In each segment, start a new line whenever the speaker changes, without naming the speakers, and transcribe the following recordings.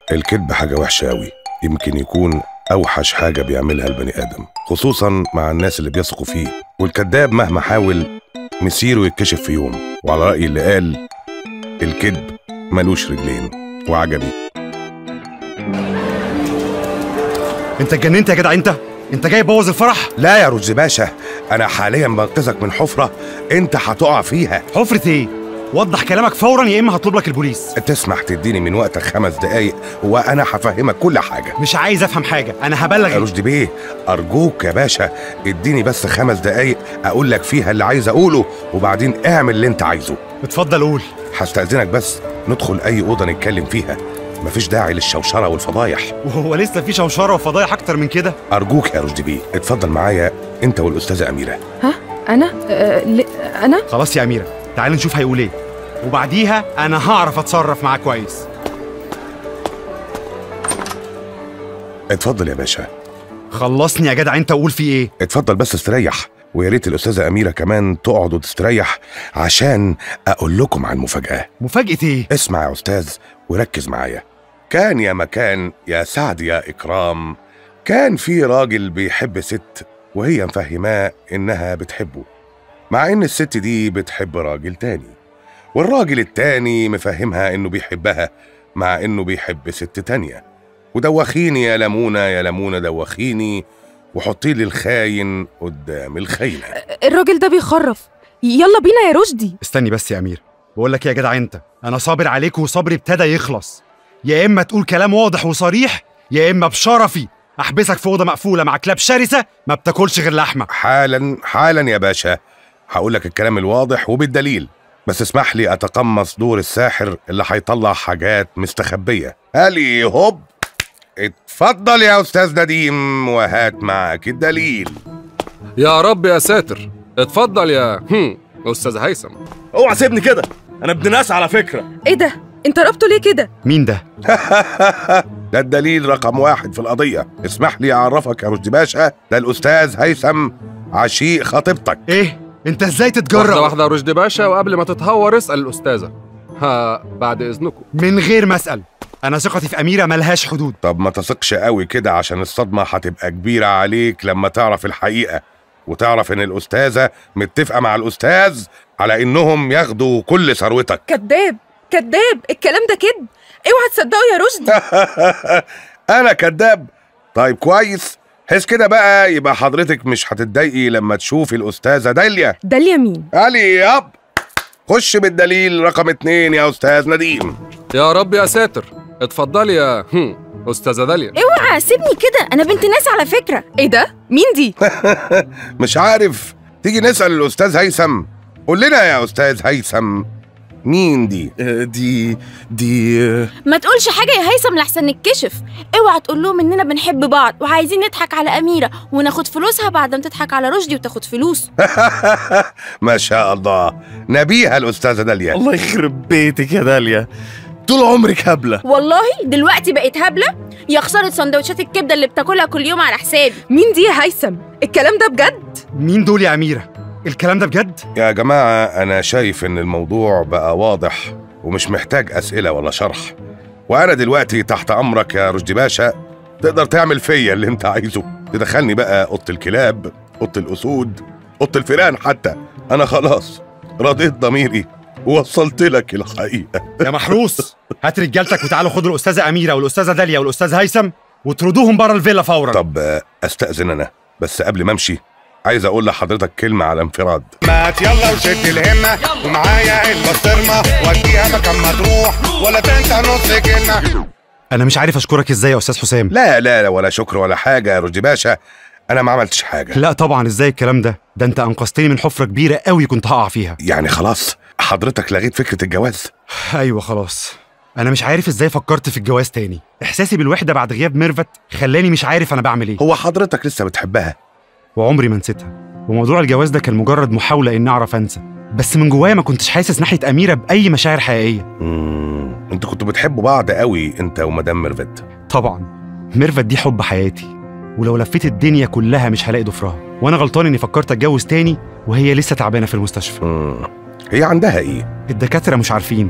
الكذب حاجة وحشة أوي يمكن يكون أوحش حاجة بيعملها البني آدم خصوصا مع الناس اللي بيثقوا فيه والكذاب مهما حاول مسيره يتكشف في يوم وعلى رأي اللي قال الكذب ملوش رجلين وعجبي
انت اتجننت يا جدع انت انت جاي تبوظ الفرح
لا يا رشدي باشا أنا حاليا بنقذك من حفرة أنت هتقع فيها
حفرة ايه وضح كلامك فورا يا اما هطلب لك البوليس
تسمح تديني من وقتك خمس دقايق وأنا هفهمك كل حاجة
مش عايز افهم حاجه انا هبلغ
يا رشدي بيه أرجوك يا باشا اديني بس خمس دقايق أقول لك فيها اللي عايز أقوله وبعدين اعمل اللي أنت عايزه
اتفضل قول
هستأذنك بس ندخل أي أوضة نتكلم فيها مفيش داعي للشوشرة والفضايح
وهو لسه في شوشره وفضايح اكتر من كده
أرجوك يا رشدي بيه اتفضل معايا أنت والأستاذة أميرة
ها انا أه ل... انا
خلاص يا اميره تعال نشوف هيقول ايه وبعديها انا هعرف اتصرف معاه كويس
اتفضل يا باشا
خلصني يا جدع انت وقول في ايه
اتفضل بس استريح ويا ريت الأستاذة أميرة كمان تقعد وتستريح عشان أقول لكم عن مفاجأة
مفاجاه ايه
اسمع يا أستاذ وركز معايا كان يا مكان يا سعد يا إكرام كان في راجل بيحب ست وهي مفهماه إنها بتحبه مع إن الست دي بتحب راجل تاني والراجل التاني مفهمها إنه بيحبها مع إنه بيحب ست تانية ودوخيني يا لمونة يا لمونة دوخيني وحطي لي الخاين قدام الخاينة
الراجل ده بيخرف يلا بينا يا رشدي
استني بس يا امير بقول لك إيه يا جدع انت انا صابر عليك وصبري ابتدى يخلص يا اما تقول كلام واضح وصريح يا اما بشرفي احبسك في اوضه مقفوله مع كلاب شرسه ما بتاكلش غير لحمه
حالا حالا يا باشا هقول لك الكلام الواضح وبالدليل بس اسمح لي اتقمص دور الساحر اللي هيطلع حاجات مستخبيه هلي هوب اتفضل يا استاذ نديم وهات معاك الدليل
يا رب يا ساتر اتفضل يا هم استاذ هيثم
اوعى سيبني كده انا ابن ناس على فكره
ايه ده انت ربطه ليه كده
مين ده
ده الدليل رقم واحد في القضيه اسمح لي اعرفك يا رشدي باشا ده الاستاذ هيثم عشيق خطيبتك
ايه انت ازاي
واحدة
تتجرأ
واحدة يا رشدي باشا وقبل ما تتهور اسأل الأستاذة ها بعد إذنكم
من غير ما اسال انا ثقتي في اميره ملهاش حدود
طب ما تثقش قوي كده عشان الصدمه هتبقى كبيره عليك لما تعرف الحقيقه وتعرف ان الاستاذه متفقه مع الاستاذ على انهم ياخدوا كل ثروتك
كذاب كذاب الكلام ده كذب اوعى تصدقه يا رشدي
انا كذاب طيب كويس حس كده بقى يبقى حضرتك مش هتتضايقي لما تشوفي الاستاذه داليا
ده اليمين
علي ياب خش بالدليل رقم اتنين يا استاذ نديم
يا رب يا ساتر اتفضلي يا هم أستاذة داليا
اوعى سيبني كده انا بنت ناس على فكره
ايه ده مين دي
مش عارف تيجي نسال الاستاذ هيثم قول لنا يا استاذ هيثم مين دي
آه، دي دي آه،
ما تقولش حاجه يا هيثم لحسن نتكشف اوعى تقول لهم اننا بنحب بعض وعايزين نضحك على اميره وناخد فلوسها بعد ما تضحك على رشدي وتاخد فلوس
ما شاء الله نبيها الاستاذه داليا
الله يخرب بيتك يا داليا طول عمرك هبله
والله دلوقتي بقيت هبله يا خساره سندوتشات الكبده اللي بتاكلها كل يوم على حسابي
مين دي يا هيثم الكلام ده بجد
مين دول يا اميره الكلام ده بجد
يا جماعة أنا شايف إن الموضوع بقى واضح ومش محتاج أسئلة ولا شرح وأنا دلوقتي تحت أمرك يا رشدي باشا تقدر تعمل فيا اللي أنت عايزه تدخلني بقى أوضة الكلاب أوضة الأسود أوضة الفئران حتى أنا خلاص رضيت ضميري ووصلت لك الحقيقة
يا محروس هات رجالتك وتعالوا خدوا الاستاذه اميره والاستاذه داليا والاستاذ هيثم وطردوهم بره الفيلا فورا
طب آه، أستأذن أنا بس قبل ما أمشي عايز أقول لحضرتك كلمة على انفراد
مات يلا وشد الهمة ومعايا البسطرمة وديها مكان ما تروح ولا تنسى نص كلمة
انا مش عارف اشكرك ازاي يا استاذ حسام
لا لا لا ولا شكر ولا حاجة يا رشدي باشا أنا ما عملتش حاجة
لا طبعا ازاي الكلام ده ده انت انقذتني من حفره كبيره قوي كنت هقع فيها
يعني خلاص حضرتك لغيت فكرة الجواز
ايوه خلاص انا مش عارف ازاي فكرت في الجواز تاني احساسي بالوحده بعد غياب ميرفت خلاني مش عارف انا بعمل ايه
هو حضرتك لسه بتحبها
وعمري ما نسيتها وموضوع الجواز ده كان مجرد محاوله اني اعرف انسى بس من جوايا ما كنتش حاسس ناحيه اميره باي مشاعر حقيقيه
مم. انتوا كنتوا بتحبوا بعض قوي انت ومدام ميرفت
طبعا ميرفت دي حب حياتي ولو لفيت الدنيا كلها مش هلاقي ضفرها وانا غلطان اني فكرت اتجوز تاني وهي لسه تعبانه في المستشفى
مم. هي عندها ايه
الدكاتره مش عارفين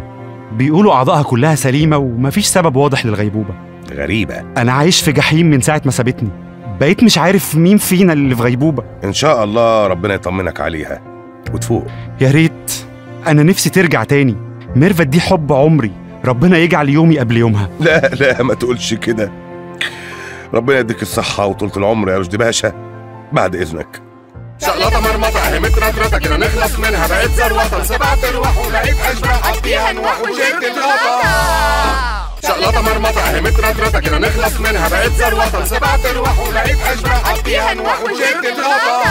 بيقولوا أعضائها كلها سليمة ومفيش سبب واضح للغيبوبة
غريبة
أنا عايش في جحيم من ساعة ما سابتني بقيت مش عارف مين فينا اللي في غيبوبة
إن شاء الله ربنا يطمنك عليها وتفوق
يا ريت أنا نفسي ترجع تاني ميرفت دي حب عمري ربنا يجعل يومي قبل يومها
لا لا ما تقولش كده ربنا يديك الصحة وطولة العمر يا رشدي باشا بعد إذنك
شقلطة مرمطة اهي مترطرطة كده نخلص منها بقيت زروطة سبعة ارواح ولقيت اشباح حطيها نوح وشلت الغطا شقلطة مرمطة اهي مترطرطة كده نخلص منها بقيت زروطة سبعة ارواح ولقيت اشباح حطيها نوح وشلت الغطا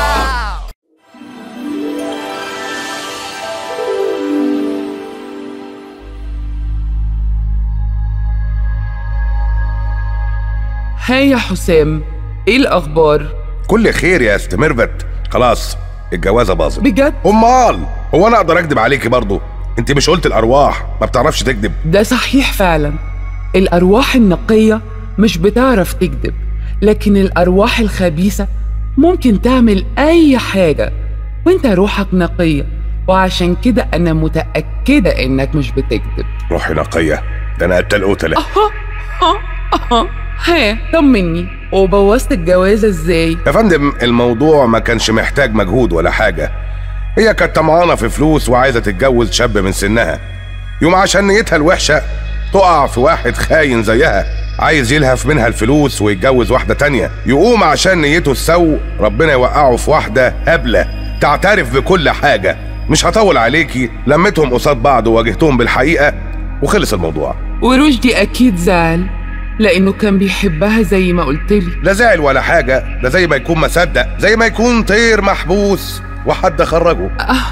هاي يا حسام ايه الاخبار
كل خير يا ست ميرفت خلاص الجوازة باظت
بجد
أمال هو أنا أقدر أكدب عليكي برضه أنت مش قلت الأرواح ما بتعرفش تكذب
ده صحيح فعلا الارواح النقيه مش بتعرف تكذب لكن الارواح الخبيثه ممكن تعمل اي حاجه وانت روحك نقيه وعشان كده انا متاكده انك مش بتكذب
روحي نقية ده أنا قتل قتلة
اها ها اها ها طمني وبوظت الجوازه ازاي
يا فندم الموضوع ما كانش محتاج مجهود ولا حاجة هي كانت طمعانة في فلوس وعايزة تتجوز شاب من سنها يوم عشان نيتها الوحشة تقع في واحد خاين زيها عايز يلهف منها الفلوس ويتجوز واحدة تانية يقوم عشان نيته السوء ربنا يوقعه في واحدة هبلة تعترف بكل حاجة مش هطول عليكي لمتهم قصاد بعض وواجهتهم بالحقيقة وخلص الموضوع
ورشدي اكيد زعل لانه كان بيحبها زي ما قلتلي
لا زعل ولا حاجة ده زي ما يكون مصدق زي ما يكون طير محبوس وحد خرجه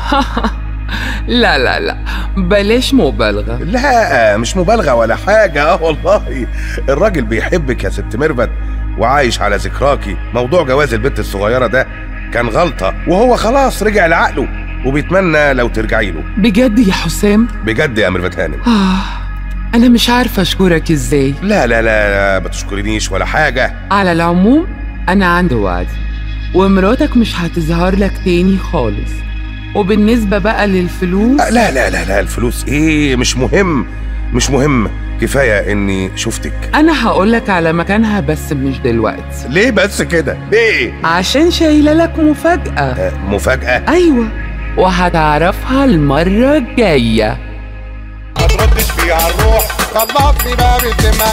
لا لا لا بلاش مبالغه
لا مش مبالغة ولا حاجة اه والله الراجل بيحبك يا ست ميرفت وعايش على ذكراكي موضوع جواز البنت الصغيرة ده كان غلطة وهو خلاص رجع لعقله وبيتمنى لو ترجعي له
بجد يا حسام
بجد يا ميرفت هانم
آه أنا مش عارفة أشكرك إزاي
لا لا لا, لا ما تشكرنيش ولا حاجة
على العموم أنا عندي وعد ومراتك مش هتظهر لك تاني خالص وبالنسبة بقى للفلوس
لا لا لا لا الفلوس ايه مش مهم مش مهم كفاية اني شفتك
أنا هقولك على مكانها بس مش دلوقتي
ليه بس كده ليه
عشان شايلة لك مفاجأة
آه، مفاجأة
أيوة وهتعرفها المرة الجاية
ما تردش فيها الروح طلعتني باب الذمة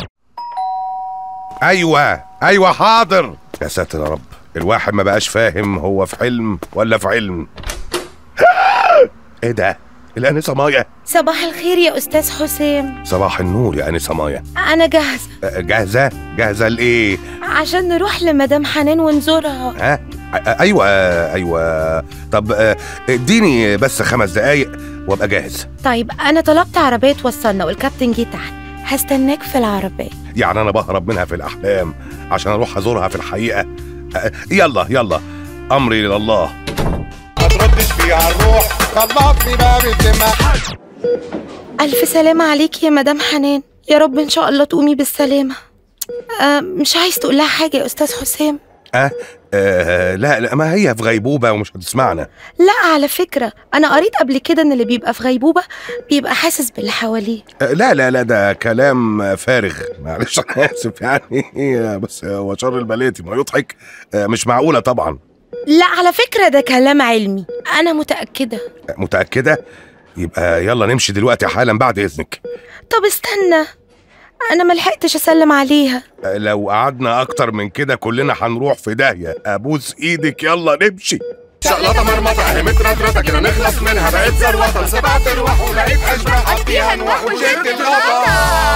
ايوه ايوه حاضر يا ساتر يا رب الواحد ما بقاش فاهم هو في حلم ولا في علم ايه ده الانسه مايا
صباح الخير يا أستاذ حسام
صباح النور يا انسه مايا
أنا جاهزة
أه، جاهزه جاهزه لايه
عشان نروح لمدام حنان ونزورها
ها أ- ايوه ايوه طب أه، اديني بس خمس دقايق وابقى جاهز
طيب أنا طلبت عربية توصلنا والكابتن جه تحت هستناك في العربية
يعني انا بهرب منها في الاحلام عشان اروح ازورها في الحقيقه أه، يلا يلا امري لله
ما تردش فيها الروح طلعتني باب الذمة
ألف سلامة عليك يا مدام حنان يا رب إن شاء الله تقومي بالسلامة أه مش عايز تقول لها حاجة يا أستاذ حسام
أه؟ أه لا لا ما هي في غيبوبه ومش هتسمعنا
لا على فكرة أنا قريت قبل كده إن اللي بيبقى في غيبوبة بيبقى حاسس باللي حواليه
أه، لا لا لا ده كلام فارغ معلش انا اسف يعني بس هو شر البلاتي ما يضحك أه، مش معقوله طبعا
لا على فكرة ده كلام علمي أنا متأكدة
أه، متاكده يبقى يلا نمشي دلوقتي حالا بعد اذنك
طب استنى أنا ملحقتش أسلم عليها
أه، لو قعدنا اكتر من كده كلنا هنروح في داهيه ابوس ايدك يلا نمشي
شقلطة مرمطة اهي مترطرطة كده نخلص منها بقيت زروطة سبعة ارواح ولقيت اشباح حطيها نوح وشلت الغطا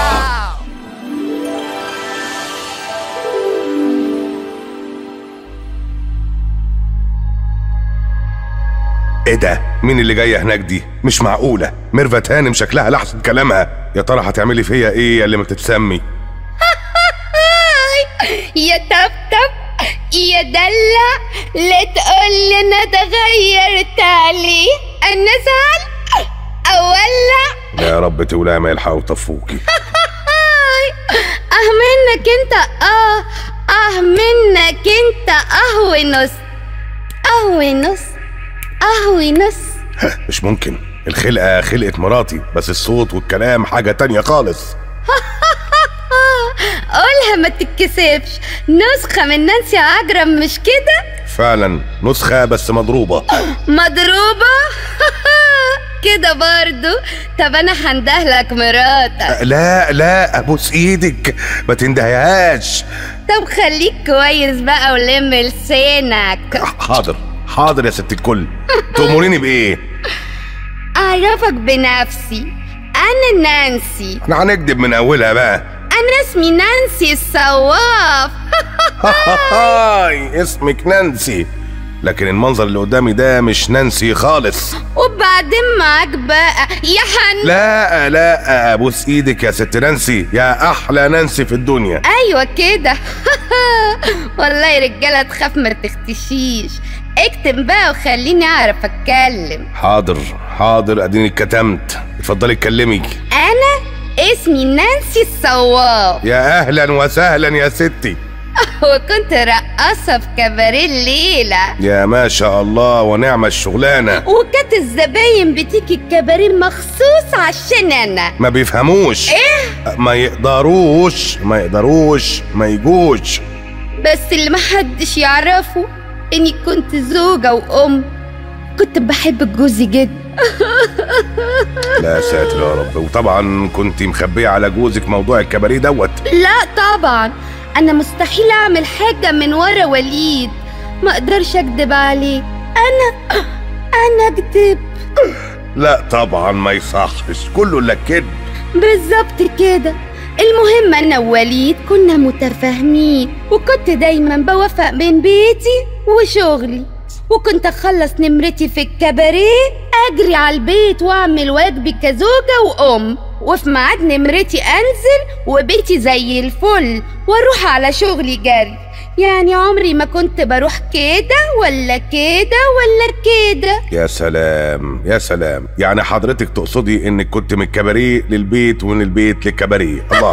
ايه ده مين اللي جايه هناك دي مش معقوله ميرفت هانم شكلها لحظه كلامها يا ترى هتعملي فيا ايه يا اللي ما بتتسمي
يا طبطب يا دلع لا تقول لي انا اتغيرت عليه انا ازعل اولع
يا رب تولع ما يلحقوا يطفوكي
اه منك انت اه اه منك انت اه ونص اه ونص اه ونص
مش ممكن الخلقة خلقة مراتي بس الصوت والكلام حاجة تانية خالص
قولها ما تتكسفش نسخة من نانسي عجرم مش كده
فعلا نسخة بس مضروبة
مضروبة كده برضو طب انا هندهلك مراتك
لا لا ابوس ايدك ما تندهيهاش
طب خليك كويس بقى ولم لسانك
حاضر حاضر يا ست الكل تأمريني بإيه؟
اعرفك بنفسي انا نانسي
احنا هنكدب من أولها بقى
انا اسمي نانسي الصواف
هاي اسمك نانسي لكن المنظر اللي قدامي ده مش نانسي خالص
وبعدين معاك بقى يا حن
لا لا ابوس ايدك يا ست نانسي يا احلى نانسي في الدنيا
ايوه كده والله يا رجاله تخاف ما تختشيش اكتب بقى وخليني اعرف اتكلم
حاضر حاضر اديني اتكتمت اتفضلي اتكلمي
انا اسمي نانسي الصواف
يا اهلا وسهلا يا ستي
وكنت رقاصه في كباريه الليله
يا ما شاء الله ونعم الشغلانه
وكانت الزباين بتيجي الكباريه مخصوص عشان انا
ما بيفهموش
ايه
ما يقدروش ما يقدروش ما يجوش
بس اللي محدش يعرفه اني كنت زوجة وام كنت بحب جوزي جدا
لا ساتر يا رب وطبعا كنت مخبيه على جوزك موضوع الكباريه دوت
لا طبعا انا مستحيل اعمل حاجة من ورا وليد ما اقدرش اكدب عليه انا انا اكدب
لا طبعا ما يصحش كله الا كده
بالظبط كده المهم انا ووليد كنا متفاهمين وكنت دايما بوافق بين بيتي وشغلي وكنت اخلص نمرتي في الكباريه اجري على البيت واعمل واجبي كزوجه وام وفي ميعاد نمرتي انزل وبيتي زي الفل واروح على شغلي جري يعني عمري ما كنت بروح كده ولا كده ولا كده
يا سلام يا سلام يعني حضرتك تقصدي انك كنت من الكباريه للبيت ومن البيت للكباريه الله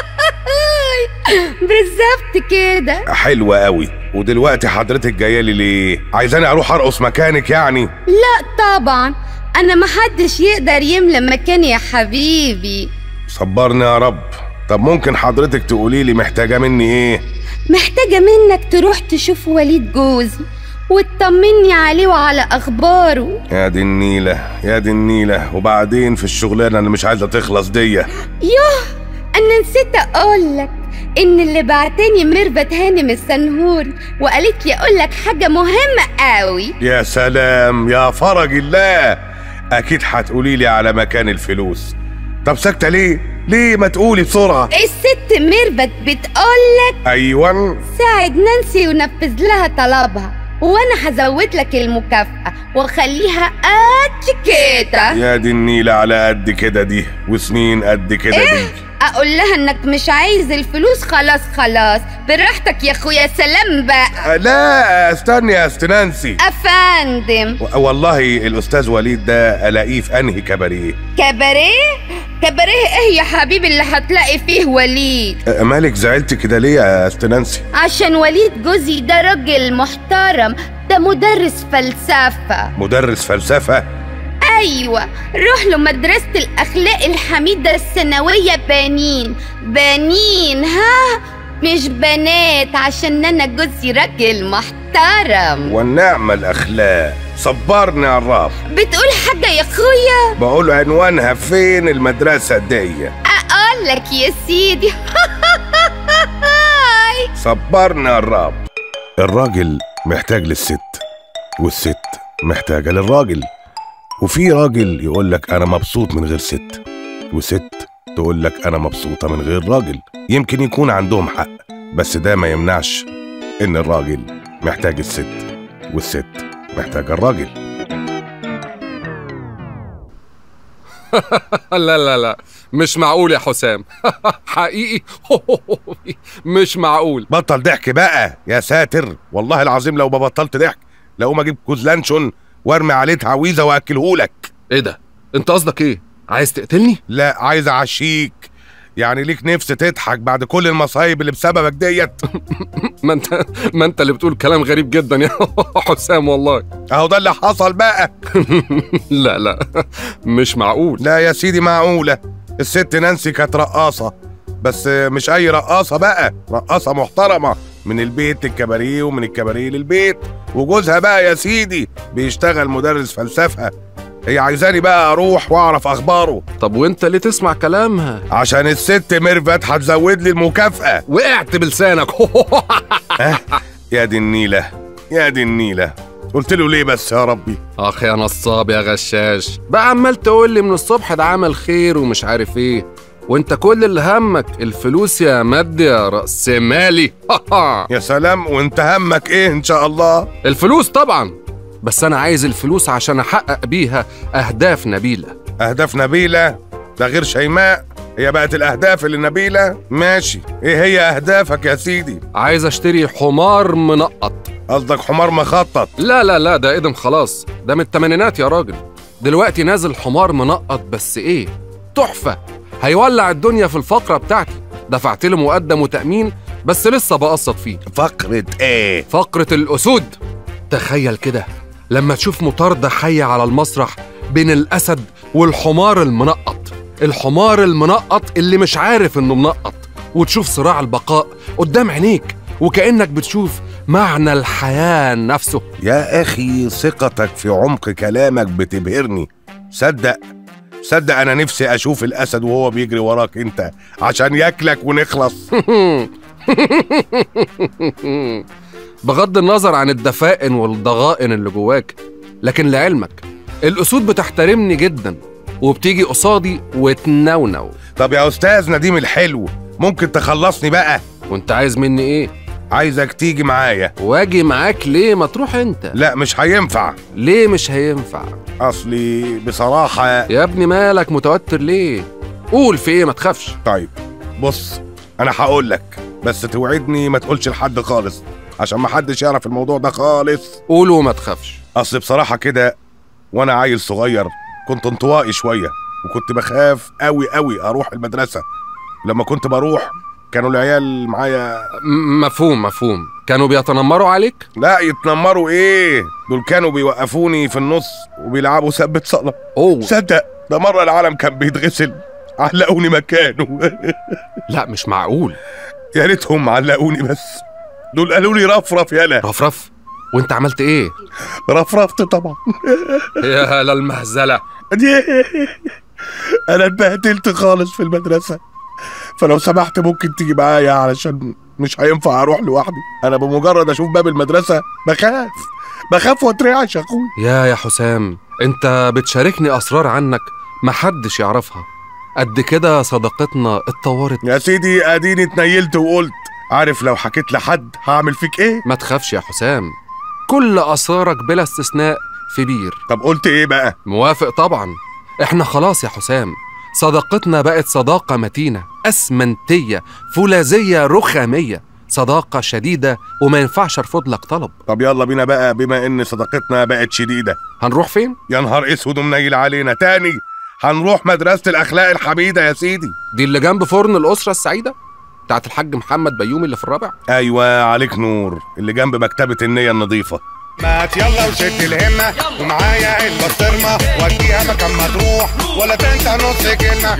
بالظبط كده
حلوة قوي ودلوقتي حضرتك جايه لي ليه عايزاني اروح ارقص مكانك يعني
لا طبعا انا محدش يقدر يملى مكاني يا حبيبي
صبرني يا رب طب ممكن حضرتك تقولي لي محتاجه مني ايه
محتاجة منك تروح تشوف وليد جوزي وتطمني عليه وعلى اخباره
يا دي النيله يا دي النيله وبعدين في الشغلانه اللي مش عايزه تخلص دي
يوه انا نسيت اقولك ان اللي بعتني ميرفت هانم السنهوري وقالت لي اقولك حاجة مهمة قوي
يا سلام يا فرج الله اكيد هتقولي لي على مكان الفلوس طب ساكته ليه ليه ما تقولي بسرعه
الست ميرفت بتقولك
ايوه
ساعد نانسي ونفذ لها طلبها وانا هزود لك المكافأة واخليها قد كده
يا دي النيله على قد كده دي وسنين قد كده دي
اقول لها انك مش عايز الفلوس خلاص خلاص براحتك يا اخويا سلام بقى
لا استني يا استنانسي
افندم
والله الاستاذ وليد ده الاقيه في انهي كباريه
كباريه كباريه ايه يا حبيبي اللي هتلاقي فيه وليد
أه، مالك زعلت كده ليه يا استنانسي
عشان وليد جوزي ده راجل محترم ده مدرس فلسفة
مدرس فلسفه
ايوه روح له مدرسة الاخلاق الحميدة الثانوية بنين بنين ها مش بنات عشان انا جوزي راجل محترم
والنعمه الاخلاق صبرني يا الرب
بتقول حاجة يا اخويا
بقول عنوانها فين المدرسه دي
اقول لك يا سيدي
صبرني يا الرب الراجل محتاج للست والست محتاجه للراجل وفي راجل يقول لك انا مبسوط من غير ست وست تقول لك انا مبسوطه من غير راجل يمكن يكون عندهم حق بس ده ما يمنعش ان الراجل محتاج الست والست محتاجه الراجل
لا لا لا مش معقول يا حسام حقيقي مش معقول
بطل ضحك بقى يا ساتر والله العظيم لو ما بطلت ضحك لو اجيب كوز لانشون وارمي عليه تعويذه واكلهولك
ايه ده انت قصدك ايه عايز تقتلني
لا عايز اعشيك يعني ليك نفس تضحك بعد كل المصايب اللي بسببك ديت
ما انت ما انت اللي بتقول كلام غريب جدا يا حسام والله
اهو ده اللي حصل بقى
لا لا مش معقول
لا يا سيدي معقولة الست نانسي كانت رقاصة بس مش أي رقاصة بقى رقاصة محترمة من البيت للكباريه ومن الكباريه للبيت وجوزها بقى يا سيدي بيشتغل مدرس فلسفة هي عايزاني بقى أروح وأعرف أخباره
طب وانت ليه تسمع كلامها
عشان الست ميرفت هتزود لي المكافأة
وقعت بلسانك
أه؟ يا دي النيلة يا دي النيلة قلت له ليه بس يا ربي
اخ يا نصاب يا غشاش بقى عمال تقول لي من الصبح ده عمل خير ومش عارف ايه وانت كل اللي همك الفلوس يا مد يا رأس مالي
يا سلام وانت همك ايه ان شاء الله
الفلوس طبعا بس انا عايز الفلوس عشان احقق بيها اهداف نبيلة
اهداف نبيلة ده غير شيماء هي بقت الاهداف اللي نبيلة ماشي ايه هي اهدافك يا سيدي
عايز اشتري حمار منقط
قصدك حمار مخطط
لا لا لا ده قدم خلاص ده من التمانينات يا راجل دلوقتي نازل حمار منقط بس ايه تحفة هيولع الدنيا في الفقرة بتاعتي دفعت له مقدم وتأمين بس لسه بقسط فيه
فقرة ايه
فقرة الأسود تخيل كده لما تشوف مطاردة حية على المسرح بين الأسد والحمار المنقط الحمار المنقط اللي مش عارف إنه منقط وتشوف صراع البقاء قدام عينيك وكأنك بتشوف معنى الحياة نفسه
يا اخي ثقتك في عمق كلامك بتبهرني صدق صدق انا نفسي اشوف الاسد وهو بيجري وراك انت عشان ياكلك ونخلص
بغض النظر عن الدفائن والضغائن اللي جواك لكن لعلمك الأسود بتحترمني جدا وبتيجي قصادي وتنونو
طب يا استاذ نديم الحلو ممكن تخلصني بقى
وانت عايز مني ايه
عايزك تيجي معايا
واجي معاك ليه ما تروح انت
لا مش هينفع
ليه مش هينفع
اصلي بصراحة
يا ابني مالك متوتر ليه قول في ايه ما تخافش
طيب بص انا هقول لك بس توعدني ما تقولش لحد خالص عشان ما حدش يعرف الموضوع ده خالص
قول وما تخافش
اصل بصراحة كده وانا عيل صغير كنت انطوائي شوية وكنت بخاف قوي قوي اروح المدرسة لما كنت بروح كانوا العيال معايا
م- مفهوم مفهوم كانوا بيتنمروا عليك
لا يتنمروا ايه دول كانوا بيوقفوني في النص وبيلعبوا ثبت صلاة
اوه
صدق ده مرة العالم كان بيتغسل علقوني مكانه
لا مش معقول
يا ريتهم علقوني بس دول قالوا لي رفرف يالا
رفرف وانت عملت ايه
رفرفت طبعا
يا للمهزله
انا اتبهدلت خالص في المدرسة فلو سمحت ممكن تيجي معايا علشان مش هينفع اروح لوحدي انا بمجرد اشوف باب المدرسة بخاف بخاف واترعش يا اخوي
يا يا حسام انت بتشاركني اسرار عنك محدش يعرفها قد كده صداقتنا اتطورت
يا سيدي اديني اتنيلت وقلت عارف لو حكيت لحد هعمل فيك ايه
ما تخافش يا حسام كل اسرارك بلا استثناء في بير
طب قلت ايه بقى
موافق طبعا احنا خلاص يا حسام صداقتنا بقت صداقة متينة أسمنتية فولاذية رخامية صداقة شديدة وما ينفعش أرفض لك طلب
طب يلا بينا بقى بما ان صداقتنا بقت شديدة
هنروح فين؟
يا نهار اسود ومنيل علينا تاني هنروح مدرسة الأخلاق الحميدة يا سيدي
دي اللي جنب فرن الأسرة السعيدة بتاعت الحاج محمد بيومي اللي في الرابع
أيوة عليك نور اللي جنب مكتبة النية النظيفة
مات يلا وشد الهمة ومعايا البسطرمة وديها مكان ما تروح ولا تنسى نص كلمة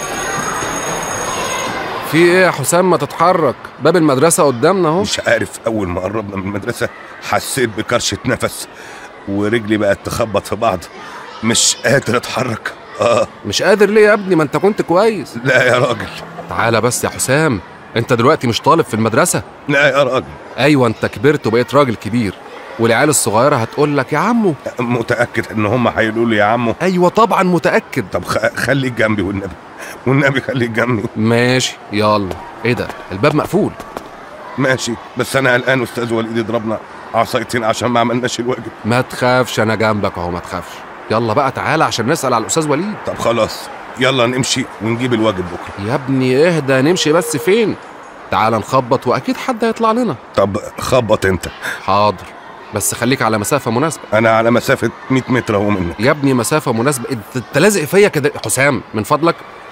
في إيه يا حسام ما تتحرك باب المدرسة قدامنا أهو
مش عارف أول ما قربنا من المدرسة حسيت بكرشة نفس ورجلي بقت تخبط في بعض مش قادر أتحرك آه
مش قادر ليه يا ابني ما أنت كنت كويس
لا يا راجل
تعالى بس يا حسام أنت دلوقتي مش طالب في المدرسة
لا يا راجل
أيوة أنت كبرت وبقيت راجل كبير والعيال الصغيرة هتقول لك يا عمو
متأكد إن هم هيقولوا لي يا عمو
أيوة طبعا متأكد
طب خ- خليك جنبي والنبي والنبي خليك جنبي
ماشي يلا ايه ده الباب مقفول
ماشي بس أنا قلقان أستاذ وليد يضربنا عصايتين عشان ما عملناش الواجب
ما تخافش انا جنبك اهو ما تخافش يلا بقى تعالى عشان نسأل على الأستاذ وليد
طب خلاص يلا نمشي ونجيب الواجب بكرة
يا ابني اهدى نمشي بس فين تعالى نخبط واكيد حد هيطلع لنا
طب خبط انت
حاضر بس خليك على مسافة مناسبة
انا على مسافة 100 متر اهو منك
يا ابني مسافة مناسبة انت أنت لازق فيا كده حسام من فضلك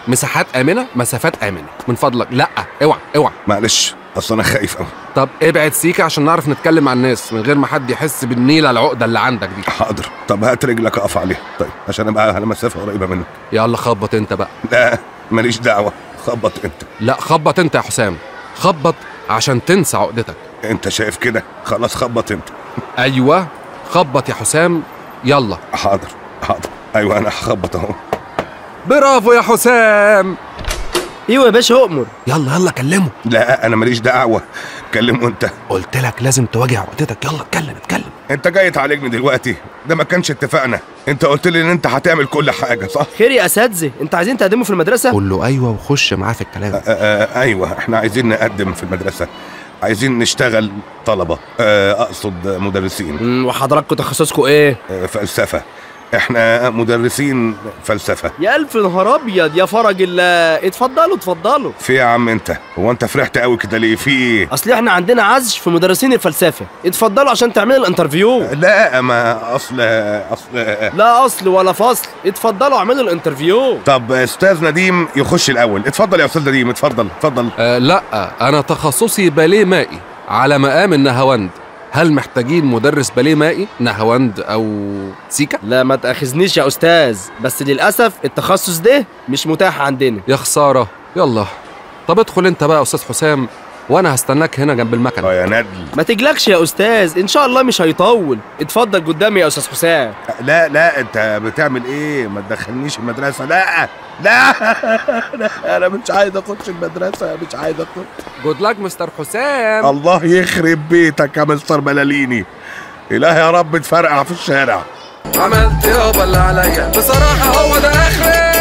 مساحات امنه مسافات امنه من فضلك لا اوعى اوعى
معلش اصل انا خايف قوي
طب ابعد سيكا عشان نعرف نتكلم مع الناس من غير ما حد يحس بالنيله العقده اللي عندك دي
حاضر طب هات رجلك اقف عليها طيب عشان ابقى على مسافه قريبه منك
يلا خبط انت بقى
لا ماليش دعوه خبط انت
لا خبط انت يا حسام خبط عشان تنسى عقدتك
انت شايف كده خلاص خبط انت
ايوه خبط يا حسام يلا
حاضر حاضر ايوه انا هخبط اهو
برافو يا حسام
ايوه يا باشا اؤمر
يلا يلا كلمه
لا انا ماليش دعوه كلمه انت
قلت لك لازم تواجه عقدتك يلا اتكلم اتكلم
انت جاي تعالجني دلوقتي ده ما كانش اتفقنا انت قلت لي ان انت هتعمل كل حاجه صح
خير يا اساتذه انت عايزين تقدموا في المدرسه
قول له ايوه وخش معاه في الكلام
آه آه ايوه احنا عايزين نقدم في المدرسه عايزين نشتغل طلبه آه اقصد مدرسين
مم، وحضراتكم تخصصكم ايه
آه فلسفه احنا مدرسين فلسفه
يا الف نهار ابيض يا فرج الله اتفضلوا اتفضلوا
في يا عم انت هو انت فرحت قوي كده ليه في ايه
اصل احنا عندنا عزش في مدرسين الفلسفه اتفضلوا عشان تعملوا الانترفيو
لا ما اصل اصل
لا اصل ولا فصل اتفضلوا اعملوا الانترفيو
طب استاذ نديم يخش الاول اتفضل يا استاذ نديم اتفضل اتفضل
آه لا انا تخصصي باليه مائي على مقام النهاوند هل محتاجين مدرس باليه مائي نهاوند او سيكا
لا ما تاخذنيش يا استاذ بس للاسف التخصص ده مش متاح عندنا
يا خساره يلا طب ادخل انت بقى يا استاذ حسام وانا هستناك هنا جنب المكنه
اه يا ندل
ما تقلقش يا استاذ ان شاء الله مش هيطول اتفضل قدامي يا استاذ حسام
لا لا انت بتعمل ايه ما تدخلنيش المدرسه لا لا لا انا مش عايز اخش المدرسه مش عايز اخش
جود لاك مستر حسام
الله يخرب بيتك يا مستر بلاليني اله يا رب تفرقع في الشارع
عملت يابا اللي عليا بصراحه هو ده اخري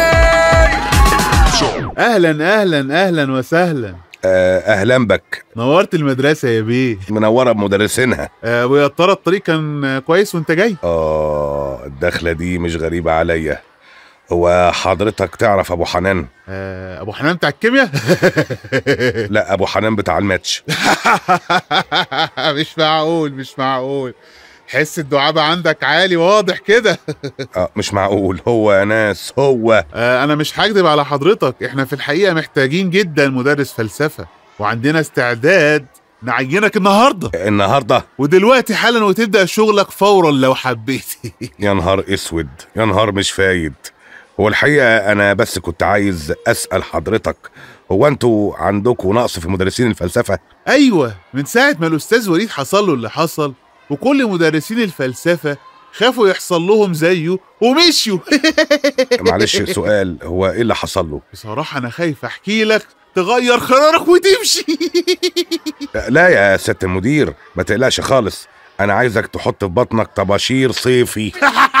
اهلا اهلا اهلا وسهلا
آه، اهلا بك
نورت المدرسه يا بيه
منوره بمدرسينها
آه ويا ترى الطريق كان آه، كويس وانت جاي
اه الدخله دي مش غريبه عليا هو حضرتك تعرف ابو حنان
آه ابو حنان بتاع الكيمياء
لا ابو حنان بتاع الماتش
مش معقول مش معقول حس الدعابة عندك عالي واضح كده
اه مش معقول هو يا ناس هو
آه انا مش هكدب على حضرتك احنا في الحقيقة محتاجين جدا مدرس فلسفة وعندنا استعداد نعينك النهارده
النهارده
ودلوقتي حالا وتبدا شغلك فورا لو حبيت
يا نهار اسود يا نهار مش فايد هو الحقيقه انا بس كنت عايز اسال حضرتك هو انتوا عندكم نقص في مدرسين الفلسفه
ايوه من ساعه ما الاستاذ وليد حصل له اللي حصل وكل مدرسين الفلسفه خافوا يحصل لهم زيه ومشيوا
معلش سؤال هو ايه اللي حصل له
بصراحه انا خايف احكي لك تغير قرارك وتمشي
لا يا سياده المدير ما تقلقش خالص انا عايزك تحط في بطنك طباشير صيفي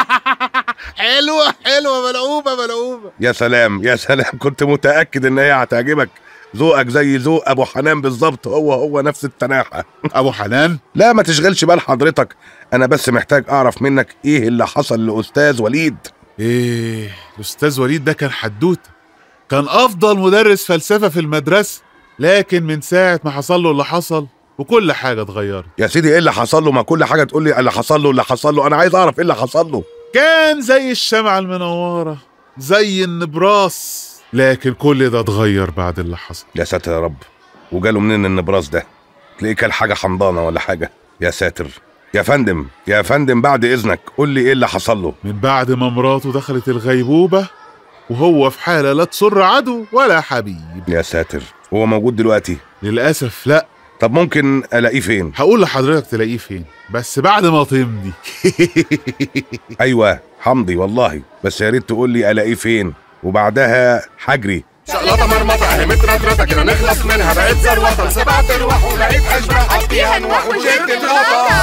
حلوه حلوه ملعوبه ملعوبه
يا سلام يا سلام كنت متاكد ان هي هتعجبك ذوقك زي ذوق ابو حنان بالظبط هو هو نفس التناحه
ابو حنان
لا ما تشغلش بال حضرتك انا بس محتاج اعرف منك ايه اللي حصل لاستاذ وليد
ايه الاستاذ وليد ده كان حدوته كان افضل مدرس فلسفه في المدرسه لكن من ساعه ما حصل له اللي حصل وكل حاجه اتغيرت
يا سيدي ايه اللي حصل له ما كل حاجه تقول لي اللي حصل له اللي حصل له انا عايز اعرف ايه اللي حصل له
كان زي الشمعة المنورة زي النبراس لكن كل ده اتغير بعد اللي حصل
يا ساتر يا رب وجاله منين النبراس ده تلاقيه كان حاجه حمضانه ولا حاجه يا ساتر يا فندم يا فندم بعد اذنك قول لي ايه اللي حصل له
من بعد ما مراته دخلت الغيبوبة وهو في حالة لا تسر عدو ولا حبيب
يا ساتر هو موجود دلوقتي
للأسف لا
طب ممكن الاقيه فين
هقول لحضرتك تلاقيه فين بس بعد ما تمضي
ايوه حمضي والله بس يا ريت تقول لي الاقيه فين وبعدها حجري
شقلطة مرمطة اهي مترطرطة كده نخلص منها بقيت زروطة سبعة ارواح ولقيت اشباح حطيها نوح وشلت الغطا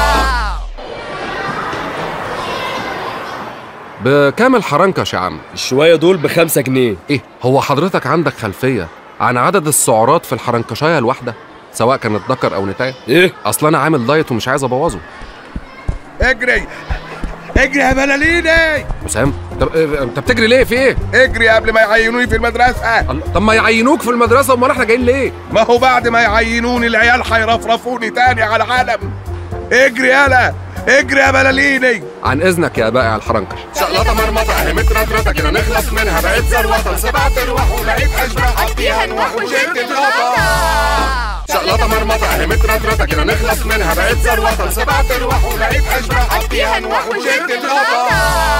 بكام الحرنكش يا عم
الشوية دول بخمسة جنيه
ايه هو حضرتك عندك خلفيه عن عدد السعرات في الحرنكشايه الواحده سواء كانت ذكر او نتايه
ايه
اصل انا عامل دايت ومش عايز ابوظه
اجري اجري يا بلاليني
حسام طب إيه، انت بتجري ليه في ايه
اجري قبل ما يعينوني في المدرسه
الله، طب ما يعينوك في المدرسه امال احنا جايين ليه
ما هو بعد ما يعينوني العيال هيرفرفوني تاني على العالم اجري يالا اجري يا بلاليني
عن اذنك يا بائع الحرنكش
شقلطة مرمطة اهي مترطرطة كده نخلص منها بقيت زروطة سبعة ارواح ولقيت اشباح حطيها نوح وجبت الغطا شقلطة مرمطة اهي مترطرطة كده نخلص منها بقيت زروطة سبعة ارواح ولقيت اشباح حطيها نوح وجبت الغطا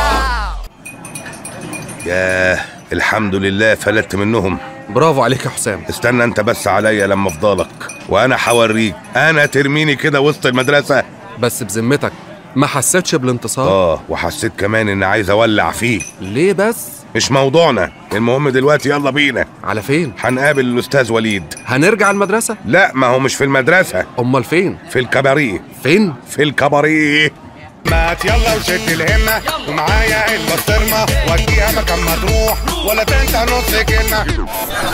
ياه الحمد لله فلت منهم
برافو عليك يا حسام
استنى انت بس عليا لما افضلك وانا حوريك انا ترميني كده وسط المدرسه
بس بذمتك ما حسيتش بالانتصار
اه وحسيت كمان اني عايز اولع فيه
ليه بس
مش موضوعنا المهم دلوقتي يلا بينا
على فين
هنقابل الاستاذ وليد
هنرجع المدرسه
لا ما هو مش في المدرسه
امال فين
في الكباريه
فين
في الكباريه
مات يلا وشد الهمة ومعايا البسطرمة وديها مكان ما تروح ولا تنسى نص كلمة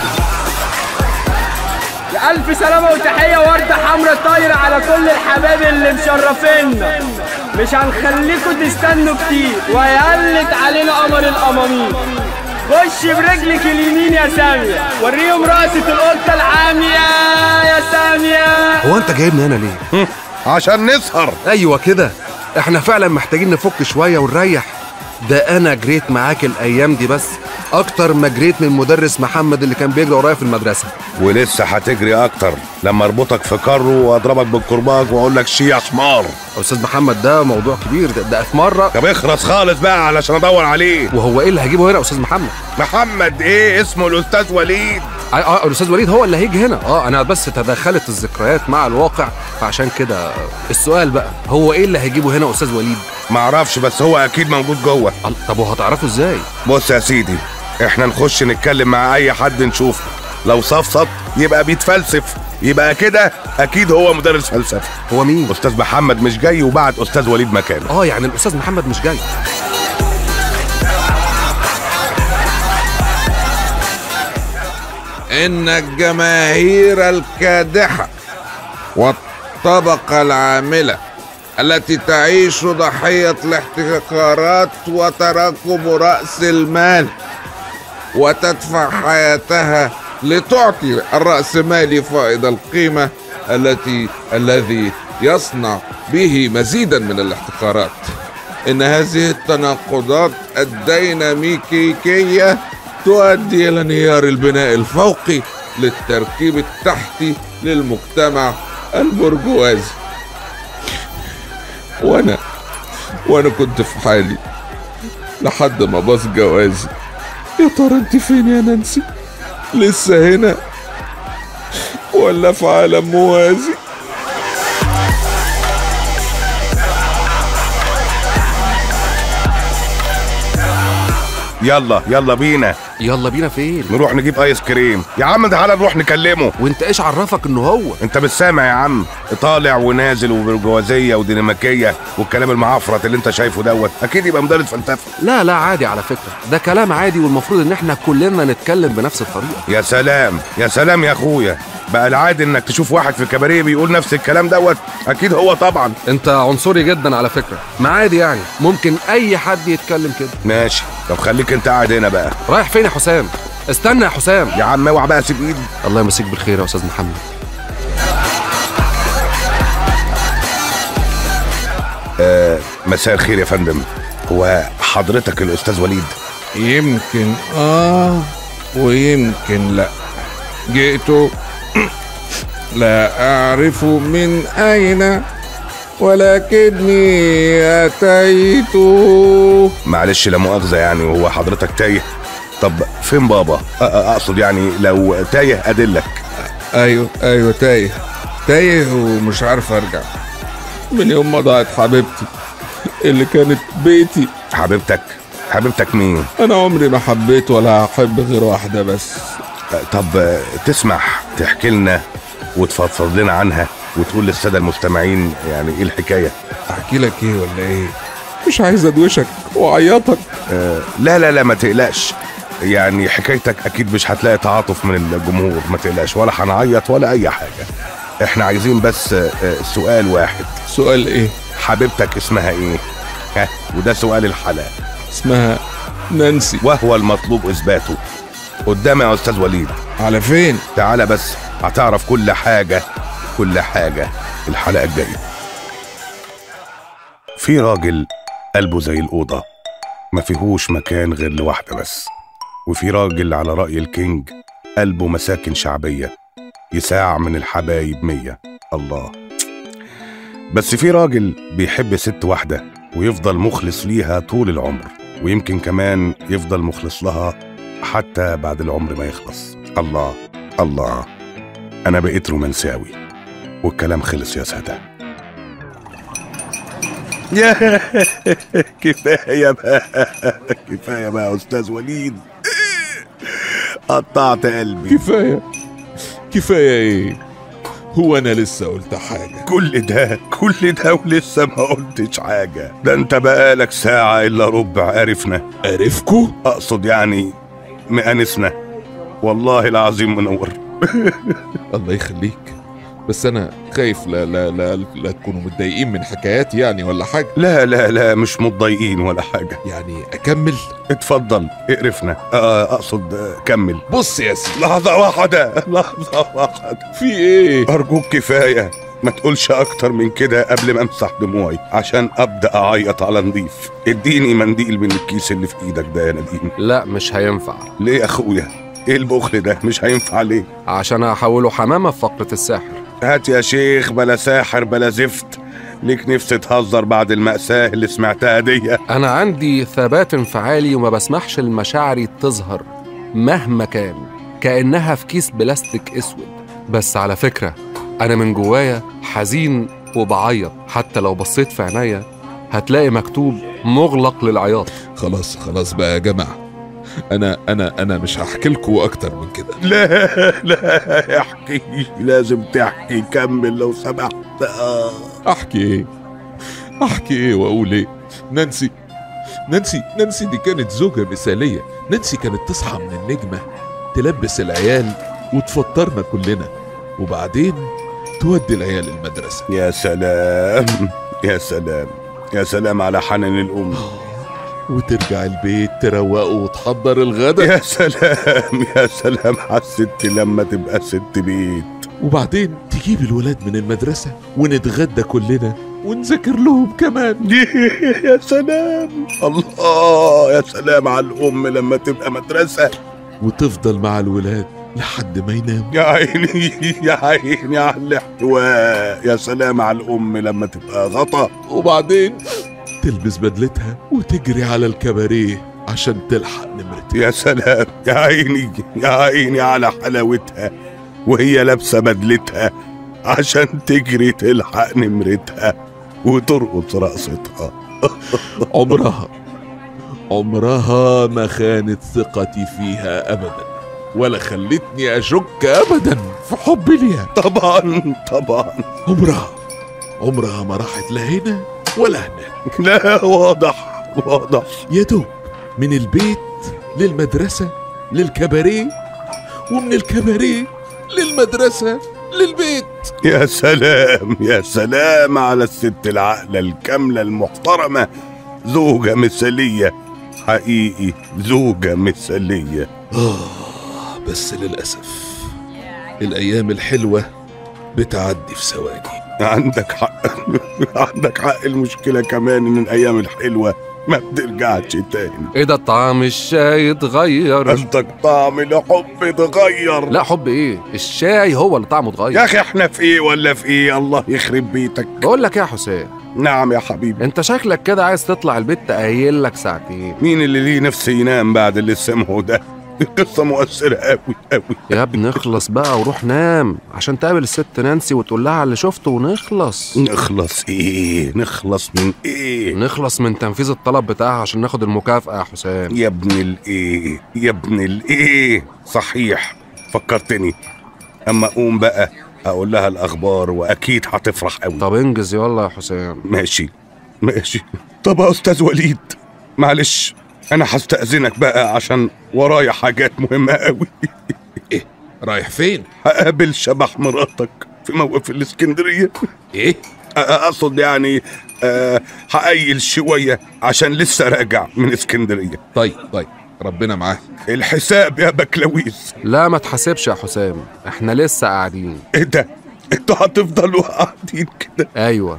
يا ألف سلامة وتحية وردة حمرا طايرة على كل الحبايب اللي مشرفينا مش هنخليكوا تستنوا كتير وهيقلت علينا قمر القمامين خش برجلك اليمين يا سامية وريهم رقصة القطة العامية يا سامية
هو انت جايبني هنا ليه
عشان نسهر
ايوه كده احنا فعلا محتاجين نفك شويه ونريح ده انا جريت معاك الايام دي بس اكتر ما جريت من مدرس محمد اللي كان بيجري ورايا في المدرسه
ولسه هتجري اكتر لما اربطك في كرو واضربك بالكرباج واقول لك شي يا حمار
استاذ محمد ده موضوع كبير ده, ده في مره
طب اخرس خالص بقى علشان ادور عليه
وهو ايه اللي هجيبه هنا يا استاذ محمد
محمد ايه اسمه الاستاذ وليد
اه, آه الاستاذ وليد هو اللي هيجي هنا اه انا بس تدخلت الذكريات مع الواقع فعشان كده السؤال بقى هو ايه اللي هيجيبه هنا استاذ وليد
معرفش بس هو اكيد موجود جوه
طب وهتعرفه ازاي
بص يا سيدي احنا نخش نتكلم مع اي حد نشوفه لو صفصف يبقى بيتفلسف يبقى كده اكيد هو مدرس فلسفه
هو مين
استاذ محمد مش جاي وبعت استاذ وليد مكانه
اه يعني الاستاذ محمد مش جاي
إن الجماهير الكادحة والطبقة العاملة التي تعيش ضحية الاحتكارات وتراكم رأس المال وتدفع حياتها لتعطي الرأسمالي فائض القيمة التي الذي يصنع به مزيدا من الاحتكارات إن هذه التناقضات الديناميكية تؤدي إلى انهيار البناء الفوقي للتركيب التحتي للمجتمع البرجوازي وأنا وأنا كنت في حالي لحد ما باظ جوازي يا ترى انت فين يا نانسي لسه هنا ولا في عالم موازي
يلا يلا بينا
يلا بينا فين
نروح نجيب ايس كريم يا عم تعالى نروح نكلمه
وانت ايش عرفك انه هو
انت مش سامع يا عم طالع ونازل وبرجوازيه وديناميكيه والكلام المعفرت اللي انت شايفه دوت اكيد يبقى مدرس فلسفه
لا لا عادي على فكره ده كلام عادي والمفروض ان احنا كلنا نتكلم بنفس الطريقه
يا سلام يا سلام يا اخويا بقى العادي انك تشوف واحد في كباريه بيقول نفس الكلام دوت اكيد هو طبعا
انت عنصري جدا على فكره ما عادي يعني ممكن اي حد يتكلم كده
ماشي طب خليك انت قاعد هنا بقى
رايح فين يا حسام استنى يا حسام
يا عم اوعى بقى سيب ايدي
الله يمسيك بالخير يا استاذ محمد
آه مساء الخير يا فندم هو حضرتك الاستاذ وليد
يمكن آه ويمكن لا جئت لا أعرف من أين ولكني أتيت
معلش لا مؤاخذه يعني هو حضرتك تايه طب فين بابا أ- أ- اقصد يعني لو تايه ادلك
أيوه أيوه تايه تايه ومش عارف أرجع من يوم ما ضاعت حبيبتي اللي كانت بيتي
حبيبتك حبيبتك مين
أنا عمري ما حبيت ولا هحب غير واحدة بس
طب تسمح تحكي لنا وتفضفض لنا عنها وتقول للساده المستمعين يعني ايه الحكايه
أحكي لك إيه ولا إيه مش عايز أدوشك وأعيطك
آه لا لا لا ما تقلقش يعني حكايتك اكيد مش هتلاقي تعاطف من الجمهور ما تقلقش ولا هنعيط ولا اي حاجه احنا عايزين بس آه، آه، سؤال واحد
سؤال إيه
حبيبتك اسمها ايه ها وده سؤال الحلقه
اسمها نانسي
وهو المطلوب اثباته قدامي يا استاذ وليد
على فين
تعالى بس هتعرف كل حاجه كل حاجه الحلقه الجايه في راجل قلبه زي الأوضة ما فيهوش مكان غير لواحدة بس وفي راجل على رأي الكينج قلبه مساكن شعبية يساع من الحبايب مية الله بس في راجل بيحب ست واحدة ويفضل مخلص ليها طول العمر ويمكن كمان يفضل مخلص لها حتى بعد العمر ما يخلص الله الله أنا بقيت رومانساوي والكلام خلص يا سادة يا كفاية بقى كفاية بقى يا أستاذ وليد قطعت قلبي
كفاية كفاية ايه هو انا لسه قلت حاجة
كل ده كل ده ولسه ما قلتش حاجة ده انت بقالك ساعة إلا ربع عرفنا
عرفكوا؟
أقصد يعني مأنسنا والله العظيم منور
الله يخليك بس انا خايف لا لا لا لا تكونوا متضايقين من حكاياتي يعني ولا حاجة
لا لا لا مش متضايقين ولا حاجة
يعني اكمل
اتفضل اقرفنا آه، أقصد آه، كمل
بص يا سيدي
لحظة واحدة لحظة واحدة
في ايه
أرجوك كفاية ما تقولش أكتر من كده قبل ما أمسح دموعي عشان أبدأ أعيط على نضيف اديني منديل من الكيس اللي في إيدك ده يا نديم
لا مش هينفع
ليه يا أخويا إيه البخل ده مش هينفع ليه
عشان هحوله حمامة في فقرة الساحر
هات يا شيخ بلا ساحر بلا زفت ليك نفس تهزر بعد المأساة اللي سمعتها دي
أنا عندي ثبات انفعالي وما بسمحش لمشاعري تظهر مهما كان كأنها في كيس بلاستيك أسود بس على فكرة أنا من جوايا حزين وبعيط حتى لو بصيت في عينيا هتلاقي مكتوب مغلق للعياط
خلاص خلاص بقى يا جماعة انا انا انا مش هحكي لكم اكتر من كده
لا لا احكي لازم تحكي كمل لو سمحت آه.
احكي ايه احكي ايه واقول ايه نانسي نانسي نانسي دي كانت زوجة مثالية نانسي كانت تصحى من النجمة تلبس العيال وتفطرنا كلنا وبعدين تودي العيال المدرسة
يا سلام يا سلام يا سلام على حنان الأم
وترجع البيت تروقه وتحضر الغدا
يا سلام يا سلام على الست لما تبقى ست بيت
وبعدين تجيب الولاد من المدرسة ونتغدى كلنا ونذاكر لهم كمان
يا سلام الله يا سلام على الأم لما تبقى مدرسة
وتفضل مع الولاد لحد ما يناموا
يا عيني يا عيني على الاحتواء يا سلام على الأم لما تبقى غطا
وبعدين تلبس بدلتها وتجري على الكباريه عشان تلحق نمرتها
يا سلام يا عيني يا عيني على حلاوتها وهي لابسة بدلتها عشان تجري تلحق نمرتها وترقص رقصتها
عمرها عمرها ما خانت ثقتي فيها أبدا ولا خلتني أشك أبدا في حبي ليها
طبعا طبعا
عمرها عمرها ما راحت لا هنا ولا هناك
لا واضح واضح
يا دوب من البيت للمدرسة للكباريه ومن الكباريه للمدرسة للبيت
يا سلام يا سلام على الست العاقلة الكاملة المحترمة زوجة مثالية حقيقي زوجة مثالية
آه بس للأسف الأيام الحلوة بتعدي في ثواني
عندك حق عندك حق المشكلة كمان إن الأيام الحلوة ما بترجعش تاني
ايه ده الطعم الشاي اتغير
قصدك طعم الحب اتغير
لا حب ايه الشاي هو اللي طعمه اتغير
يا أخي احنا في إيه ولا في إيه الله يخرب بيتك
بقول لك ايه يا حسين
نعم يا حبيبي
انت شكلك كده عايز تطلع البيت تقيل لك ساعتين
مين اللي ليه نفسه ينام بعد اللي سمعه ده دي قصة مؤثرة أوي أوي
يا ابني اخلص بقى وروح نام عشان تقابل الست نانسي وتقول لها على اللي شفته ونخلص
نخلص إيه نخلص من إيه
نخلص من تنفيذ الطلب بتاعها عشان ناخد المكافأة يا حسام
يا ابن الإيه يا ابن الإيه صحيح فكرتني أما أقوم بقى أقول لها الأخبار وأكيد هتفرح أوي
طب انجز يلا يا حسام
ماشي ماشي طب يا أستاذ وليد معلش أنا هستأذنك بقى عشان ورايا حاجات مهمة أوي
إيه رايح فين؟
هقابل شبح مراتك في موقف الإسكندرية
إيه؟
أقصد يعني أه هقيل شوية عشان لسه راجع من اسكندرية
طيب طيب ربنا معاك
الحساب يا بكلاويز
لا ما تحاسبش يا حسام احنا لسه قاعدين
ايه ده انتوا هتفضلوا قاعدين كده
ايوه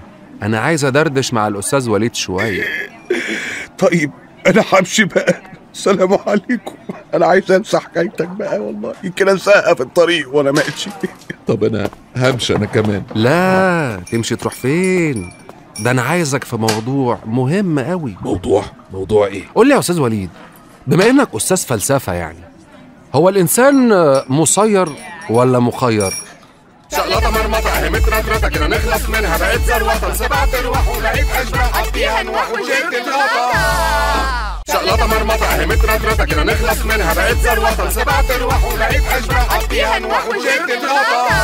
انا عايز ادردش مع الاستاذ وليد شويه
طيب انا همشي بقى سلام عليكم انا عايز انسى حكايتك بقى والله يمكن انساها في الطريق وانا ماشي
طب انا همشي انا كمان
لا تمشي تروح فين ده انا عايزك في موضوع مهم قوي
موضوع موضوع ايه
قول لي يا استاذ وليد بما انك استاذ فلسفه يعني هو الانسان آه، مسير ولا مخير
شقلطة مرمطة اهي مترطرطة كده نخلص منها بقيت زروطة سبعة ارواح ولقيت اشباح حطيها نوح وشلت الغطا شقلطة مرمطة اهي مترطرطة كده نخلص منها بقيت زروطة سبعة ارواح ولقيت اشباح حطيها نوح وشلت الغطا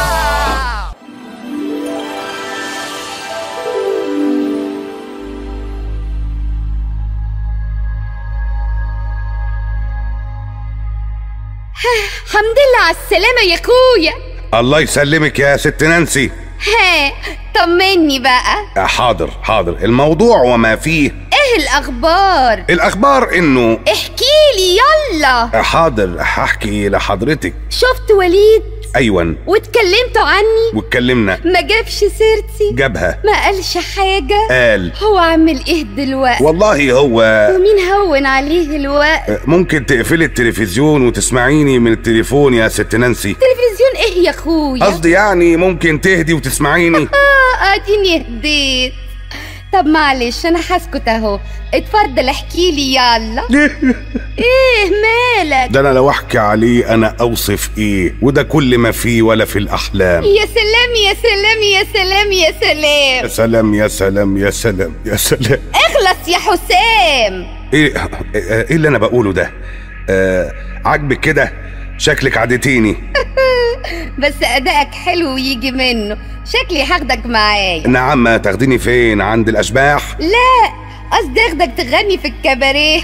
الحمد لله على السلامة يا اخويا
الله يسلمك يا ست نانسي
ها طمني بقى
آه، حاضر حاضر الموضوع وما فيه
ايه الاخبار
الاخبار انه
احكيلي يلا
آه، حاضر هحكي لحضرتك
شفت وليد
ايوه
واتكلمتوا عني
واتكلمنا
ما جابش سيرتي
جابها
ما قالش حاجة
قال
هو عامل ايه دلوقتي
والله هو
ومين هون عليه الوقت
آه، ممكن تقفلي التلفزيون وتسمعيني من التليفون يا ست نانسي
تلفزيون ايه يا اخويا
قصدي يعني ممكن تهدي وتسمعيني
اه اديني هديت طب معلش انا هسكت اهو اتفضل احكي لي يلا ايه مالك
ده انا لو احكي عليه انا اوصف ايه وده كل ما فيه ولا في الاحلام
يا سلام يا سلام يا سلام يا
يا
سلام
سلام يا سلام يا سلام يا سلام
اخلص يا حسام
ايه ايه اللي انا بقوله ده آه عاجبك كده شكلك عدتيني
بس ادائك حلو ويجي منه شكلي هاخدك معايا
نعم تاخديني فين عند الاشباح
لا قصدي اخدك تغني في الكباريه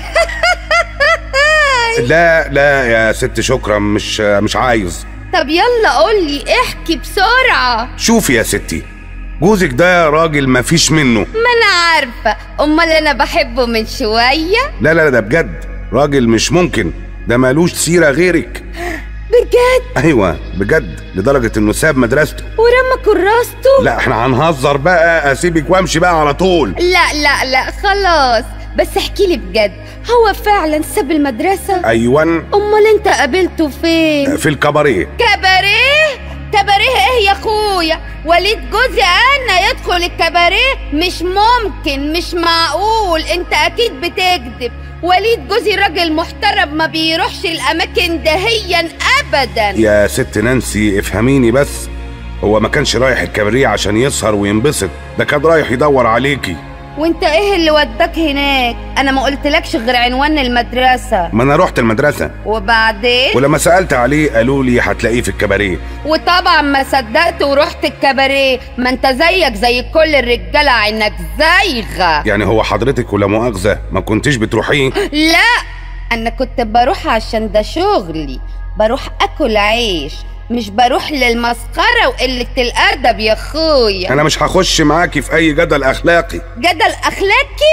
لا لا يا ست شكرا مش مش عايز
طب يلا قولي احكي بسرعة
شوفي يا ستي جوزك ده راجل مفيش منه
ما انا عارفة امال انا بحبه من شوية
لا لا لا ده بجد راجل مش ممكن ده مالوش سيرة غيرك
بجد
ايوه بجد لدرجة انه ساب مدرسته
ورمى كراسته
لا احنا هنهزر بقى اسيبك وامشي بقى على طول
لا لا لا خلاص بس احكي لي بجد هو فعلا ساب المدرسة
ايوه
امال انت قابلته فين
في الكباريه
كباريه كباريه ايه يا اخويا وليد جوزي انا يدخل الكباريه مش ممكن مش معقول انت اكيد بتكذب وليد جوزي راجل محترم ما بيروحش الاماكن دهيا ابدا
يا ست نانسي افهميني بس هو ما كانش رايح الكباريه عشان يسهر وينبسط ده كان رايح يدور عليكي
وانت ايه اللي وداك هناك انا ما قلتلكش غير عنوان المدرسة
ما انا رحت المدرسة
وبعدين
ولما سألت عليه قالوا لي هتلاقيه في الكباريه
وطبعا ما صدقت ورحت الكباريه ما انت زيك زي كل الرجاله عينك زايغه
يعني هو حضرتك ولا مؤاخذة ما كنتش بتروحيه
لا انا كنت بروح عشان ده شغلي بروح اكل عيش مش بروح للمسخره وقله الادب يا اخويا
انا مش هخش معاكي في اي جدل اخلاقي
جدل اخلاقي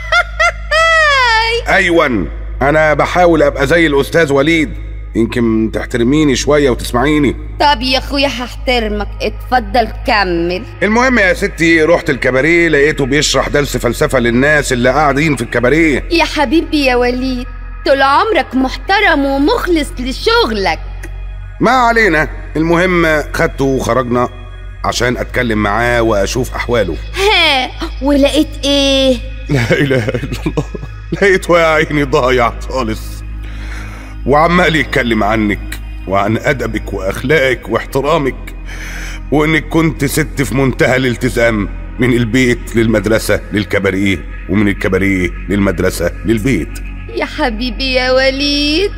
ايوه انا بحاول ابقى زي الاستاذ وليد يمكن تحترميني شوية وتسمعيني
طب يا اخويا هحترمك اتفضل كمل
المهم يا ستي رحت الكباريه لقيته بيشرح درس فلسفة للناس اللي قاعدين في الكباريه
يا حبيبي يا وليد طول عمرك محترم ومخلص لشغلك
ما علينا المهم خدته وخرجنا عشان اتكلم معاه واشوف احواله
ها ولقيت ايه
لا اله الا الله لقيته يا عيني ضايع خالص وعمال يتكلم عنك وعن ادبك واخلاقك واحترامك وانك كنت ست في منتهى الالتزام من البيت للمدرسة للكباريه ومن الكباريه للمدرسة للبيت
يا حبيبي يا وليد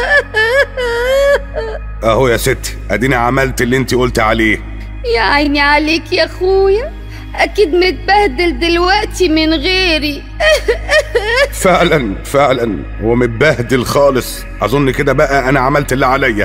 اهو يا ستي اديني عملت اللي انت قلت عليه
يا عيني عليك يا اخويا اكيد متبهدل دلوقتي من غيري
فعلا فعلا هو متبهدل خالص اظن كده بقى انا عملت اللي عليا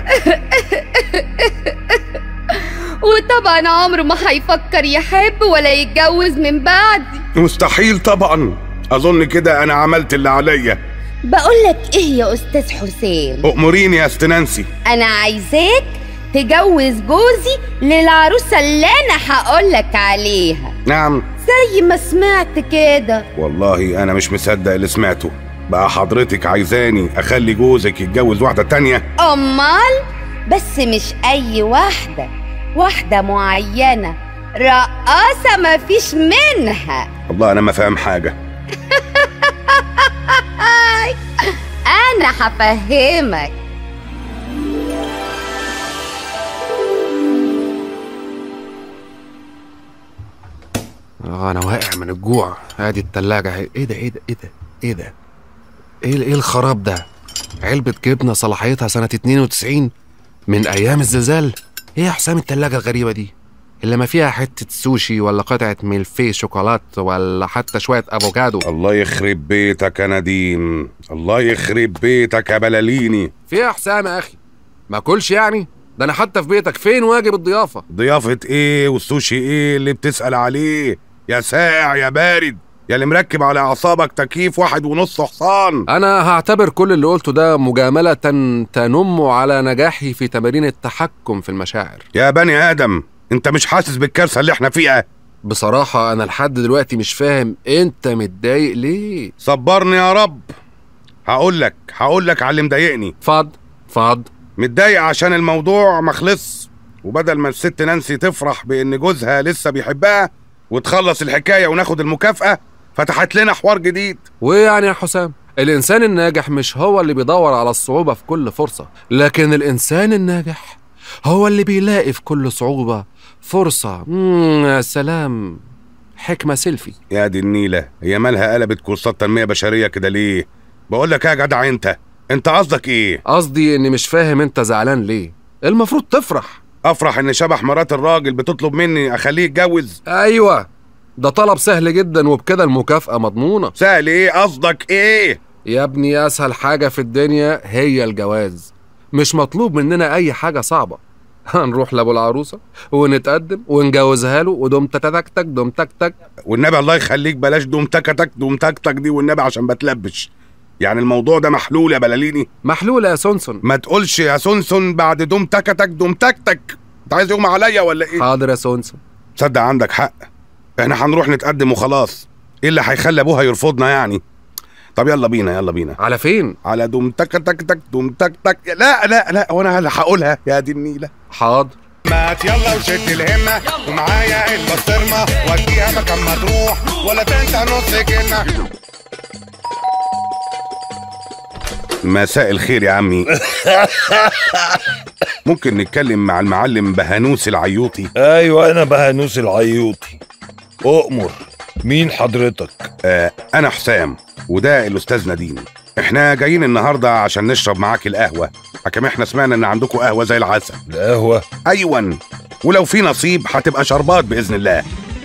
وطبعا عمره ما هيفكر يحب ولا يتجوز من بعدي
مستحيل طبعا اظن كده انا عملت اللي عليا
بقولك ايه يا استاذ حسين
اموريني يا استنانسي
انا عايزاك تجوز جوزي للعروسة اللي أنا هقولك عليها
نعم
زي ما سمعت كده
والله انا مش مصدق اللي سمعته بقى حضرتك عايزاني اخلي جوزك يتجوز واحده تانية
أمال بس مش أي واحدة واحدة معينة رقاصة مفيش منها
والله انا ما فاهم حاجه
أنا هفهمك
اه انا واقع من الجوع ادي التلاجة اهي ايه ده ايه ده ايه ده ايه ده ايه ايه الخراب ده علبة جبنة صلاحيتها سنة 92 من ايام الزلزال ايه يا حسام التلاجة الغريبة دي اللي ما فيها حتة سوشي ولا قطعة ميلفي شوكولات ولا حتى شوية افوكادو
الله يخرب بيتك يا نديم الله يخرب بيتك يا بلاليني
في إيه يا حسام يا اخي ما كلش يعني ده انا حتى في بيتك فين واجب الضيافة
ضيافه ايه والسوشي ايه اللي بتسال عليه يا ساقع يا بارد يا اللي مركب على اعصابك تكييف واحد ونص حصان
انا هعتبر كل اللي قلته ده مجاملة تنم على نجاحي في تمارين التحكم في المشاعر
يا بني ادم انت مش حاسس بالكارثه اللي احنا فيها
بصراحة أنا لحد دلوقتي مش فاهم أنت متضايق ليه؟
صبرني يا رب هقول لك هقول لك على اللي مضايقني
فض فض
متضايق عشان الموضوع مخلص وبدل ما الست نانسي تفرح بان جوزها لسه بيحبها وتخلص الحكايه وناخد المكافاه فتحت لنا حوار جديد
ويعني يا حسام الإنسان الناجح مش هو اللي بيدور على الصعوبة في كل فرصة لكن الإنسان الناجح هو اللي بيلاقي في كل صعوبة فرصة مم يا سلام حكمة سيلفي
يا دي النيله هي مالها قلبت كورسات تنميه بشريه كده ليه بقول لك إيه يا جدع انت انت قصدك ايه
قصدي إني مش فاهم أنت زعلان ليه المفروض تفرح
افرح ان شبح مرات الراجل بتطلب مني اخليه يتجوز
أيوة ده طلب سهل جدا وبكده المكافأة مضمونة
سهل ايه قصدك ايه
يا ابني أسهل حاجة في الدنيا هي الجواز مش مطلوب مننا أي حاجة صعبة هنروح لأبو العروسة ونتقدم ونجوزها له ودوم تتكتك دوم تكتك
والنبي الله يخليك بلاش دوم تكتك دوم تكتك دي والنبي عشان بتلبش يعني الموضوع ده محلول يا بلاليني
محلولة يا سونسون
ما تقولش يا سونسون بعد دوم تكتك دوم تكتك انت عايز يغمى عليا ولا ايه
حاضر يا سونسون
تصدق عندك حق احنا هنروح نتقدم وخلاص ايه اللي هيخلي ابوها يرفضنا يعني طب يلا بينا يلا بينا
على فين
على دوم تك تك تك دوم تك تك لا لا لا وانا اللي هقولها يا دي النيله
حاضر
مات يلا وشد الهمة ومعايا البسطرمة وديها مكان ما تروح ولا تنسى نص كلمة
مساء الخير يا عمي ممكن نتكلم مع المعلم بهانوس العيوطي
ايوه انا بهانوس العيوطي اؤمر مين حضرتك
آه انا حسام وده الاستاذ نديم احنا جايين النهارده عشان نشرب معاك القهوه حكم احنا سمعنا ان عندكم قهوه زي العسل
القهوه
ايوه ولو في نصيب هتبقى شربات باذن الله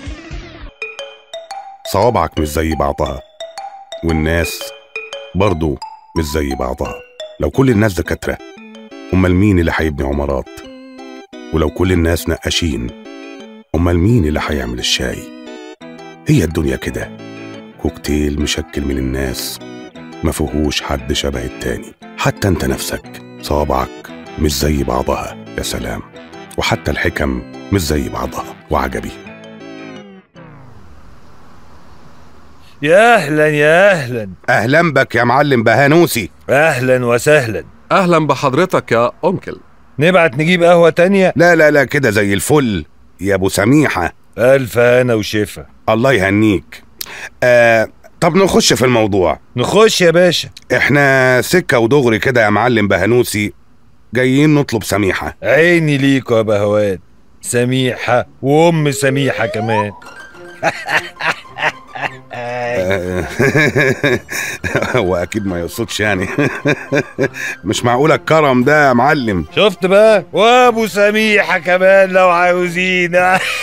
صوابعك مش زي بعضها والناس برضو مش زي بعضها لو كل الناس دكاتره امال مين اللي هيبني عمارات ولو كل الناس نقاشين امال مين اللي هيعمل الشاي هي الدنيا كده كوكتيل مشكل من الناس ما فيهوش حد شبه التاني حتى انت نفسك صوابعك مش زي بعضها يا سلام وحتى الحكم مش زي بعضها وعجبي
يا اهلا يا اهلا
اهلا بك يا معلم بهانوسي
اهلا وسهلا
أهلا بحضرتك يا أنكل
نبعت نجيب قهوه تانية
لا لا لا كده زي الفل يا ابو سميحه
الف انا وشفا
الله يهنيك آه طب نخش في الموضوع
نخش يا باشا
احنا سكه ودغري كده يا معلم بهانوسي جايين نطلب سميحه
عيني ليكوا يا بهوات سميحه وام سميحه كمان
هو اكيد ما يقصدش يعني مش معقول الكرم ده يا معلم
شفت بقى وابو سميحه كمان لو عاوزين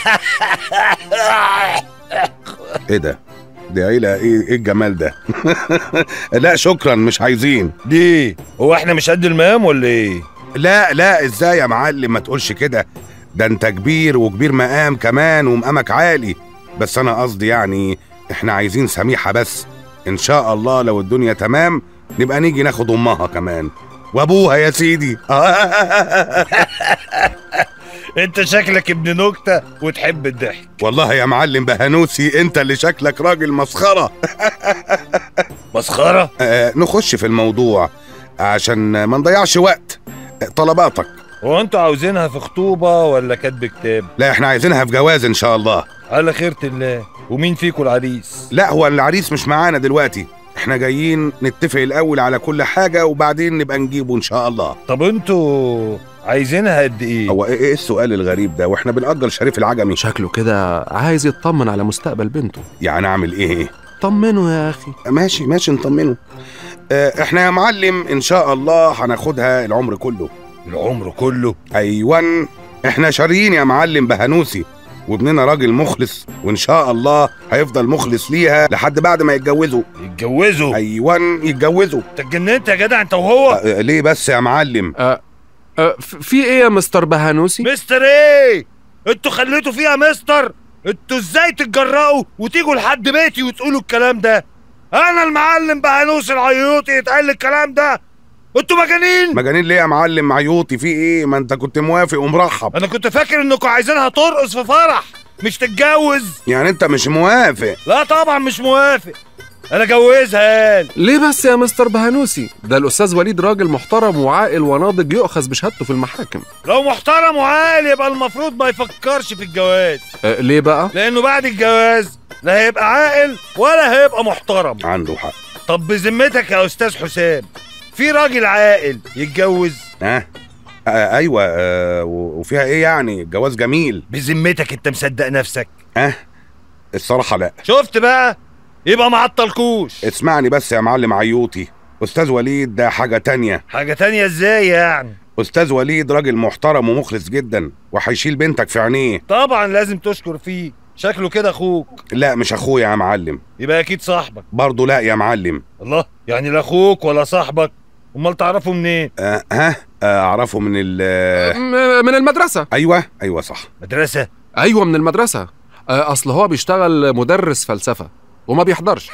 ايه ده دي عيلة ايه ايه الجمال ده لا شكرا مش عايزين
ليه هو احنا مش قد المقام ولا ايه
لا لا ازاي يا معلم ما تقولش كده ده انت كبير وكبير مقام كمان ومقامك عالي بس انا قصدي يعني احنا عايزين سميحة بس ان شاء الله لو الدنيا تمام نبقى نيجي ناخد امها كمان وابوها يا سيدي
انت شكلك ابن نكتة وتحب الضحك
والله يا معلم بهنوسي انت اللي شكلك راجل مسخره
مسخرة
آه نخش في الموضوع عشان ما نضيعش وقت آه، طلباتك
هو انتوا عاوزينها في خطوبة ولا كاتب كتاب
لا احنا عايزينها في جواز ان شاء الله
على خيرة الله ومين فيكم العريس
لا هو العريس مش معانا دلوقتي احنا جايين نتفق الاول على كل حاجه وبعدين نبقى نجيبه ان شاء الله
طب انتوا عايزينها قد ايه
هو ايه إيه السؤال الغريب ده واحنا بنأجر شريف العجمي
شكله كده عايز يطمن على مستقبل بنته
يعني اعمل ايه
طمنه يا اخي
ماشي ماشي نطمنه اه احنا يا معلم ان شاء الله هناخدها العمر كله
العمر كله
ايوان احنا شاريين يا معلم بهنوسي وابننا راجل مخلص وان شاء الله هيفضل مخلص ليها لحد بعد ما يتجوزوا
يتجوزوا
ايوان يتجوزوا
انت اتجننت يا جدع انت وهو
اه ليه بس يا معلم
أه أه ف- في ايه يا مستر بهانوسي
مستر ايه انتوا خليتوا فيها مستر انتوا ازاي تتجرأوا وتيجوا لحد بيتي وتقولوا الكلام ده انا المعلم بهانوس العيوطي يتقال لي الكلام ده انتوا مجانين
مجانين ليه يا معلم عيوطي في ايه ما انت كنت موافق ومرحب
انا كنت فاكر انكم عايزينها ترقص في فرح مش تتجوز
يعني انت مش موافق
لا طبعا مش موافق انا جوزها قال
ليه بس يا مستر بهانوسي ده الاستاذ وليد راجل محترم وعاقل وناضج يؤخذ بشهادته في المحاكم
لو محترم وعاقل يبقى المفروض ما يفكرش في الجواز
أه ليه بقى
لانه بعد الجواز لا هيبقى عاقل ولا هيبقى محترم
عنده حق
طب بذمتك يا استاذ حسام في راجل عاقل يتجوز
ها آه ايوه آه و- وفيها ايه يعني الجواز جميل
بذمتك انت مصدق نفسك
ها الصراحه لا
شفت بقى يبقى ما عطلكوش
اسمعني بس يا معلم عيوطي استاذ وليد ده حاجه تانية
حاجه تانية ازاي يعني
استاذ وليد راجل محترم ومخلص جدا وهيشيل بنتك في عينيه
طبعا لازم تشكر فيه شكله كده اخوك
لا مش اخويا يا معلم
يبقى اكيد صاحبك
برضه لا يا معلم
الله يعني لا اخوك ولا صاحبك امال تعرفه منين
آه ها آه اعرفه من ال
م- من المدرسه
ايوه ايوه صح
مدرسه
ايوه من المدرسه أه اصل هو بيشتغل مدرس فلسفه وما بيحضرش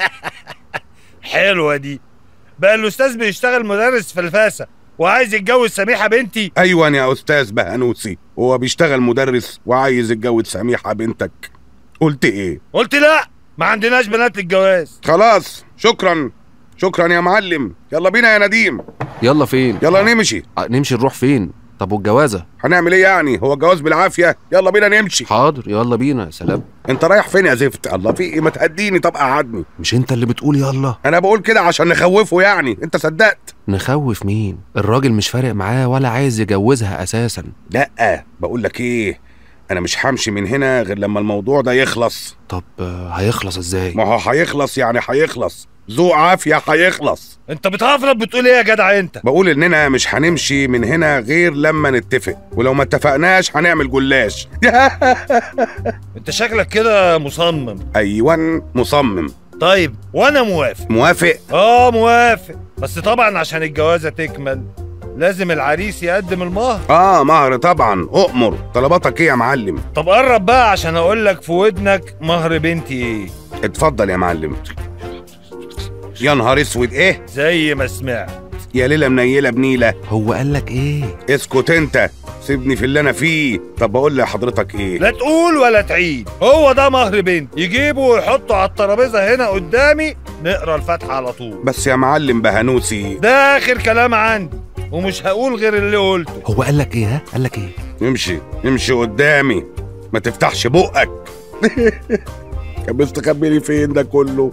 حلوه دي بقى الاستاذ بيشتغل مدرس فلفاسه وعايز يتجوز سميحه بنتي
ايوه يا استاذ بهنوسي هو بيشتغل مدرس وعايز يتجوز سميحه بنتك قلت ايه
قلت لا ما عندناش بنات للجواز
خلاص شكرا شكرا يا معلم يلا بينا يا نديم
يلا فين
يلا نمشي
أه نمشي نروح فين طب والجوازه
هنعمل ايه يعني هو الجواز بالعافيه يلا بينا نمشي
حاضر يلا بينا يا سلام
انت رايح فين يا زفت الله في ايه ما تهديني طب قعدني
مش انت اللي بتقول يلا
انا بقول كده عشان نخوفه يعني انت صدقت
نخوف مين الراجل مش فارق معاه ولا عايز يجوزها اساسا
لا بقول لك ايه انا مش همشي من هنا غير لما الموضوع ده يخلص
طب آه، هيخلص ازاي
ما هو هيخلص يعني هيخلص ذو عافيه هيخلص
انت بتهفرط بتقول ايه يا جدع انت
بقول اننا مش هنمشي من هنا غير لما نتفق ولو ما اتفقناش هنعمل جلاش
انت شكلك كده مصمم
ايوان مصمم
طيب وانا موافق
موافق
اه موافق بس طبعا عشان الجوازه تكمل لازم العريس يقدم المهر
اه مهر طبعا اؤمر طلباتك ايه يا معلم
طب قرب بقى عشان اقول لك في ودنك مهر بنتي ايه
اتفضل يا معلم يا نهار اسود ايه
زي ما سمعت
يا ليله منيله بنيله
هو قال لك ايه
اسكت انت سيبني في اللي انا فيه طب بقول لحضرتك ايه
لا تقول ولا تعيد هو ده مهر بنتي يجيبه ويحطه على الترابيزه هنا قدامي نقرا الفاتحه على طول
بس يا معلم بهنوسي
ده اخر كلام عندي ومش هقول غير اللي قلته
هو قال لك ايه ها قال لك ايه
امشي امشي قدامي ما تفتحش بقك كان مستخبي لي فين ده كله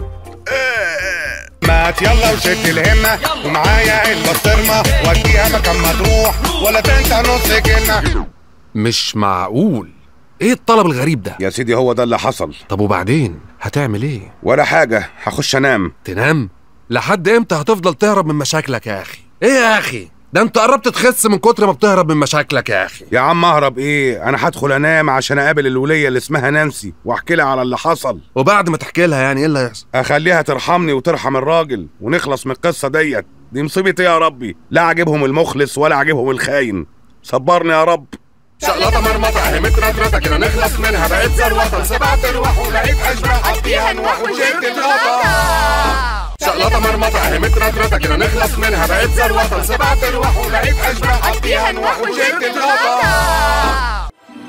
مات يلا وشد الهمة ومعايا البسطرمة وديها مكان ما تروح ولا تنسى نص كلمة
مش معقول ايه الطلب الغريب ده
يا سيدي هو ده اللي حصل
طب وبعدين هتعمل ايه
ولا حاجة هخش انام
تنام لحد امتى هتفضل تهرب من مشاكلك يا اخي ايه يا اخي ده انت قربت تخس من كتر ما بتهرب من مشاكلك يا اخي
يا عم اهرب ايه انا هدخل انام عشان اقابل الولية اللي اسمها نانسي واحكي لها على اللي حصل
وبعد ما تحكي لها يعني ايه اللي هيحصل
اخليها ترحمني وترحم الراجل ونخلص من القصة ديت دي مصيبة ايه يا ربي لا عاجبهم المخلص ولا عاجبهم الخاين صبرني يا رب
شقلطة مرمطة اهي مترطرطة كده نخلص منها بقيت زروطة سبعة ارواح ولقيت اشباح فيها نوح وجبت الغطا شقلطة مرمطة اهي مترطرطة كده نخلص منها بقيت زروطة سبعة ارواح ولقيت اشباح حطيها نوح وشلت الغطا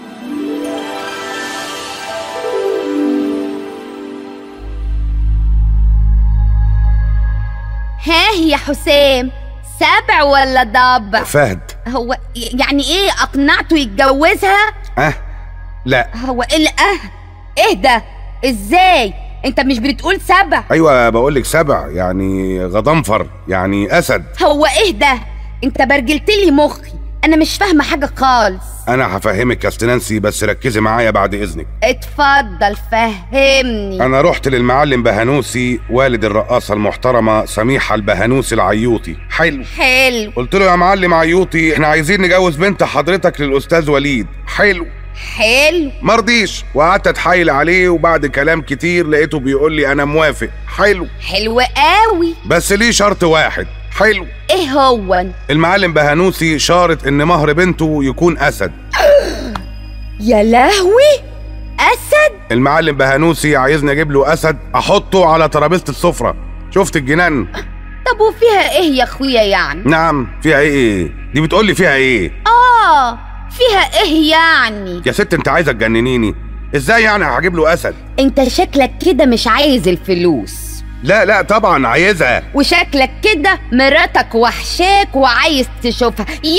ها يا حسام سبع ولا ضبع
فهد
هو يعني ايه اقنعته يتجوزها
اه لا
هو ايه اللي اه ايه ده ازاي انت مش بتقول سبع
ايوه بقول لك سبع يعني غضنفر يعني اسد
هو ايه ده انت برجلت لي مخي انا مش فاهمه حاجه خالص
انا هفهمك يا أستاذ نانسي بس ركزي معايا بعد اذنك
اتفضل فهمني
انا رحت للمعلم بهنوسي والد الرقاصه المحترمه سميحه البهنوسي العيوطي حلو
حلو
قلت له يا معلم عيوطي احنا عايزين نجوز بنت حضرتك للاستاذ وليد حلو
حلو
مرضيش وقعدت اتحايل عليه وبعد كلام كتير لقيته بيقول لي انا موافق حلو
حلو قوي
بس ليه شرط واحد حلو
ايه هو
المعلم بهنوسي شارط ان مهر بنته يكون اسد
يا لهوي اسد
المعلم بهنوسي عايزني اجيب له اسد احطه على ترابيزه السفره شفت الجنان
طب وفيها ايه يا اخويا يعني
نعم فيها ايه دي بتقول لي فيها ايه
اه فيها ايه يعني
يا ست انت عايزه تجننيني ازاي يعني هجيب له اسد
انت شكلك كده مش عايز الفلوس
لا لا طبعا عايزها
وشكلك كده مراتك وحشاك وعايز تشوفها يا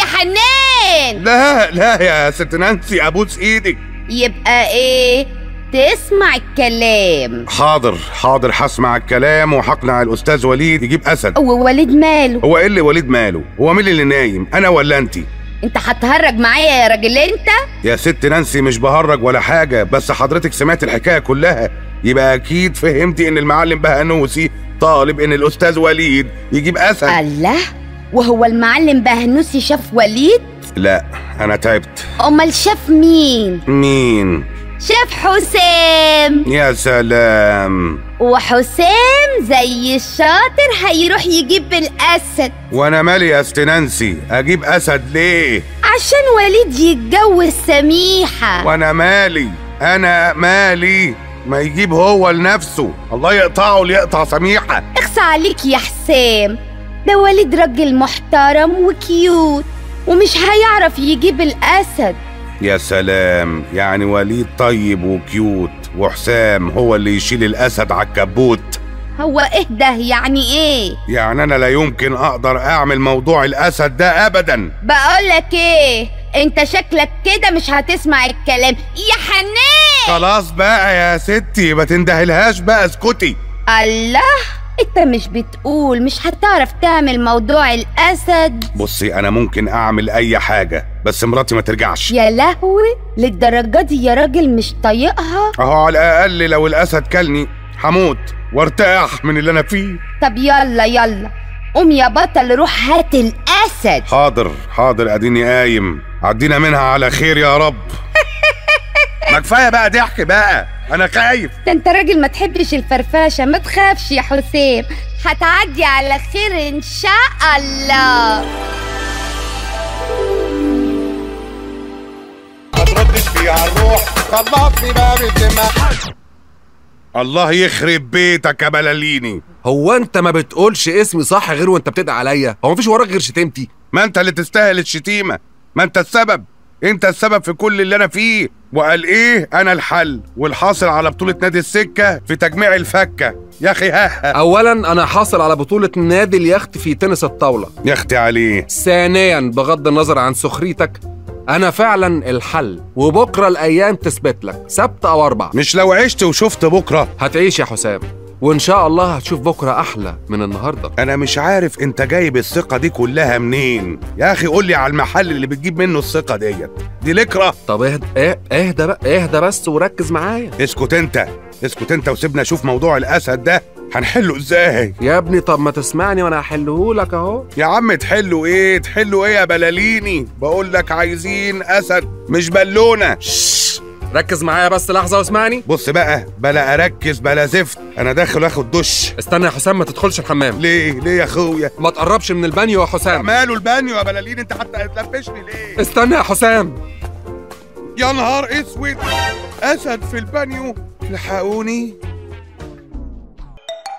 حنان
لا لا يا ست نانسي ابوس ايدك
يبقى ايه تسمع الكلام
حاضر حاضر هسمع الكلام وهقنع الاستاذ وليد يجيب اسد
ووليد ماله
هو ايه اللي وليد ماله هو مين اللي نايم انا ولا انت
انت هتهرج معايا يا راجل انت
يا ست نانسي مش بهرج ولا حاجه بس حضرتك سمعت الحكايه كلها يبقى اكيد فهمتي ان المعلم بهنوسي طالب ان الاستاذ وليد يجيب اسد
الله وهو المعلم بهنوسي شاف وليد
لا انا تعبت
امال شاف مين
مين
شاف حسام
يا سلام
وحسام زي الشاطر هيروح يجيب الاسد
وانا مالي يا ست نانسي اجيب اسد ليه
عشان وليد يتجوز سميحة
وانا مالي انا مالي ما يجيب هو لنفسه الله يقطعه ليقطع سميحه
اخصى عليك يا حسام ده وليد راجل محترم وكيوت ومش هيعرف يجيب الاسد
يا سلام يعني وليد طيب وكيوت وحسام هو اللي يشيل الاسد على الكبوت
هو ايه ده يعني ايه
يعني انا لا يمكن اقدر اعمل موضوع الاسد ده ابدا
بقولك ايه انت شكلك كده مش هتسمع الكلام يا حنان
خلاص بقى يا ستي ما تندهلهاش بقى اسكتي
الله انت مش بتقول مش هتعرف تعمل موضوع الاسد
بصي انا ممكن اعمل اي حاجه بس مراتي ما ترجعش
يا لهوي للدرجه دي يا راجل مش طايقها
اهو على الاقل لو الاسد كلني هموت وارتاح من اللي انا فيه
طب يلا يلا قوم يا بطل روح هات الاسد
حاضر حاضر اديني قايم عدينا منها على خير يا رب ما كفايه بقى ضحك بقى انا خايف
ده انت راجل ما تحبش الفرفشه ما تخافش يا حسام هتعدي على خير ان شاء الله
ما تردش فيها على الروح خلصني بقى بالدماغ الله يخرب بيتك يا بلاليني
هو انت ما بتقولش اسمي صح غير وانت بتدعي عليا هو مفيش وراك غير شتيمتي
ما انت اللي تستاهل الشتيمه ما انت السبب انت السبب في كل اللي انا فيه وقال ايه انا الحل والحاصل على بطوله نادي السكه في تجميع الفكه يا اخي ها
اولا انا حاصل على بطوله نادي اليخت في تنس الطاوله
يا اختي عليه
ثانيا بغض النظر عن سخريتك انا فعلا الحل وبكره الايام تثبت لك سبت او اربع
مش لو عشت وشفت بكره
هتعيش يا حسام وان شاء الله هتشوف بكره احلى من النهارده
انا مش عارف انت جايب الثقه دي كلها منين يا اخي قول لي على المحل اللي بتجيب منه الثقه ديت دي لكره
طب اهدى ايه اهدى بقى اهدى بس وركز معايا
اسكت انت اسكت انت وسيبنا اشوف موضوع الاسد ده هنحله ازاي
يا ابني طب ما تسمعني وانا هحله لك اهو
يا عم تحلوا ايه تحلوا ايه يا بلاليني بقول لك عايزين اسد مش بالونه
ركز معايا بس لحظه واسمعني
بص بقى بلا اركز بلا زفت انا داخل اخد دش
استنى يا حسام ما تدخلش الحمام
ليه ليه يا اخويا
ما تقربش من البانيو يا حسام
ماله البانيو يا بلالين انت حتى هتلبشني ليه
استنى يا حسام
يا نهار اسود اسد في البانيو الحقوني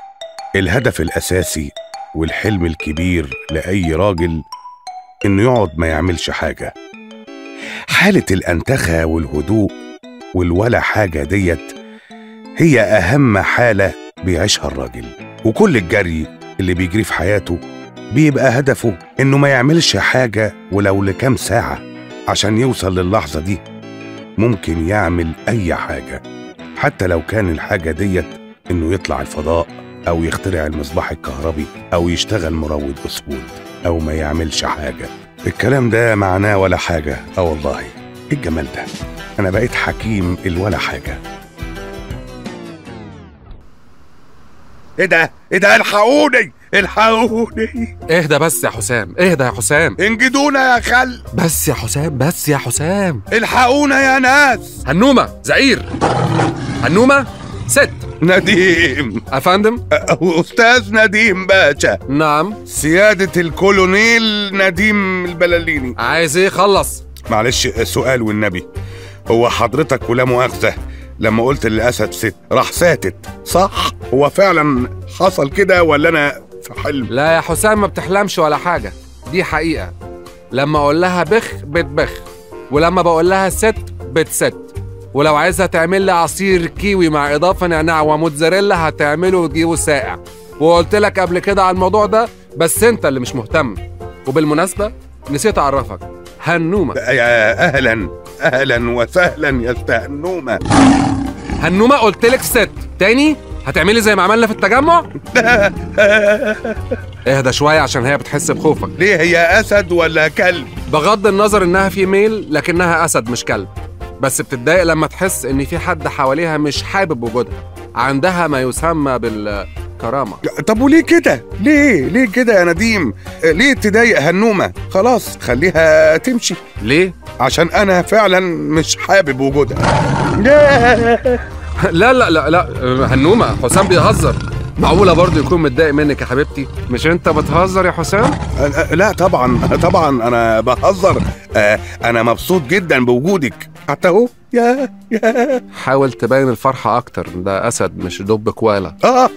الهدف الأساسي والحلم الكبير لأي راجل إنه يقعد ما يعملش حاجة حالة الأنتخة والهدوء والولا حاجة ديت هي أهم حالة بيعيشها الراجل وكل الجري اللي بيجري في حياته بيبقى هدفه إنه ما يعملش حاجة ولو لكام ساعة عشان يوصل للحظة دي ممكن يعمل أي حاجة حتى لو كان الحاجة ديت إنه يطلع الفضاء أو يخترع المصباح الكهربي أو يشتغل مروض أسود أو ما يعملش حاجة الكلام ده معناه ولا حاجة اه والله إيه الجمال ده أنا بقيت حكيم الولا حاجة إيه ده؟ إيه ده الحقوني الحقوني
اهدى بس يا حسام اهدى يا حسام
انجدونا يا خل
بس يا حسام بس يا حسام
الحقونا يا ناس
هنومة زعير هنومة ست
نديم
أفندم
أستاذ نديم باشا
نعم
سيادة الكولونيل نديم البلاليني
عايز ايه خلص
معلش سؤال والنبي هو حضرتك ولا مؤاخذة لما قلت للأسد ست راح ساتت صح هو فعلا حصل كده ولا أنا في حلم
لا يا حسام ما بتحلمش ولا حاجة دي حقيقة لما أقول لها بخ بتبخ ولما بقول لها ست بتست ولو عايزها تعمل لي عصير كيوي مع إضافة نعناع وموتزاريلا هتعمله وتجيبه ساقع وقلت لك قبل كده على الموضوع ده بس أنت اللي مش مهتم وبالمناسبة نسيت أعرفك هنومة
يا أهلا أهلا وسهلا يا استهنومة
هنومة قلت لك ست تاني هتعملي زي ما عملنا في التجمع اهدى شوية عشان هي بتحس بخوفك
ليه هي أسد ولا كلب
بغض النظر إنها فيميل لكنها أسد مش كلب بس بتتضايق لما تحس إن في حد حواليها مش حابب وجودها عندها ما يسمى بالكرامة
طب وليه كده ليه ليه كده يا نديم ليه تضايق هنومة خلاص خليها تمشي
ليه
عشان أنا فعلا مش حابب وجودها
لا لا لا لا هنومة حسام بيهزر معقولة برضه يكون متضايق منك يا حبيبتي مش انت بتهزر يا حسام
لا طبعا طبعا انا بهزر آه، انا مبسوط جدا بوجودك حتى اهو يا يا
حاول تبين الفرحة أكتر ده أسد مش دب كوالا
اه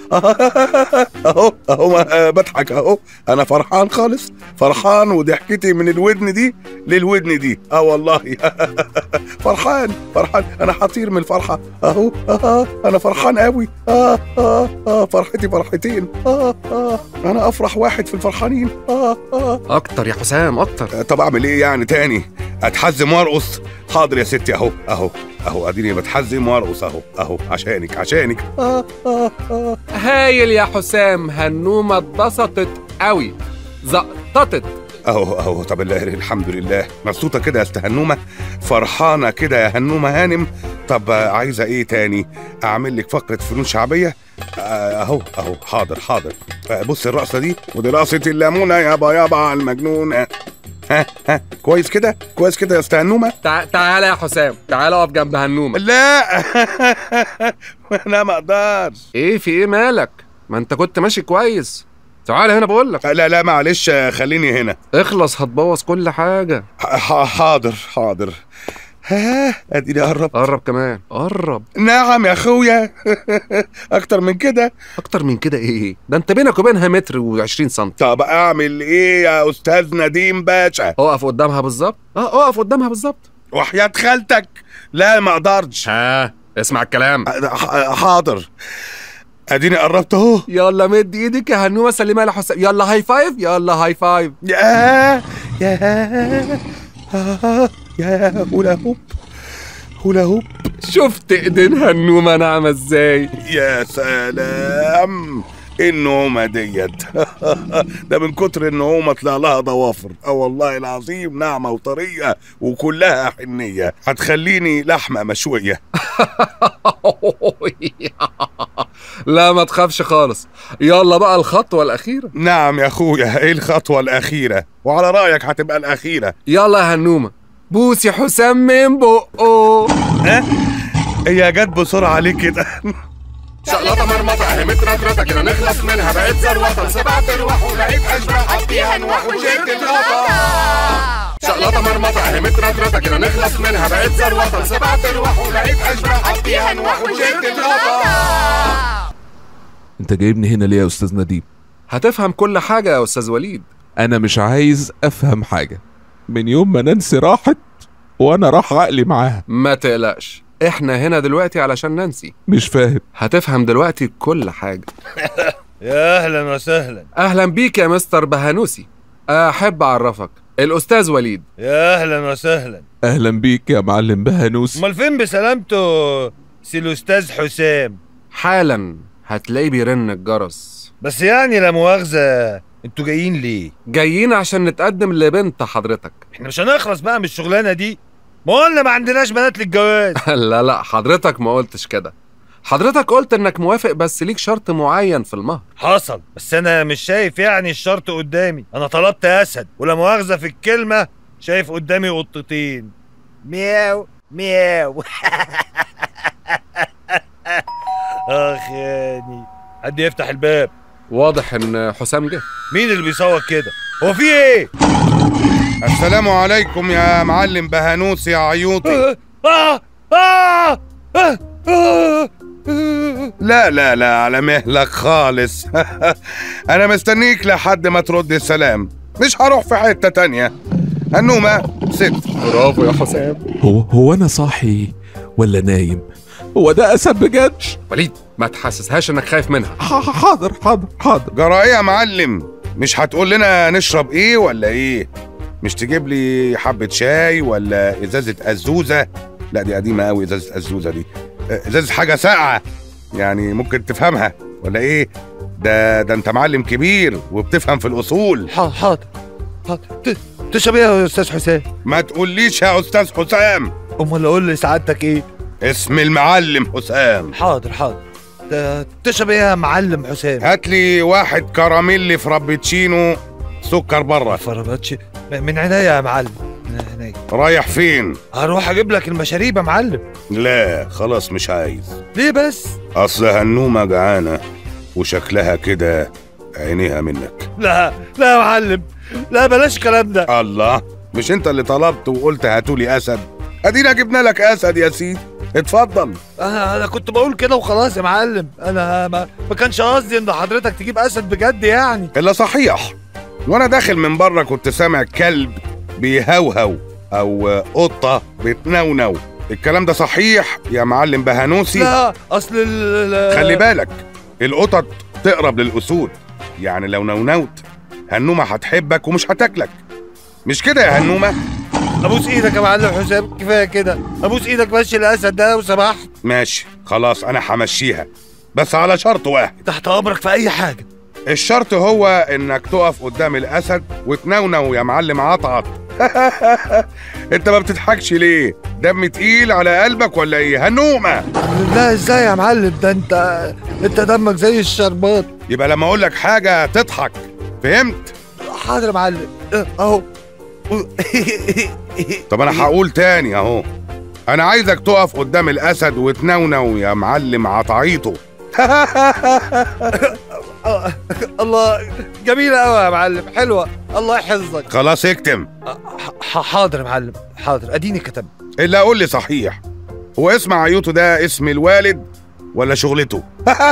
اهو اهو آه، بضحك اهو انا فرحان خالص فرحان وضحكتي من الودن دي للودن دي اه والله فرحان فرحان انا هطير من الفرحه اهو اه انا فرحان قوي اه اه اه فرحتي فرحتين اه اه انا افرح واحد في الفرحانين اه اه
أكتر يا حسام أكتر
طب اعمل ايه يعني تاني اتحزم وارقص حاضر يا ستي اهو اهو اهو اديني بتحزم وارقص اهو اهو عشانك عشانك آه آه آه.
هايل يا حسام هنومة اتبسطت قوي زقطتت
اهو اهو طب الله الحمد لله مبسوطه كده يا استهنومه فرحانه كده يا هنومه هانم طب آه، عايزه ايه تاني اعمل لك فقره فنون شعبيه آه، اهو اهو حاضر حاضر آه، بص الرقصه دي ودي رقصه الليمونه يابا يابا على المجنون ها ها كويس كده كويس كده يا استهنومه
تع... تعالى يا حسام تعالى اقف جنب هنومة
لا انا ما اقدرش
ايه في ايه مالك ما انت كنت ماشي كويس تعالى هنا بقول لك
لا لا معلش خليني هنا
اخلص هتبوظ كل حاجة
ح- حاضر حاضر ها اديني قرب
قرب كمان قرب
نعم يا اخويا اكتر من كده
اكتر من كده ايه ده انت بينك وبينها متر و20 سم
طب اعمل ايه يا استاذ نديم باشا
اقف قدامها بالظبط اه اقف قدامها بالظبط
وحياة خالتك لا ما اقدرش
ها اسمع الكلام
ح- حاضر اديني قربت اهو
يلا مد ايدك يا هنومه سلمها لحسام يلا هاي فايف يلا هاي فايف
يا يا آه، يا هولا هوب هولا هوب
شفت ايدين هنومه ناعمه ازاي
يا سلام النومة ديت ده من كتر النومة طلع لها ضوافر اه والله العظيم ناعمة وطرية وكلها حنية هتخليني لحمة مشوية
لا ما تخافش خالص يلا بقى الخطوه الاخيره
نعم يا اخويا ايه الخطوة الأخيرة وعلى رأيك هتبقى الأخيرة
يلا يا هنومه بوس يا حسام من بقه
ها هي جت بسرعة ليه كده
شقلطة مرمطة اهي مترطرطة كده نخلص منها بقيت زروطة سبعة ارواح ولقيت اشباح حطيها نوح وشلت الغطا شقلطة مرمطة اهي مترطرطة كده نخلص منها بقيت زروطة سبعة ارواح ولقيت اشباح حطيها نوح وشلت الغطا
انت جايبني هنا ليه يا استاذ نديم
هتفهم كل حاجة يا أستاذ وليد
انا مش عايز افهم حاجه من يوم ما نانسي راحت وانا راح عقلي معاها
ما تقلقش احنا هنا دلوقتي علشان ننسي
مش فاهم
هتفهم دلوقتي كل حاجة
يا اهلا وسهلا
أهلا بيك يا مستر بهانوسي أحب أعرفك الأستاذ وليد
يا اهلا وسهلا
اهلا بيك يا معلم بهانوس
امال فين بسلامته سي الاستاذ حسام
حالا هتلاقيه بيرن الجرس
بس يعني لا مؤاخذه انتوا جايين ليه
جايين عشان نتقدم لبنت حضرتك
احنا مش هنخلص بقى من الشغلانه دي ما قلنا ما عندناش بنات للجواز
لا لا حضرتك ما قلتش كده حضرتك قلت انك موافق بس ليك شرط معين في المهر
حصل بس انا مش شايف يعني الشرط قدامي انا طلبت اسد ولا مؤاخذه في الكلمه شايف قدامي قطتين مياو مياو اخ يعني حد يفتح الباب
واضح ان حسام جه
مين اللي بيصوت كده هو في ايه
السلام عليكم يا معلم بهانوس يا عيوطي
آه آه آه آه
لا لا لا على مهلك خالص انا مستنيك لحد ما ترد السلام مش هروح في حتة تانية هنومة ست
برافو يا حسام
هو هو انا صاحي ولا نايم هو ده اسد بجد
وليد ما تحسسهاش انك خايف منها
ح- حاضر حاضر حاضر
جرى ايه يا معلم مش هتقول لنا نشرب ايه ولا ايه مش تجيب لي حبة شاي ولا ازازة ازوزة لا دي قديمة قوي ازازة ازوزة دي آه، ازازة حاجة ساقعة يعني ممكن تفهمها ولا ايه ده ده انت معلم كبير وبتفهم في الاصول
حاضر حاضر حاضر ت- تشرب ايه يا استاذ حسام
ما تقوليش يا استاذ حسام
امال اقول لسعادتك ايه
اسم المعلم حسام
حاضر حاضر ت- تشرب ايه يا معلم حسام
هات لي واحد كراميلي فرابتشينو سكر بره
فرباتشي من عينيا يا معلم من عينيا
رايح فين
هروح اجيب لك المشاريب يا معلم
لا خلاص مش عايز
ليه بس
اصل هنومة جعانة وشكلها كده عينيها منك
لا لا يا معلم لا بلاش الكلام ده
الله مش انت اللي طلبت وقلت هاتولي اسد ادينا جبنا لك اسد يا سيدي اتفضل
انا انا كنت بقول كده وخلاص يا معلم انا ما, ما كانش قصدي ان حضرتك تجيب اسد بجد يعني
الا صحيح وانا داخل من بره كنت سامع كلب بيهوهو او قطة بتنونو الكلام ده صحيح يا معلم بهانوسي
لا اصل ال ال-
خلي بالك القطط تقرب للاسود يعني لو نونوت هنومة هتحبك ومش هتاكلك مش كده يا هنومة
ابوس ايدك يا معلم حسام كفايه كده ابوس ايدك مشي الاسد ده لو سمحت
ماشي خلاص انا همشيها بس على شرط واحد
تحت امرك في اي حاجه
الشرط هو انك تقف قدام الاسد وتنونو يا معلم عطعط انت ما بتضحكش ليه دم تقيل على قلبك ولا ايه هنومه
لا ازاي يا معلم ده انت انت دمك زي الشربات
يبقى لما اقول لك حاجه تضحك فهمت
حاضر يا معلم اه، اهو
طب انا هقول تاني اهو انا عايزك تقف قدام الاسد وتنونو يا معلم عطعيطه
اه، الله جميله قوي يا معلم حلوه الله يحفظك
خلاص اكتم
ح- حاضر يا معلم حاضر اديني كتب
الا قول لي صحيح هو اسم عيوطه ده اسم الوالد ولا شغلته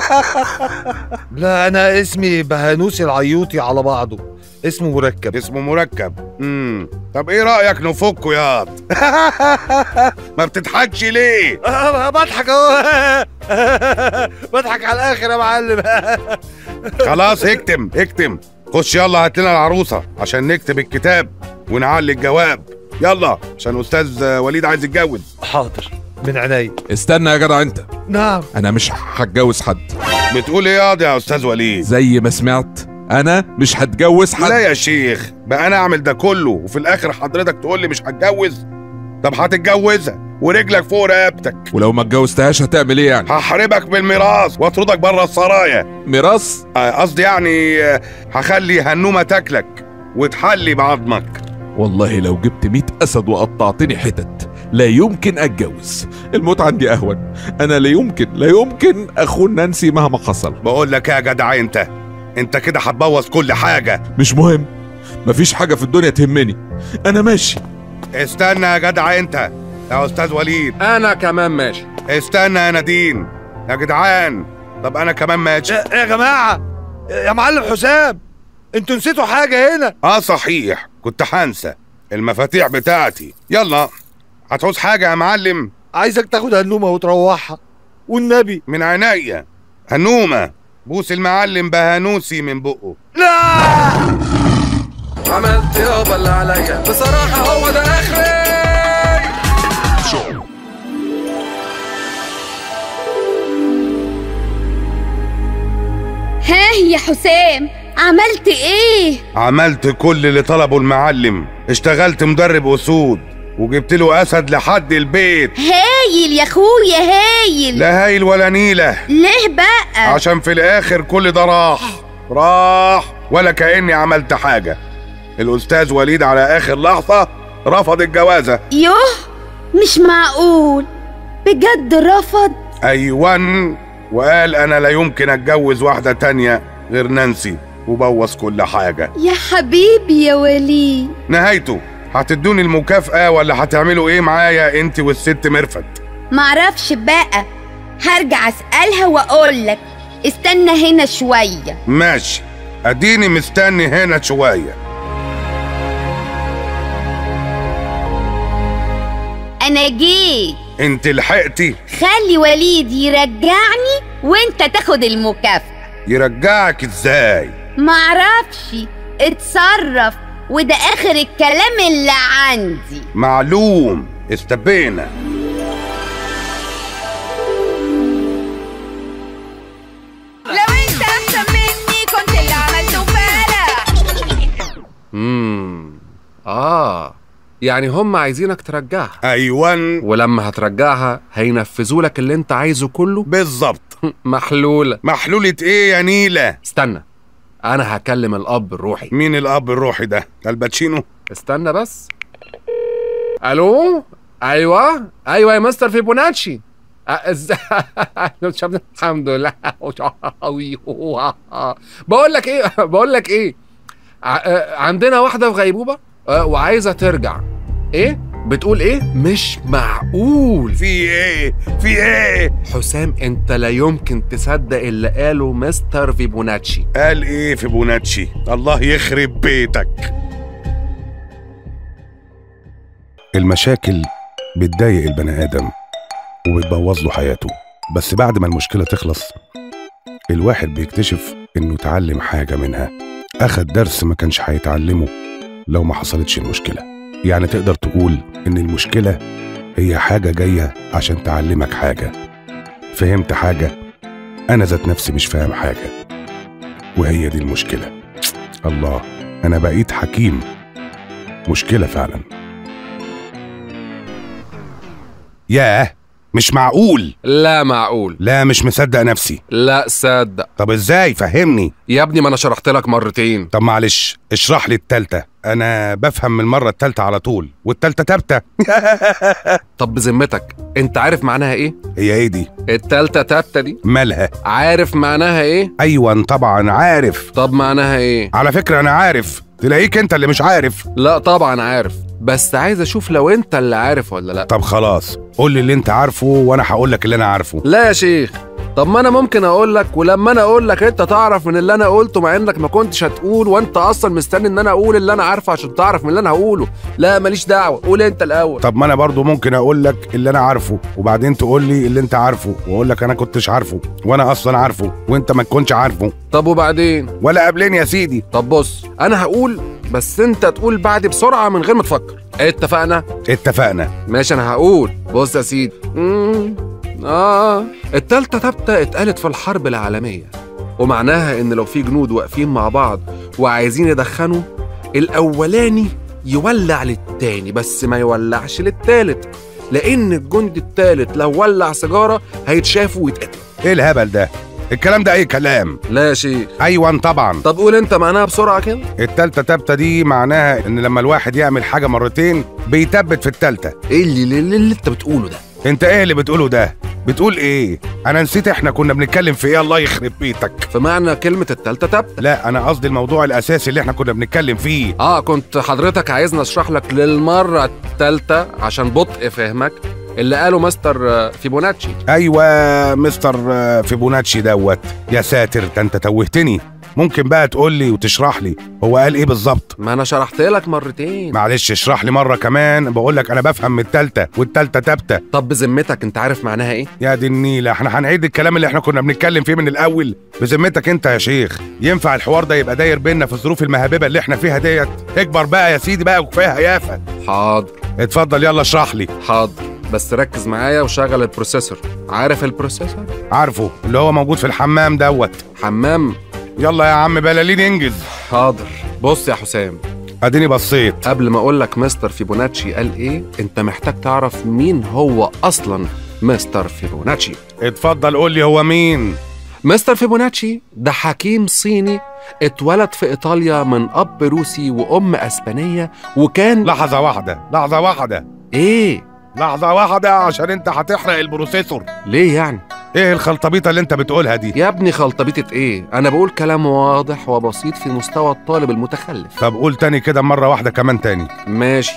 لا انا اسمي بهانوسي العيوطي على بعضه اسمه مركب
اسمه مركب امم طب ايه رايك نفكه ياض ما بتضحكش ليه
اه، بضحك اهو بضحك على الاخر يا معلم
خلاص اكتم اكتم خش يلا هات لنا العروسه عشان نكتب الكتاب ونعلي الجواب يلا عشان استاذ وليد عايز يتجوز
حاضر من عينيا
استنى يا جدع انت
نعم
انا مش هتجوز حد
بتقول ايه ياض يا استاذ وليد
زي ما سمعت انا مش هتجوز حد
لا يا شيخ بقى انا اعمل ده كله وفي الاخر حضرتك تقول لي مش هتجوز طب هتتجوزها ورجلك فوق رقبتك
ولو ما اتجوزتهاش هتعمل ايه يعني
هحاربك بالميراث واطردك بره السرايا
ميراث
آه، قصدي يعني آه، هخلي هنومه تاكلك وتحلي بعظمك
والله لو جبت مئة اسد وقطعتني حتت لا يمكن اتجوز الموت عندي اهون انا لا يمكن لا يمكن اخون نانسي مهما حصل
بقول لك يا جدع انت انت كده هتبوظ كل حاجه
مش مهم مفيش حاجه في الدنيا تهمني انا ماشي
استنى يا جدع انت يا استاذ وليد
انا كمان ماشي
استنى يا نادين يا جدعان طب انا كمان ماشي
يا يا جماعه يا معلم حسام انتوا نسيتوا حاجه هنا
اه صحيح كنت هنسى المفاتيح بتاعتي يلا هتعوز حاجة يا معلم
عايزك تاخد هنومه وتروحها والنبي
من عينيا هنومة بوس المعلم بهانوسي من بقه
لا
عملت يابا اللي عليا بصراحة هو ده آخري
ها يا حسام عملت ايه
عملت كل اللي طلبه المعلم اشتغلت مدرب أسود وجبت له أسد لحد البيت
هايل يا اخويا هايل
لا هايل ولا نيلة
ليه بقى
عشان في الآخر كل ده راح راح ولا كأني عملت حاجة الأستاذ وليد على آخر لحظة رفض الجوازة
يوه مش معقول بجد رفض
أيوان وقال أنا لا يمكن أتجوز واحدة تانية غير نانسي وبوظ كل حاجة
يا حبيبي يا وليد
نهايته هتدوني المكافأة ولا هتعملوا إيه معايا أنت والست مرفت
معرفش بقى هرجع اسألها واقولك استنى هنا شوية
ماشي أديني مستني هنا شوية
انا جيت
أنت لحقتي
خلي وليد يرجعني وانت تاخد المكافأة
يرجعك إزاي
معرفش اتصرف وده اخر الكلام اللي عندي
معلوم استبينا
لو انت احسن مني كنت اللي عملته فعلا
امم اه يعني هم عايزينك ترجعها
أيوان
ولما هترجعها هينفذوا لك اللي انت عايزه كله
بالظبط
محلولة
محلولة إيه يا نيلة
استنى انا هكلم الاب الروحي
مين الأب الروحي ده الباتشينو
استنى بس الو ايوه ايوه يا مستر فيبوناتشي أ- إز- الحمد لله بقول لك ايه بقول لك ايه ع- عندنا واحده في غيبوبه أه، وعايزه ترجع ايه بتقول ايه مش معقول
في إيه في إيه
حسام انت لا يمكن تصدق اللي قاله مستر فيبوناتشي
قال إيه في بوناتشي الله يخرب بيتك المشاكل بتضايق البني آدم وبتبوظ له حياته بس بعد ما المشكلة تخلص الواحد بيكتشف إنه اتعلم حاجة منها أخد درس ما كانش هيتعلمه لو ما حصلتش المشكلة يعني تقدر تقول إن المشكلة هي حاجة جاية عشان تعلمك حاجة فهمت حاجة أنا ذات نفسي مش فاهم حاجة وهي دي المشكلة الله أنا بقيت حكيم مشكلة فعلا ياه مش معقول
لا معقول
لا مش مصدق نفسي
لا صدق
طب ازاي فهمني
يا ابني ما انا شرحت لك مرتين
طب معلش اشرح لي التالتة انا بفهم من المرة التالتة على طول والتالتة تابتة
طب بذمتك انت عارف معناها ايه
هي ايه دي
التالتة تابتة دي
مالها
عارف معناها ايه
ايوه طبعا عارف
طب معناها ايه
على فكرة انا عارف تلاقيك انت اللي مش عارف
لا طبعا عارف بس عايز اشوف لو انت اللي عارف ولا لا
طب خلاص قول لي اللي انت عارفه وانا هقول لك اللي انا عارفه
لا يا شيخ طب ما انا ممكن اقول لك ولما انا اقول لك انت تعرف من اللي انا قلته مع انك ما كنتش هتقول وانت اصلا مستني ان انا اقول اللي انا عارفه عشان تعرف من اللي انا هقوله لا ماليش دعوه قول انت الاول
طب ما انا برضو ممكن اقول لك اللي انا عارفه وبعدين تقول لي اللي انت عارفه واقول لك انا كنتش عارفه وانا اصلا عارفه وانت ما تكونش عارفه
طب وبعدين
ولا قبلين يا سيدي
طب بص انا هقول بس انت تقول بعد بسرعه من غير ما تفكر اتفقنا
اتفقنا
ماشي انا هقول بص يا سيدي مم. اه التالتة تابتة اتقالت في الحرب العالمية ومعناها ان لو في جنود واقفين مع بعض وعايزين يدخنوا الاولاني يولع للتاني بس ما يولعش للتالت لان الجندي التالت لو ولع سيجارة هيتشافوا ويتقتلوا
ايه الهبل ده الكلام ده اي كلام
لا يا شيخ
ايوه طبعا
طب قول انت معناها بسرعة كده
التالتة تابتة دي معناها ان لما الواحد يعمل حاجة مرتين بيتبت في التالتة
ايه اللي, اللي, اللي انت بتقوله ده
انت ايه اللي بتقوله ده بتقول ايه انا نسيت احنا كنا بنتكلم في ايه الله يخرب بيتك
فمعنى كلمة التالتة تابتة
لا انا قصدي الموضوع الاساسي اللي احنا كنا بنتكلم فيه
اه كنت حضرتك عايزني اشرح لك للمرة التالتة عشان بطء فهمك اللي قاله مستر آه، فيبوناتشي
ايوه مستر آه، فيبوناتشي دوت يا ساتر ده انت توهتني ممكن بقى تقول لي وتشرح لي هو قال ايه بالظبط
ما انا شرحت لك مرتين
معلش اشرح لي مره كمان بقول لك انا بفهم من التالتة والتالتة تابتة
طب بذمتك انت عارف معناها ايه
يا دي النيلة احنا هنعيد الكلام اللي احنا كنا بنتكلم فيه من الاول بذمتك انت يا شيخ ينفع الحوار ده يبقى داير بينا في الظروف المهببة اللي احنا فيها ديت اكبر بقى يا سيدي بقى وكفايه هيافة
حاضر
اتفضل يلا اشرح لي
حاضر بس ركز معايا وشغل البروسيسور عارف البروسيسور
عارفه اللي هو موجود في الحمام دوت
حمام
يلا يا عم بلالين انجز
حاضر بص يا حسام
اديني بصيت
قبل ما اقول لك مستر فيبوناتشي قال ايه انت محتاج تعرف مين هو اصلا مستر فيبوناتشي
اتفضل قول لي هو مين
مستر فيبوناتشي ده حكيم صيني اتولد في ايطاليا من اب روسي وام اسبانيه وكان
لحظة واحدة لحظة واحدة
ايه
لحظة واحدة عشان انت هتحرق البروسيسور
ليه يعني
ايه الخلطبيطة اللي انت بتقولها دي
يا ابني خلطبيطة ايه انا بقول كلام واضح وبسيط في مستوى الطالب المتخلف
طب قول تاني كده مرة واحدة كمان تاني
ماشي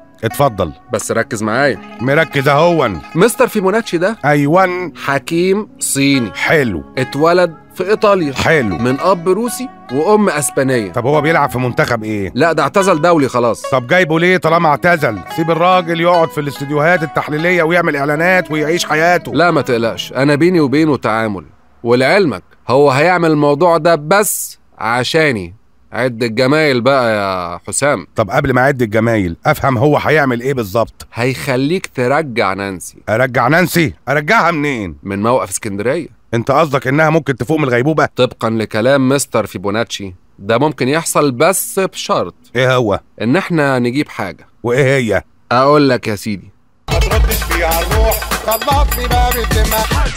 اتفضل
بس ركز معايا
مركز اهون
مستر فيبوناتشي ده
ايوان
حكيم صيني
حلو
اتولد في ايطاليا
حلو
من اب روسي وام اسبانيه
طب هو بيلعب في منتخب ايه
لا ده اعتزل دولي خلاص
طب جايبه ليه طالما اعتزل سيب الراجل يقعد في الاستديوهات التحليلية ويعمل اعلانات ويعيش حياته
لا ما تقلقش انا بيني وبينه تعامل ولعلمك هو هيعمل الموضوع ده بس عشاني عد الجمايل بقى يا حسام
طب قبل ما اعد الجمايل افهم هو هيعمل ايه بالظبط
هيخليك ترجع نانسي
ارجع نانسي ارجعها منين
من موقف اسكندريه
انت قصدك انها ممكن تفوق من الغيبوبة
طبقا لكلام مستر فيبوناتشي ده ممكن يحصل بس بشرط
ايه هو
ان احنا نجيب حاجه
وايه هي
اقول لك يا سيدي
ما تردش فيها الروح طلعتني باب الدماغ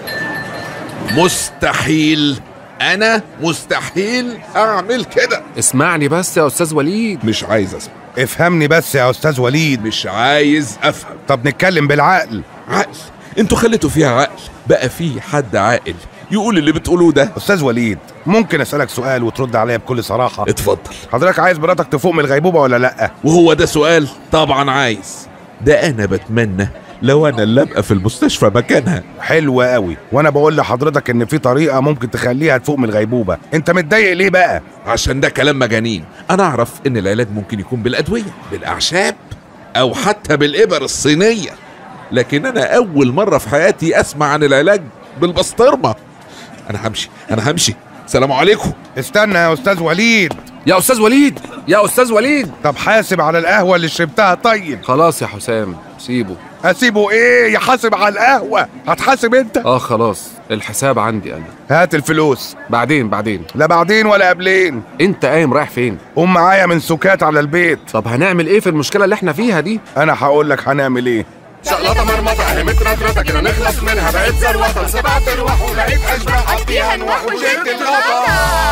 مستحيل انا مستحيل اعمل كده
اسمعني بس يا استاذ وليد
مش عايز اسمع
افهمني بس يا استاذ وليد
مش عايز افهم
طب نتكلم بالعقل
عقل انتوا خليتوا فيها عقل بقى في حد عاقل يقول اللي بتقولوه ده
استاذ وليد ممكن اسالك سؤال وترد عليا بكل صراحه
اتفضل
حضرتك عايز مراتك تفوق من الغيبوبه ولا لا
وهو ده سؤال طبعا عايز ده انا بتمنى لو انا اللي ابقى في المستشفى مكانها
حلو قوي وانا بقول لحضرتك ان في طريقه ممكن تخليها تفوق من الغيبوبه انت متضايق ليه بقى
عشان ده كلام مجانين انا اعرف ان العلاج ممكن يكون بالادويه بالاعشاب او حتى بالابر الصينيه لكن انا اول مره في حياتي اسمع عن العلاج بالبسطرمه انا همشي انا همشي سلام عليكم
استنى يا استاذ وليد
يا استاذ وليد يا استاذ وليد
طب حاسب على القهوه اللي شربتها طيب
خلاص يا حسام سيبه
اسيبه ايه يحاسب على القهوه هتحاسب انت
اه خلاص الحساب عندي انا
هات الفلوس
بعدين بعدين
لا بعدين ولا قبلين
انت قايم رايح فين
قوم معايا من سكات على البيت
طب هنعمل ايه في المشكله اللي احنا فيها دي
انا هقول لك هنعمل ايه
شقلطة مرمطة اهي مترطرطة كده نخلص منها بقيت زروطة سبعت ارواح ولقيت اشباح حطيها نوح وشلت الغطا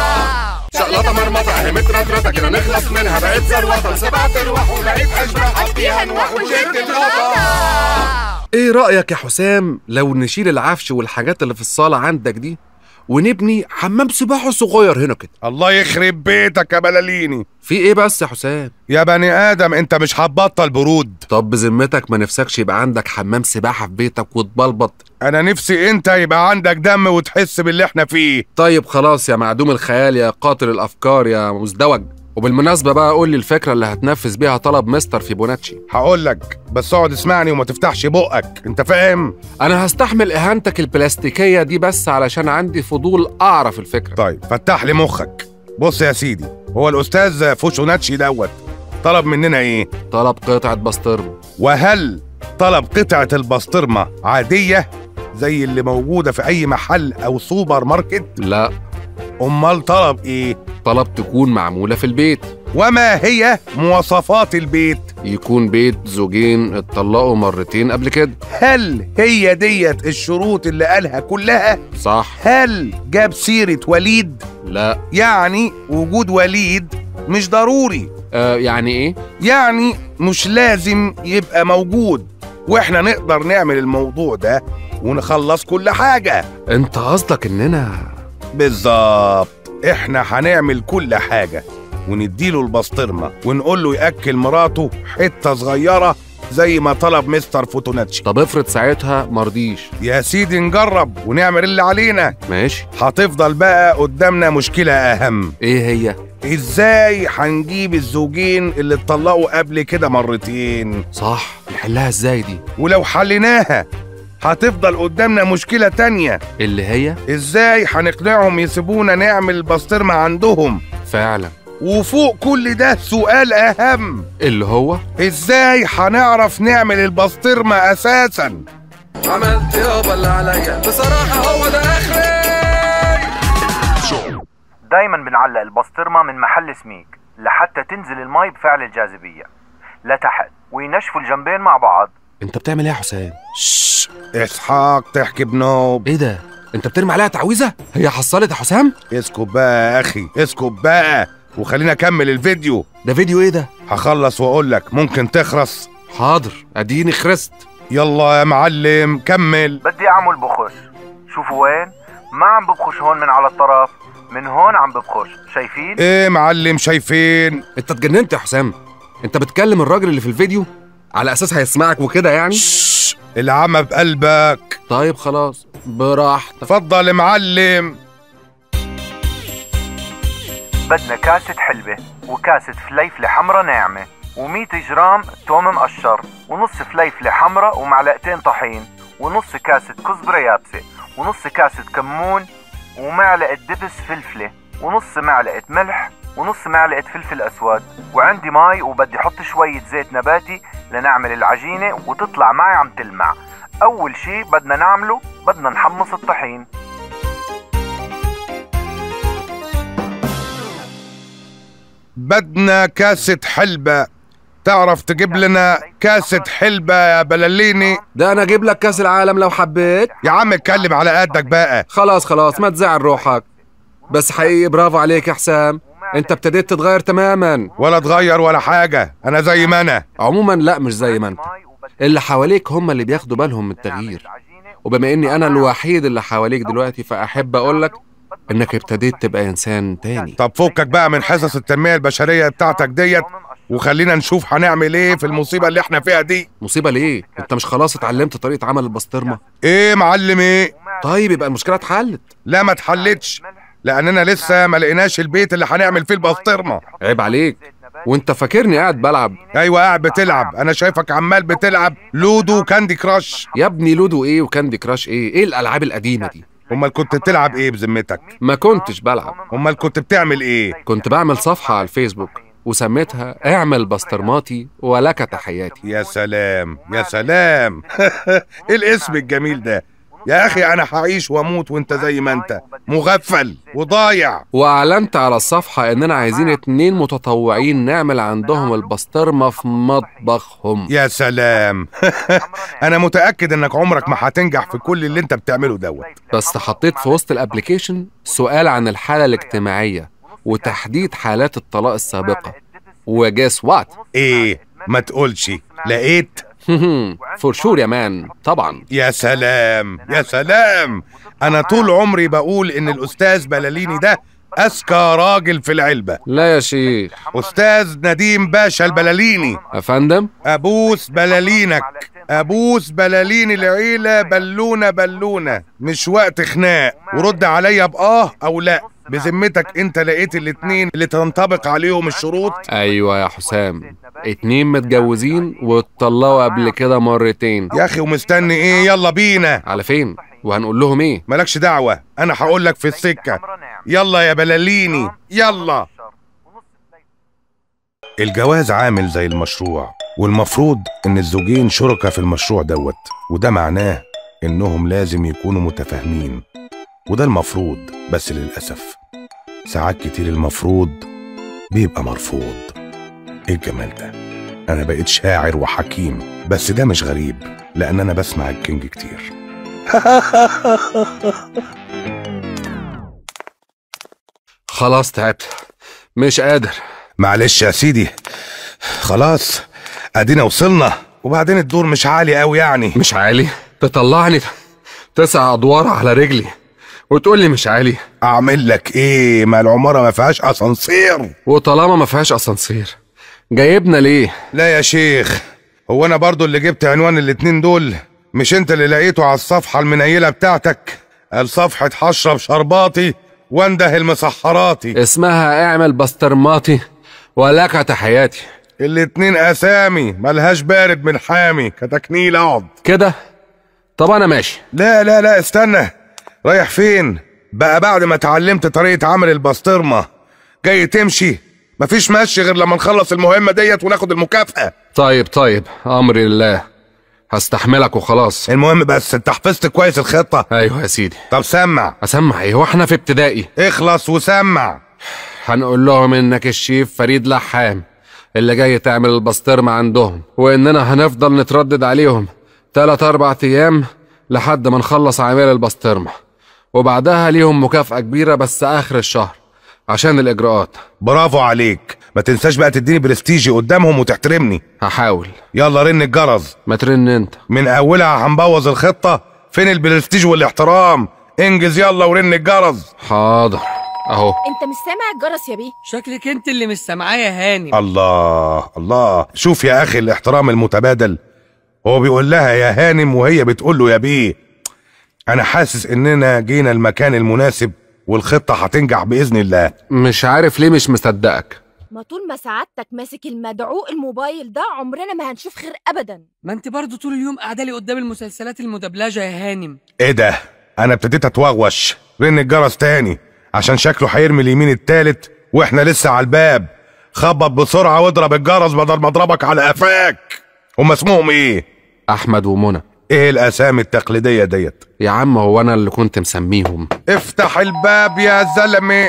شقلطة مرمطة اهي مترطرطة كده نخلص منها بقيت زروطة سبعت ارواح ولقيت اشباح حطيها نوح وشلت الغطا
ايه رايك يا حسام لو نشيل العفش والحاجات اللي في الصاله عندك دي ونبني حمام سباحه صغير هنا كده
الله يخرب بيتك يا بلاليني
في ايه بس يا حسام
يا بني ادم انت مش هتبطل برود
طب بذمتك ما نفسكش يبقى عندك حمام سباحه في بيتك وتبلبط
انا نفسي انت يبقى عندك دم وتحس باللي احنا فيه
طيب خلاص يا معدوم الخيال يا قاتل الافكار يا مزدوج وبالمناسبة بقى قول لي الفكرة اللي هتنفذ بيها طلب مستر فيبوناتشي
هقول لك بس اقعد اسمعني وما تفتحش بقك انت فاهم
أنا هستحمل إهانتك البلاستيكية دي بس علشان عندي فضول أعرف الفكرة
طيب فتح لي مخك بص يا سيدي هو الاستاذ فوشوناتشي دوت طلب مننا ايه
طلب قطعة بسطرمة
وهل طلب قطعة البسطرمة عادية زي اللي موجودة في أي محل أو سوبر ماركت؟
لا
أمال طلب إيه؟
طلب تكون معمولة في البيت
وما هي مواصفات البيت؟
يكون بيت زوجين اتطلقوا مرتين قبل كده
هل هي ديت الشروط اللي قالها كلها؟
صح
هل جاب سيرة وليد؟
لا
يعني وجود وليد مش ضروري
آه يعني ايه؟
يعني مش لازم يبقى موجود واحنا نقدر نعمل الموضوع ده ونخلص كل حاجة
انت قصدك اننا
بالظبط احنا هنعمل كل حاجة ونديله البسطرمة ونقول له يأكل مراته حتة صغيرة زي ما طلب مستر فوتوناتشي
طب افرض ساعتها مرضيش
يا سيدي نجرب ونعمل اللي علينا
ماشي
هتفضل بقى قدامنا مشكلة أهم
ايه هي
ازاي هنجيب الزوجين اللي اتطلقوا قبل كده مرتين
صح نحلها ازاي دي
ولو حليناها هتفضل قدامنا مشكلة تانية
اللي هي
ازاي هنقنعهم يسيبونا نعمل البسطرمة عندهم
فعلا
وفوق كل ده سؤال أهم
اللي هو
ازاي هنعرف نعمل البسطرمة أساسا
عملت يابا اللي عليا بصراحة هو ده آخري
دايما بنعلق البسطرمة من محل سميك لحتى تنزل المي بفعل الجاذبية لتحت وينشفوا الجنبين مع بعض
انت بتعمل ايه يا حسام
اسحاق تحكي بنوب
ايه ده انت بترمي عليها تعويذه هي حصلت يا حسام
اسكت بقى يا اخي اسكت بقى وخلينا اكمل الفيديو
ده فيديو ايه ده
هخلص واقول لك ممكن تخرس
حاضر اديني خرست
يلا يا معلم كمل
بدي اعمل بخش شوفوا وين ما عم ببخش هون من على الطرف من هون عم ببخش شايفين
ايه معلم شايفين
انت اتجننت يا حسام انت بتكلم الراجل اللي في الفيديو على اساس هيسمعك وكده يعني
العمى بقلبك
طيب خلاص براحتك
اتفضل يا معلم
بدنا كاسة حلبة وكاسة فليفلة حمرا ناعمة و100 جرام توم مقشر ونص فليفلة حمرا ومعلقتين طحين ونص كاسة كزبرة يابسة ونص كاسة كمون ومعلقة دبس فلفلة ونص معلقة ملح ونص معلقة فلفل أسود وعندي ماي وبدي أحط شوية زيت نباتي لنعمل العجينة وتطلع معي عم تلمع أول شي بدنا نعمله بدنا نحمص الطحين
بدنا كاسة حلبة تعرف تجيب لنا كاسة حلبة يا بلاليني
ده انا اجيب لك كاس العالم لو حبيت
يا عم اتكلم على قدك بقى
خلاص خلاص ما تزعل روحك بس حقيقي برافو عليك يا حسام انت ابتديت تتغير تماما
ولا اتغير ولا حاجة انا زي ما انا
عموما لا مش زي ما انت اللي حواليك هم اللي بياخدوا بالهم من التغيير وبما اني انا الوحيد اللي حواليك دلوقتي فاحب اقولك انك ابتديت تبقى انسان تاني
طب فكك بقى من حصص التنمية البشرية بتاعتك ديت وخلينا نشوف هنعمل ايه في المصيبة اللي احنا فيها دي
مصيبه ليه انت مش خلاص اتعلمت طريقه عمل البسطرمه
ايه معلم ايه
طيب يبقى المشكله اتحلت
لا ما اتحلتش لاننا لسه ما لقيناش البيت اللي هنعمل فيه البسطرمه
عيب عليك وانت فاكرني قاعد بلعب
ايوه قاعد بتلعب انا شايفك عمال بتلعب لودو وكاندي كراش
يا ابني لودو ايه وكاندي كراش ايه ايه الالعاب القديمه دي
امال كنت بتلعب ايه بذمتك
ما كنتش بلعب
امال كنت بتعمل ايه
كنت بعمل صفحه على الفيسبوك وسميتها اعمل بسطرماتي ولك تحياتي
يا سلام يا سلام ايه الاسم الجميل ده يا اخي انا هعيش واموت وانت زي ما انت مغفل وضايع
واعلنت على الصفحه اننا عايزين اتنين متطوعين نعمل عندهم البسطرمه في مطبخهم
يا سلام انا متاكد انك عمرك ما هتنجح في كل اللي انت بتعمله دوت
بس حطيت في وسط الابليكيشن سؤال عن الحاله الاجتماعيه وتحديد حالات الطلاق السابقه وجاس وات
ايه ما تقولش لقيت
فور شور يا مان طبعا
يا سلام يا سلام انا طول عمري بقول ان الاستاذ بلاليني ده اذكى راجل في العلبه
لا يا شيخ
استاذ نديم باشا البلاليني
يا فندم
ابوس بلالينك ابوس بلالين العيله بلونه بلونه مش وقت خناق ورد عليا باه او لا بذمتك انت لقيت الاتنين اللي تنطبق عليهم الشروط
ايوه يا حسام اتنين متجوزين واتطلقوا قبل كده مرتين
يا اخي ومستني ايه يلا بينا
على فين وهنقول لهم ايه
مالكش دعوه انا هقول لك في السكه يلا يا بلاليني يلا الجواز عامل زي المشروع والمفروض ان الزوجين شركاء في المشروع دوت وده معناه انهم لازم يكونوا متفاهمين وده المفروض بس للاسف ساعات كتير المفروض بيبقى مرفوض ايه الجمال ده انا بقيت شاعر وحكيم بس ده مش غريب لان انا بسمع الكينج كتير
خلاص تعبت مش قادر
معلش يا سيدي خلاص ادينا وصلنا وبعدين الدور مش عالي قوي يعني
مش عالي تطلعني تسع ادوار على رجلي وتقول لي مش عالي
اعمل لك ايه ما العماره ما فيهاش اسانسير
وطالما ما فيهاش اسانسير جايبنا ليه
لا يا شيخ هو انا برضو اللي جبت عنوان الاتنين دول مش انت اللي لقيته على الصفحة المنيلة بتاعتك قال صفحة حشرب شرباطي وانده المسحراتي
اسمها اعمل بسطرماتي ولك تحياتي
الاتنين اسامي ملهاش بارد من حامي كتكنيل اقعد
كده طب انا ماشي
لا لا لا استنى رايح فين بقى بعد ما اتعلمت طريقة عمل البسطرمة جاي تمشي مفيش مشي غير لما نخلص المهمة ديت وناخد المكافأة
طيب طيب امري لله هستحملك وخلاص
المهم بس انت حفظت كويس الخطة
ايوه يا سيدي
طب سمع
اسمع ايه واحنا في ابتدائي
اخلص وسمع
هنقول لهم انك الشيف فريد لحام اللي جاي تعمل البسطرمة عندهم واننا هنفضل نتردد عليهم تلات اربع ايام لحد ما نخلص عمال البسطرمة وبعدها ليهم مكافأة كبيرة بس اخر الشهر عشان الاجراءات
برافو عليك ما تنساش بقى تديني برستيجي قدامهم وتحترمني
هحاول
يلا رن الجرس
ما ترن انت
من اولها هنبوظ الخطة فين البرستيج والاحترام انجز يلا ورن الجرس
حاضر اهو
انت مش سامع الجرس يا بيه
شكلك انت اللي مش سامعاه يا هانم
الله الله شوف يا اخي الاحترام المتبادل هو بيقول لها يا هانم وهي بتقول له يا بيه انا حاسس اننا جينا المكان المناسب والخطة هتنجح بإذن الله
مش عارف ليه مش مصدقك
ما طول ما سعادتك ماسك المدعوق الموبايل ده عمرنا ما هنشوف خير ابدا
ما انت برضو طول اليوم قاعده لي قدام المسلسلات المدبلجه يا هانم
ايه ده انا ابتديت اتوغوش رن الجرس تاني عشان شكله هيرمي اليمين التالت واحنا لسه على الباب خبط بسرعة واضرب الجرس بدل ما اضربك على قفاك هما اسمهم ايه
احمد ومنى
ايه الاسامي التقليدية ديت
يا عم هو انا اللي كنت مسميهم
افتح الباب يا زلمة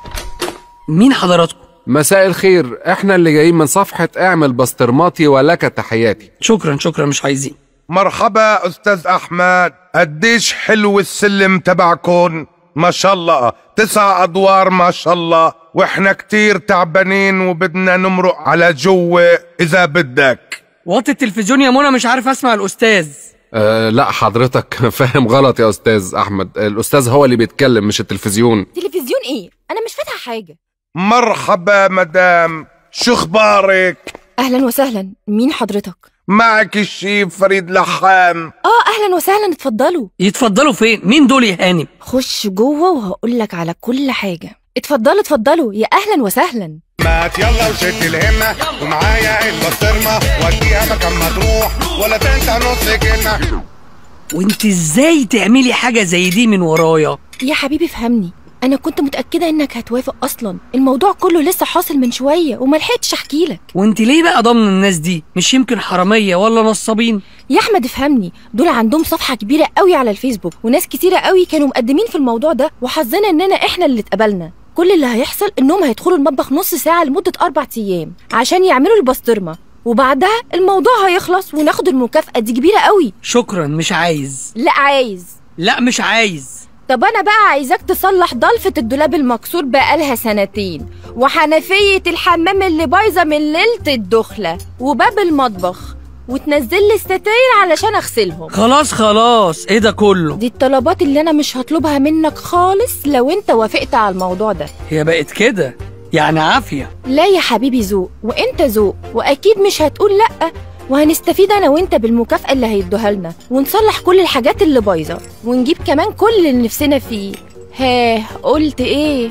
مين حضراتكم
مساء الخير احنا اللي جايين من صفحة اعمل بسطرماتي ولك تحياتي
شكرا شكرا مش عايزين
مرحبا استاذ احمد قديش حلو السلم تبعكن ما شاء الله تسع ادوار ما شاء الله واحنا كتير تعبانين وبدنا نمرق على جوا اذا بدك
وطي التلفزيون يا منى مش عارف اسمع الاستاذ
أه لا حضرتك فاهم غلط يا استاذ احمد الاستاذ هو اللي بيتكلم مش التلفزيون
تلفزيون ايه انا مش فاتحه حاجه
مرحبا مدام شو اخبارك
اهلا وسهلا مين حضرتك
معك الشيف فريد لحام
اه اهلا وسهلا اتفضلوا
يتفضلوا فين مين دول يا هانم
خش جوه وهقول لك على كل حاجه اتفضلوا اتفضلوا يا اهلا وسهلا
مات يلا وشد الهمة ومعايا البسطرمة وديها مكان ما تروح ولا تنسى نص كلمة
وانت ازاي تعملي حاجه زي دي من ورايا
يا حبيبي فهمني انا كنت متاكده انك هتوافق اصلا الموضوع كله لسه حاصل من شويه وما لحقتش احكي لك
وانت ليه بقى ضامن الناس دي مش يمكن حراميه ولا نصابين
يا احمد افهمني دول عندهم صفحه كبيره قوي على الفيسبوك وناس كتيره قوي كانوا مقدمين في الموضوع ده وحظنا اننا احنا اللي اتقبلنا كل اللي هيحصل انهم هيدخلوا المطبخ نص ساعه لمده اربع ايام عشان يعملوا البسطرمه وبعدها الموضوع هيخلص وناخد المكافاه دي كبيره قوي
شكرا مش عايز
لا عايز
لا مش عايز
طب انا بقى عايزاك تصلح ضلفة الدولاب المكسور بقالها سنتين وحنفية الحمام اللي بايظة من ليلة الدخلة وباب المطبخ وتنزل لي الستاير علشان اغسلهم
خلاص خلاص ايه ده كله
دي الطلبات اللي انا مش هطلبها منك خالص لو انت وافقت على الموضوع ده
هي بقت كده يعني عافيه
لا يا حبيبي ذوق وانت ذوق واكيد مش هتقول لا وهنستفيد انا وانت بالمكافأة اللي هيدوها لنا ونصلح كل الحاجات اللي بايظة ونجيب كمان كل اللي نفسنا فيه ها قلت ايه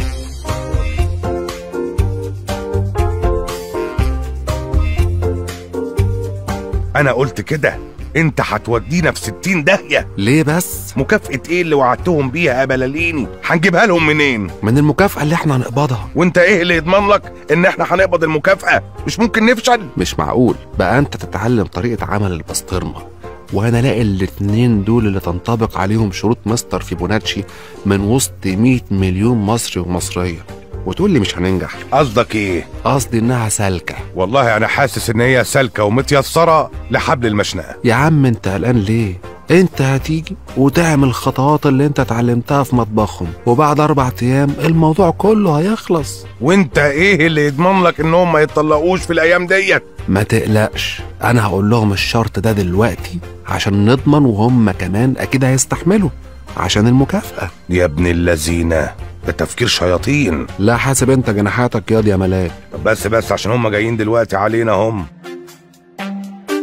انا قلت كده انت هتودينا في ستين داهية
ليه بس
مكافأة ايه اللي وعدتهم بيها يا بلاليني هنجيبها لهم منين
من المكافأة اللي احنا هنقبضها
وانت ايه اللي يضمن لك ان احنا هنقبض المكافأة مش ممكن نفشل
مش معقول بقى انت تتعلم طريقة عمل البسطرمة وانا الاقي الاتنين دول اللي تنطبق عليهم شروط مستر فيبوناتشي من وسط 100 مليون مصري ومصرية وتقول لي مش هننجح
قصدك ايه
قصدي انها سالكة
والله انا حاسس ان هي سالكة ومتيسرة لحبل المشنقة
يا عم انت قلقان ليه انت هتيجي وتعمل الخطوات اللي انت اتعلمتها في مطبخهم وبعد اربع ايام الموضوع كله هيخلص
وانت ايه اللي يضمن لك انهم ما يتطلقوش في الايام ديت
ما تقلقش انا هقول لهم الشرط ده دلوقتي عشان نضمن وهم كمان اكيد هيستحملوا عشان المكافأة
يا ابن اللذينة ده تفكير شياطين
لا حاسب انت جناحاتك ياض يا ملاك
طب بس بس عشان هم جايين دلوقتي علينا هم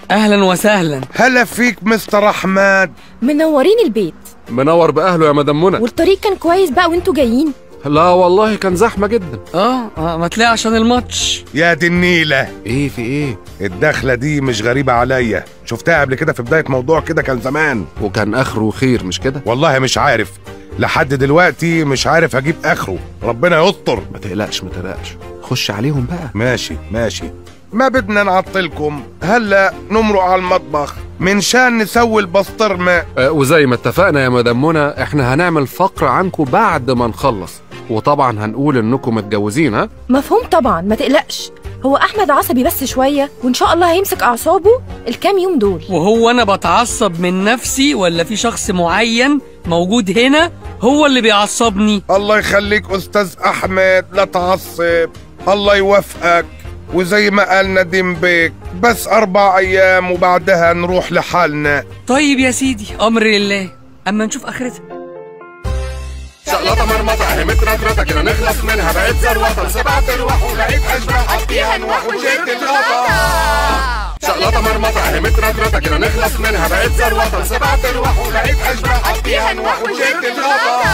اهلا وسهلا
هلا فيك مستر احمد
منورين البيت
منور باهله يا مدام منى
والطريق كان كويس بقى وانتوا جايين
لا والله كان زحمه جدا
اه اه ما تلاقي عشان الماتش
يا دي النيله
ايه في ايه
الدخله دي مش غريبه عليا شفتها قبل كده في بدايه موضوع كده كان زمان
وكان اخره خير مش كده
والله مش عارف لحد دلوقتي مش عارف اجيب اخره ربنا يستر
ما تقلقش ما تقلقش خش عليهم بقى
ماشي ماشي ما بدنا نعطلكم هلا نمرق على المطبخ من شان نسوي البسطرمه
آه وزي ما اتفقنا يا مدام منى احنا هنعمل فقره عنكم بعد ما نخلص وطبعا هنقول انكم متجوزين ها
مفهوم طبعا ما تقلقش هو احمد عصبي بس شويه وان شاء الله هيمسك اعصابه الكام يوم دول
وهو انا بتعصب من نفسي ولا في شخص معين موجود هنا هو اللي بيعصبني
الله يخليك استاذ احمد لا تعصب الله يوفقك وزي ما قال نديم بيك بس اربع ايام وبعدها نروح لحالنا
طيب يا سيدي امر لله اما نشوف اخرتها
شقلطة مرمطة اهي مترطرطة كده نخلص منها بقيت زروطة سبعة ارواح ولقيت اشباح حطيها نوح وشلت الغطا شقلطة مرمطة اهي مترطرطة كده نخلص منها بقيت زروطة سبعة ارواح ولقيت اشباح حطيها نوح وشلت الغطا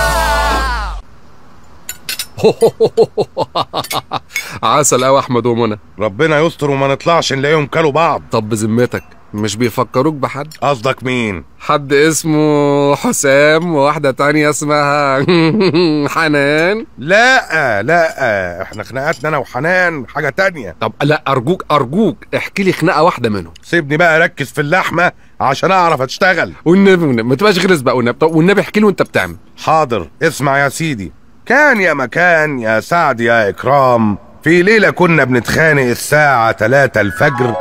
عسل قوي احمد ومنى
ربنا يستر وما نطلعش نلاقيهم كلوا بعض
طب بذمتك مش بيفكروك بحد
قصدك مين
حد اسمه حسام وواحده تانية اسمها حنان
لا لا احنا خناقاتنا انا وحنان حاجه تانية
طب لا ارجوك ارجوك احكي لي خناقه واحده منهم
سيبني بقى اركز في اللحمه عشان اعرف اشتغل
والنبي والنبي ما تبقاش غلس بقى والنبي طب والنبي احكي لي وانت بتعمل
حاضر اسمع يا سيدي كان يا مكان يا سعد يا إكرام في ليلة كنا بنتخانق الساعة 3 الفجر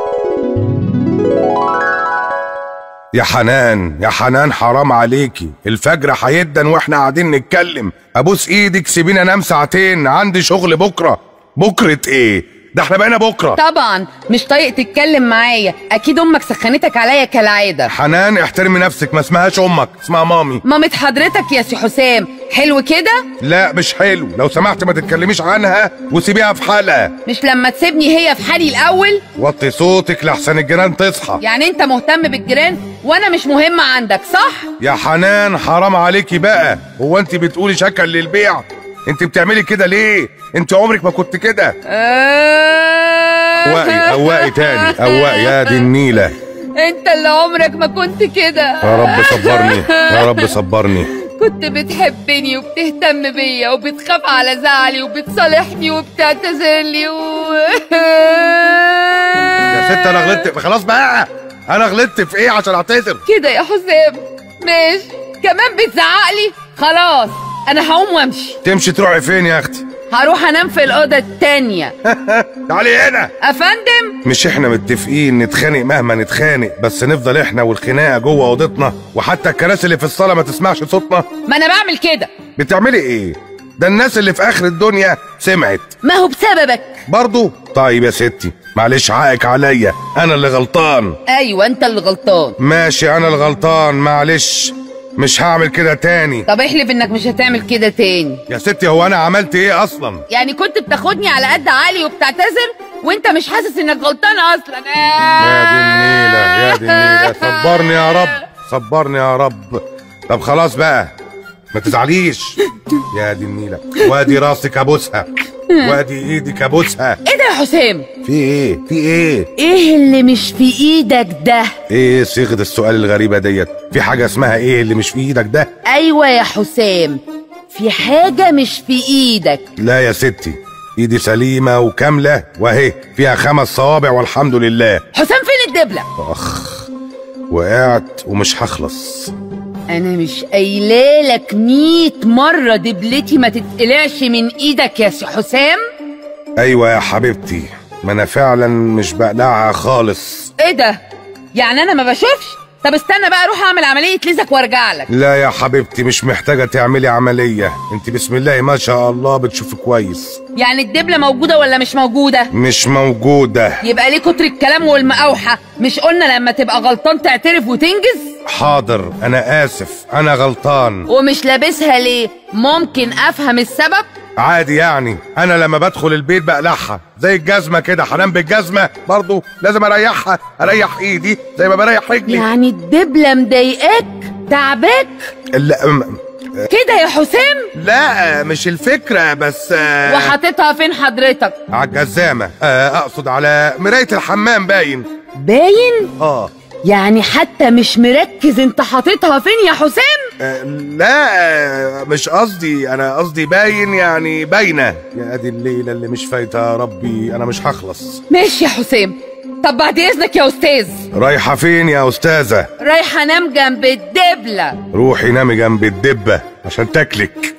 يا حنان يا حنان حرام عليكي الفجر هيدن واحنا قاعدين نتكلم ابوس ايدك سيبيني انام ساعتين عندي شغل بكره بكره ايه ده احنا بقينا بكره
طبعا مش طايق تتكلم معايا اكيد امك سخنتك عليا كالعاده
حنان احترمي نفسك ما اسمهاش امك اسمها مامي
مامة حضرتك يا سي حسام حلو كده
لا مش حلو لو سمحت ما تتكلميش عنها وسيبيها في حالها
مش لما تسيبني هي في حالي الاول
وطي صوتك لحسن الجيران تصحى
يعني انت مهتم بالجيران وانا مش مهمه عندك صح
يا حنان حرام عليكي بقى هو انت بتقولي شكل للبيع انت بتعملي كده ليه انت عمرك ما كنت كده قوقي قوقي تاني قوقي يا دي النيله
انت اللي عمرك ما كنت كده
يا رب صبرني يا رب صبرني
كنت بتحبني وبتهتم بيا وبتخاف على زعلي وبتصالحني وبتعتذر لي و...
يا ست انا غلطت خلاص بقى انا غلطت في ايه عشان اعتذر
كده يا حسام ماشي كمان بتزعقلي خلاص انا هقوم وامشي
تمشي تروحي فين يا اختي
هروح انام في الاوضه التانية
تعالي هنا
افندم
مش احنا متفقين نتخانق مهما نتخانق بس نفضل احنا والخناقه جوه اوضتنا وحتى الكراسي اللي في الصاله ما تسمعش صوتنا
ما انا بعمل كده
بتعملي ايه ده الناس اللي في اخر الدنيا سمعت
ما هو بسببك
برضو طيب يا ستي معلش حقك عليا انا اللي غلطان
ايوه انت اللي غلطان
ماشي انا الغلطان معلش مش هعمل كده تاني
طب احلف انك مش هتعمل كده تاني
يا ستي هو انا عملت ايه اصلا
يعني كنت بتاخدني على قد عقلي وبتعتذر وانت مش حاسس انك غلطان اصلا
يا دي النيله يا دي النيله صبرني يا رب صبرني يا رب طب خلاص بقى ما تزعليش يا دي النيله وادي راسك ابوسها وادي ايدك ابوسها
ايه ده يا حسام
في ايه في ايه
ايه اللي مش في ايدك ده
ايه صيغه السؤال الغريبه ديت في حاجه اسمها ايه اللي مش في ايدك ده
ايوه يا حسام في حاجه مش في ايدك
لا يا ستي ايدي سليمه وكامله واهي فيها خمس صوابع والحمد لله
حسام فين الدبله
اخ وقعت ومش هخلص
انا مش قايله لك 100 مره دبلتي ما تتقلعش من ايدك يا سي حسام
ايوه يا حبيبتي ما انا فعلا مش بقلعها خالص
ايه ده يعني انا ما بشوفش طب استنى بقى اروح اعمل عمليه ليزك وارجع لك
لا يا حبيبتي مش محتاجه تعملي عمليه انت بسم الله ما شاء الله بتشوفي كويس
يعني الدبله موجوده ولا مش موجوده
مش موجوده
يبقى ليه كتر الكلام والمقاوحه مش قلنا لما تبقى غلطان تعترف وتنجز
حاضر انا اسف انا غلطان
ومش لابسها ليه ممكن افهم السبب
عادي يعني انا لما بدخل البيت بقلعها زي الجزمه كده هنام بالجزمه برضو لازم اريحها اريح ايدي زي ما بريح رجلي
يعني الدبلة مضايقاك تعباك
لا م-
كده يا حسام
لا مش الفكره بس آه،
وحاططها فين حضرتك
على الجزامه آه، اقصد على مرايه الحمام باين
باين
اه
يعني حتى مش مركز انت حاططها فين يا حسام
آه، لا آه، مش قصدي انا قصدي باين يعني باينه يا ادي الليله اللي مش فايته يا ربي انا مش هخلص
ماشي يا حسام طب بعد اذنك يا استاذ
رايحه فين يا استاذه
رايحه انام جنب الدبله
روحي نامي جنب الدبه عشان تاكلك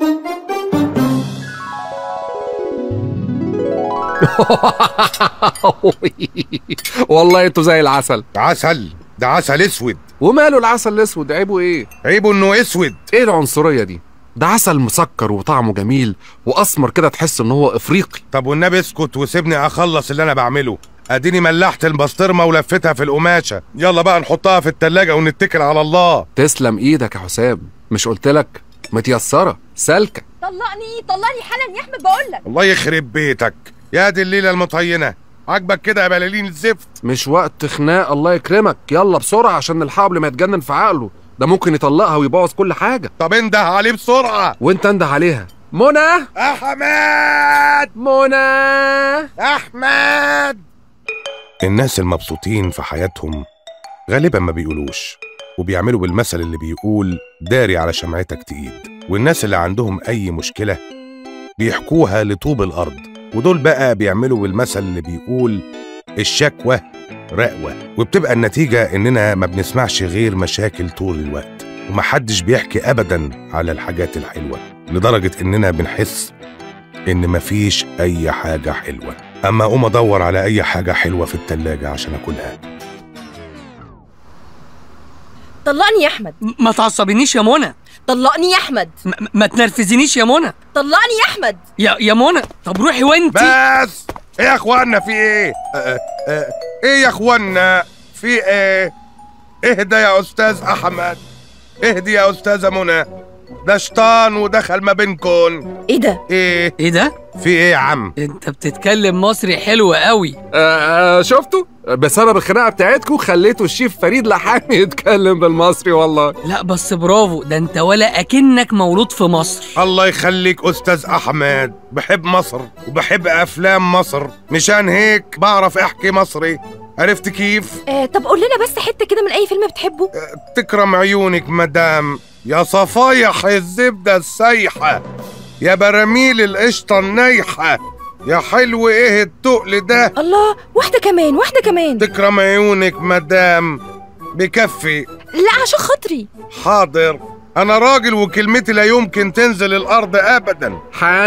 والله انتوا زي العسل
عسل ده عسل اسود
وماله العسل الاسود عيبه ايه
عيبه انه اسود
ايه العنصريه دي ده عسل مسكر وطعمه جميل واسمر كده تحس ان هو افريقي
طب والنبي اسكت وسيبني اخلص اللي انا بعمله اديني ملحت البسطرمه ولفتها في القماشه يلا بقى نحطها في التلاجة ونتكل على الله
تسلم ايدك يا حسام مش قلتلك متيسره سالكه
طلقني طلقني حالا يا احمد بقول لك
الله يخرب بيتك يا دي الليله المطينه عاجبك كده يا بلالين الزفت
مش وقت خناق الله يكرمك يلا بسرعه عشان نلحقه قبل ما يتجنن في عقله ده ممكن يطلقها ويبوظ كل حاجه
طب انده عليه بسرعه
وانت انده عليها منى
احمد
منى
احمد الناس المبسوطين في حياتهم غالبا ما بيقولوش وبيعملوا بالمثل اللي بيقول داري على شمعتك تقيد والناس اللي عندهم اي مشكله بيحكوها لطوب الارض ودول بقى بيعملوا بالمثل اللي بيقول الشكوى رقوة وبتبقى النتيجة إننا ما بنسمعش غير مشاكل طول الوقت ومحدش بيحكي أبدا على الحاجات الحلوة لدرجة إننا بنحس إن مفيش أي حاجة حلوة أما أقوم أدور على أي حاجة حلوة في التلاجة عشان أكلها
طلقني يا احمد
ما تعصبينيش يا منى
طلقني يا احمد
م- ما تنرفزنيش يا منى
طلقني يا احمد
يا يا منى طب روحي وانت
بس إيه يا إخوانا في إيه؟ آه آه إيه يا إخوانا في إيه؟ اهدى يا أستاذ أحمد اهدي يا أستاذة منى ده شيطان ودخل ما بينكم
ايه ده
ايه
ايه ده
في ايه يا عم
انت بتتكلم مصري حلو قوي
آه شفتوا بسبب الخناقه بتاعتكم خليتوا الشيف فريد لحامي يتكلم بالمصري والله
لا بس برافو ده انت ولا اكنك مولود في مصر
الله يخليك استاذ احمد بحب مصر وبحب افلام مصر مشان هيك بعرف احكي مصري عرفت كيف
آه طب قول لنا بس حته كده من اي فيلم بتحبه
تكرم عيونك مدام يا صفايح الزبدة السايحة يا براميل القشطة النايحة يا حلو ايه التقل ده
الله واحده كمان واحده كمان
تكرم عيونك مدام بكفي
لا عشان خاطري
حاضر انا راجل وكلمتي لا يمكن تنزل الارض ابدا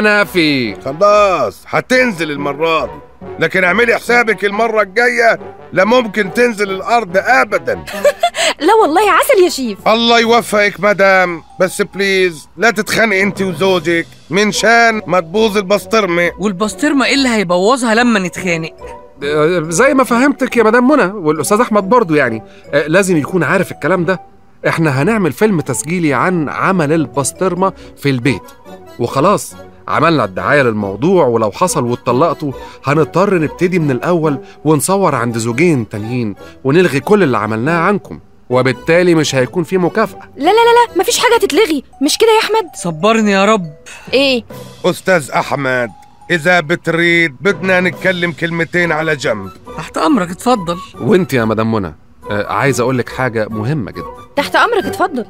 حنفي
خلاص هتنزل المرة دي لكن اعملي حسابك المرة الجاية لا ممكن تنزل الارض ابدا
لا والله عسل يا شيف
الله يوفقك مدام بس بليز لا تتخانقي انت وزوجك من شان ما تبوظ البسطرمة
والبسطرمه ايه اللي هيبوظها لما نتخانق
آه، زي ما فهمتك يا مدام منى والاستاذ احمد برضو يعني آه، لازم يكون عارف الكلام ده احنا هنعمل فيلم تسجيلي عن عمل البسطرمه في البيت وخلاص عملنا الدعايه للموضوع ولو حصل واتطلقتوا هنضطر نبتدي من الاول ونصور عند زوجين تانيين ونلغي كل اللي عملناه عنكم وبالتالي مش هيكون في مكافاه
لا لا لا لا مفيش حاجه تتلغي مش كده يا احمد
صبرني يا رب
ايه
استاذ احمد اذا بتريد بدنا نتكلم كلمتين على جنب
تحت امرك اتفضل
وانت يا مدام منى آه، عايز اقول لك حاجه مهمه جدا
تحت امرك اتفضل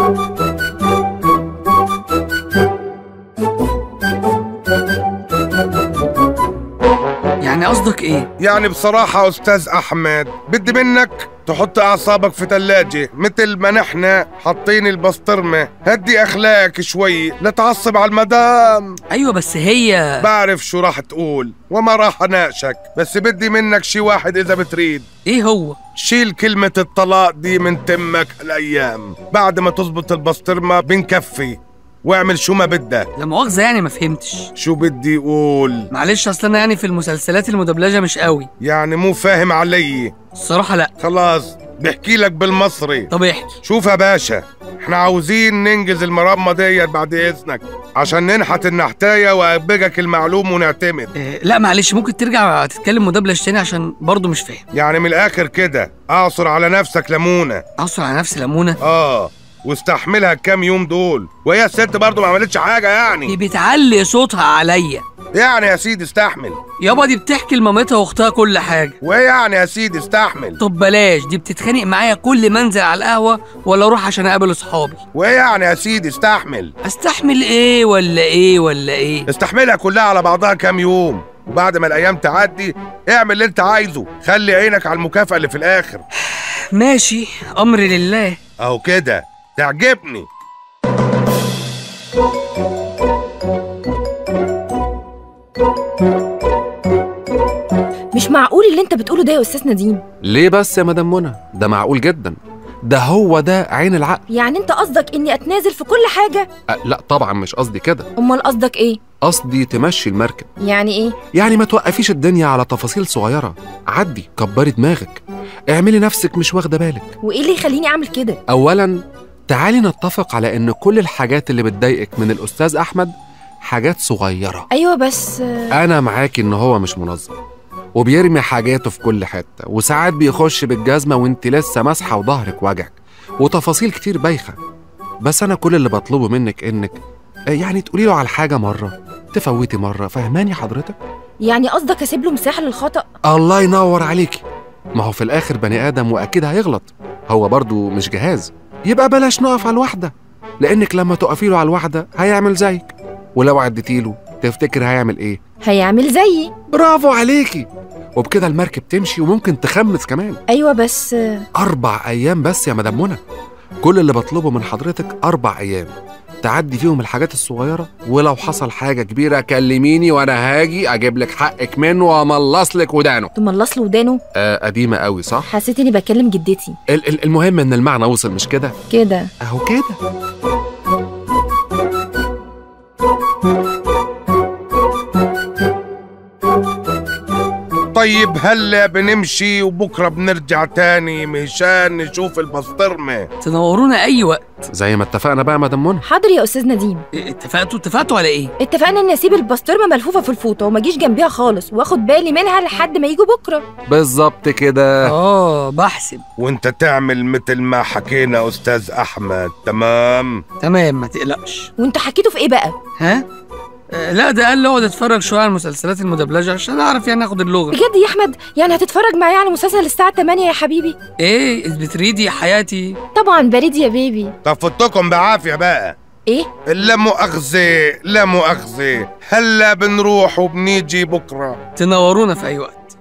يعني قصدك ايه
يعني بصراحة أستاذ أحمد بدي منك تحط أعصابك في تلاجة مثل ما نحن حاطين البسطرمة هدي أخلاقك شوي لا تعصب على المدام
ايوه بس هي
بعرف شو راح تقول وما راح أناقشك بس بدي منك شي واحد إذا بتريد
ايه هو
شيل كلمة الطلاق دي من تمك هالأيام بعد ما تزبط البسطرمة بنكفي واعمل شو ما بدك
لا مؤاخذه يعني ما فهمتش
شو بدي يقول
معلش اصل انا يعني في المسلسلات المدبلجه مش قوي
يعني مو فاهم علي
الصراحه لا
خلاص بحكي لك بالمصري
طب احكي
شوف يا باشا احنا عاوزين ننجز المرمى ديت بعد اذنك عشان ننحت النحتايه وابجك المعلوم ونعتمد
آه، لا معلش ممكن ترجع تتكلم مدبلج تاني عشان برضه مش فاهم
يعني من الاخر كده اعصر على نفسك ليمونه
اعصر على نفسي ليمونه
اه واستحملها الكام يوم دول وهي الست برضو ما عملتش حاجه يعني
دي بتعلي صوتها عليا
يعني يا سيدي استحمل
يابا دي بتحكي لمامتها واختها كل حاجه
وايه يعني يا سيدي استحمل
طب بلاش دي بتتخانق معايا كل ما انزل على القهوه ولا اروح عشان اقابل اصحابي
وايه يعني يا سيدي استحمل
استحمل ايه ولا ايه ولا ايه
استحملها كلها على بعضها كام يوم وبعد ما الايام تعدي اعمل اللي انت عايزه خلي عينك على المكافأة اللي في الاخر
ماشي امر لله
اهو كده تعجبني
مش معقول اللي انت بتقوله ده يا استاذ نديم
ليه بس يا مدام منى ده معقول جدا ده هو ده عين العقل
يعني انت قصدك اني اتنازل في كل حاجه
أه لا طبعا مش قصدي كده
امال قصدك ايه
قصدي تمشي المركب
يعني ايه
يعني ما توقفيش الدنيا على تفاصيل صغيرة عدي كبري دماغك اعملي نفسك مش واخدة بالك
وايه اللي يخليني اعمل كده
أولا تعالي نتفق على إن كل الحاجات اللي بتضايقك من الأستاذ أحمد حاجات صغيرة
ايوه بس آه،
أنا معاكي إن هو مش منظم وبيرمي حاجاته في كل حتة وساعات بيخش بالجزمة وانت لسه ماسحة وظهرك وجعك وتفاصيل كتير بايخة بس أنا كل اللي بطلبه منك إنك آه، يعني تقولي له على حاجة مرة تفوتي مرة فهماني حضرتك؟
يعني قصدك اسيب له مساحه للخطا
الله ينور عليكي ما هو في الآخر بني آدم وأكيد هيغلط هو برضو مش جهاز يبقى بلاش نقف على الواحدة لأنك لما تقفي له على الواحدة هيعمل زيك ولو عديتي له تفتكر هيعمل إيه؟
هيعمل زيي
برافو عليكي وبكده المركب تمشي وممكن تخمس كمان
ايوه بس آه،
أربع أيام بس يا مدام منى كل اللي بطلبه من حضرتك أربع أيام تعدي فيهم الحاجات الصغيرة ولو حصل حاجة كبيرة كلميني وأنا هاجي أجيب لك حقك منه وأملص لك ودانه
تملص له ودانه
آه قديمة قوي صح؟
حسيت اني بكلم جدتي
ال- ال- المهم إن المعنى وصل مش كده؟
كده
أهو كده
طيب هلا بنمشي وبكره بنرجع تاني مشان نشوف البسطرمه
تنورونا اي وقت
زي ما اتفقنا بقى يا مدام منى
حاضر يا استاذ نديم
اتفقتوا اتفقتوا على ايه
اتفقنا اني اسيب البسطرمه ملفوفه في الفوطه وما اجيش جنبيها خالص واخد بالي منها لحد ما يجوا بكره
بالظبط كده
اه بحسب
وانت تعمل مثل ما حكينا استاذ احمد تمام
تمام ما تقلقش
وانتوا حكيتوا في ايه بقى
ها آه، لا ده قال لي اقعد اتفرج شويه على المسلسلات المدبلجه عشان اعرف يعني اخد اللغه
بجد يا احمد يعني هتتفرج معايا على مسلسل الساعه 8 يا حبيبي
ايه بتريدي يا حياتي
طبعا بريد يا بيبي
طب فوتكم بعافيه بقى
ايه
لا مؤاخذه لا مؤاخذه هلا بنروح وبنيجي بكره
تنورونا في اي وقت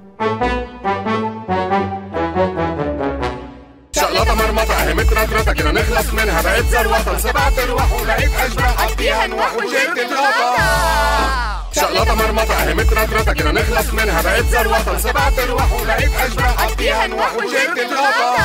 شقلطة مرمطة اهي مترطرطة كده نخلص منها بقيت زروطة سبعة ارواح ولقيت اشباح حطيها نوح وجبت الغطا شقلطة مرمطة اهي مترطرطة كده نخلص منها بقيت زروطة سبعة ارواح ولقيت اشباح حطيها نوح وجبت الغطا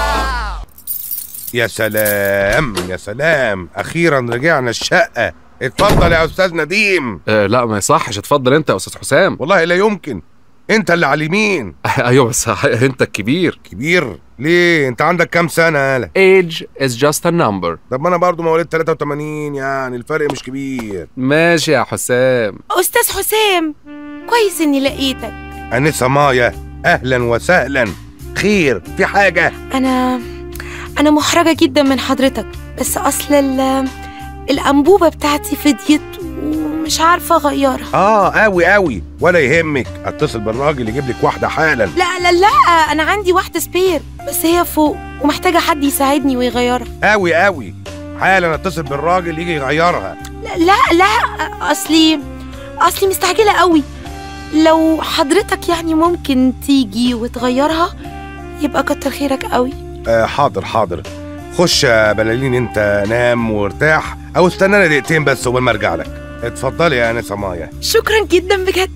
يا سلام يا سلام اخيرا رجعنا الشقه اتفضل يا استاذ نديم
آه لا ما يصحش اتفضل انت يا استاذ حسام
والله لا يمكن انت اللي على اليمين
ايوه بس انت الكبير
كبير ليه انت عندك كام سنه يالا
age is just a number
طب ما انا برضو مواليد 83 يعني الفرق مش كبير
ماشي يا حسام
أستاذ حسام كويس إني لقيتك
انسه مايا اهلا وسهلا خير في حاجه
أنا أنا محرجة جدا من حضرتك بس أصل ال... الأنبوبة بتاعتي فضيت ومش عارفة أغيرها
اه قوي قوي ولا يهمك اتصل بالراجل يجيب لك واحده حالا
لا لا لا أنا عندي واحدة سبير بس هي فوق ومحتاجة حد يساعدني ويغيرها
قوي قوي حالا اتصل بالراجل يجي يغيرها
لا لا, لا أصلي أصلي مستعجلة قوي لو حضرتك يعني ممكن تيجي وتغيرها يبقى كتر خيرك قوي
آه حاضر حاضر خش يا بلالين انت نام وارتاح او استناني دقيقتين بس قبل ما ارجع لك اتفضلي يا انسه مايا
شكرا جدا بجد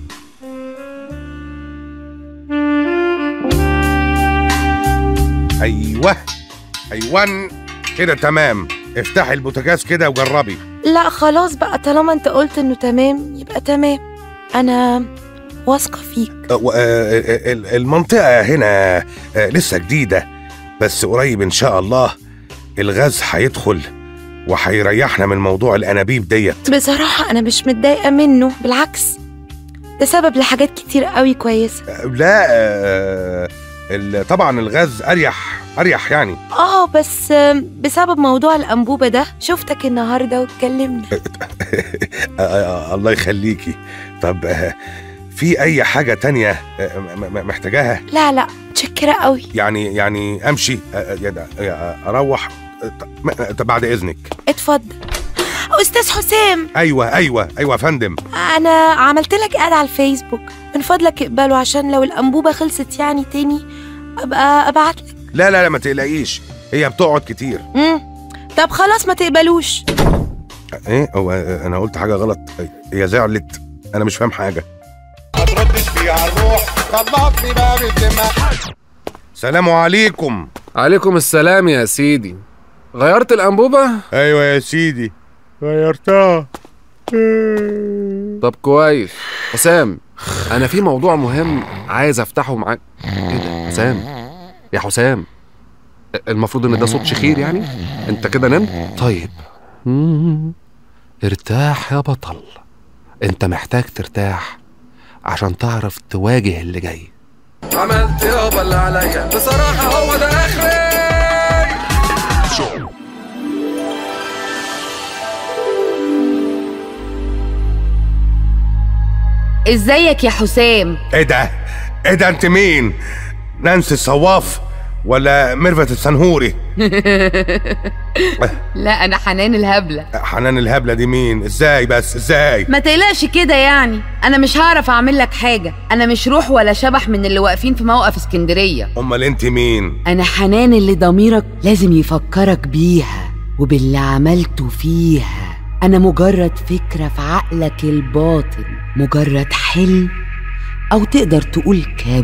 ايوه ايوان كده تمام افتحي البوتاجاز كده وجربي
لا خلاص بقى طالما انت قلت انه تمام يبقى تمام انا واثقة فيك
آه، و- آه، ال- المنطقة هنا آه، لسه جديدة بس قريب إن شاء الله الغاز هيدخل وهيريحنا من موضوع الانابيب ديت
بصراحة أنا مش متضايقة منه بالعكس ده سبب لحاجات كتير قوي كويسة
لا آه، ال- طبعا الغاز اريح اريح يعني
اه بس آم، بسبب موضوع الأنبوبة ده شفتك النهاردة واتكلمنا
آه، آه، الله يخليكي طب آه، في اي حاجه تانية آه، م- م- محتاجاها
لا لا متشكرة قوي
يعني يعني امشي آه، آه، يعني، آه، اروح آه، ط- م- طب بعد اذنك
اتفضل أستاذ حسام
ايوه ايوه ايوه يا فندم
أنا عملت لك إعلان على الفيسبوك من فضلك اقبله عشان لو الأنبوبة خلصت يعني تاني أبقى أبعت لك
لا لا لا ما تقلقيش هي بتقعد كتير
مم. طب خلاص ما تقبلوش
ايه هو آه، انا قلت حاجه غلط هي زعلت انا مش فاهم حاجه
ما تردش فيها الروح طلقني باب الدماء
سلام عليكم
عليكم السلام يا سيدي غيرت الأنبوبة؟
ايوه يا سيدي غيرتها
طب كويس حسام أنا في موضوع مهم عايز أفتحه معاك إيه ده حسام يا حسام المفروض إن ده صوت شخير يعني أنت كده نمت طيب مم. ارتاح يا بطل أنت محتاج ترتاح عشان تعرف تواجه اللي جاي عملت يابا اللي عليا بصراحة هو ده آخري
ازيك يا حسام
ايه ده ايه ده انت مين نانسي الصواف ولا ميرفت السنهوري
لا انا حنان الهبله
حنان الهبله دي مين ازاي بس ازاي
ما تقلقش كده يعني انا مش هعرف اعمل لك حاجه انا مش روح ولا شبح من اللي واقفين في موقف اسكندريه
امال انت مين
انا حنان اللي ضميرك لازم يفكرك بيها وباللي عملته فيها انا مجرد فكره في عقلك الباطن مجرد حلم او تقدر تقول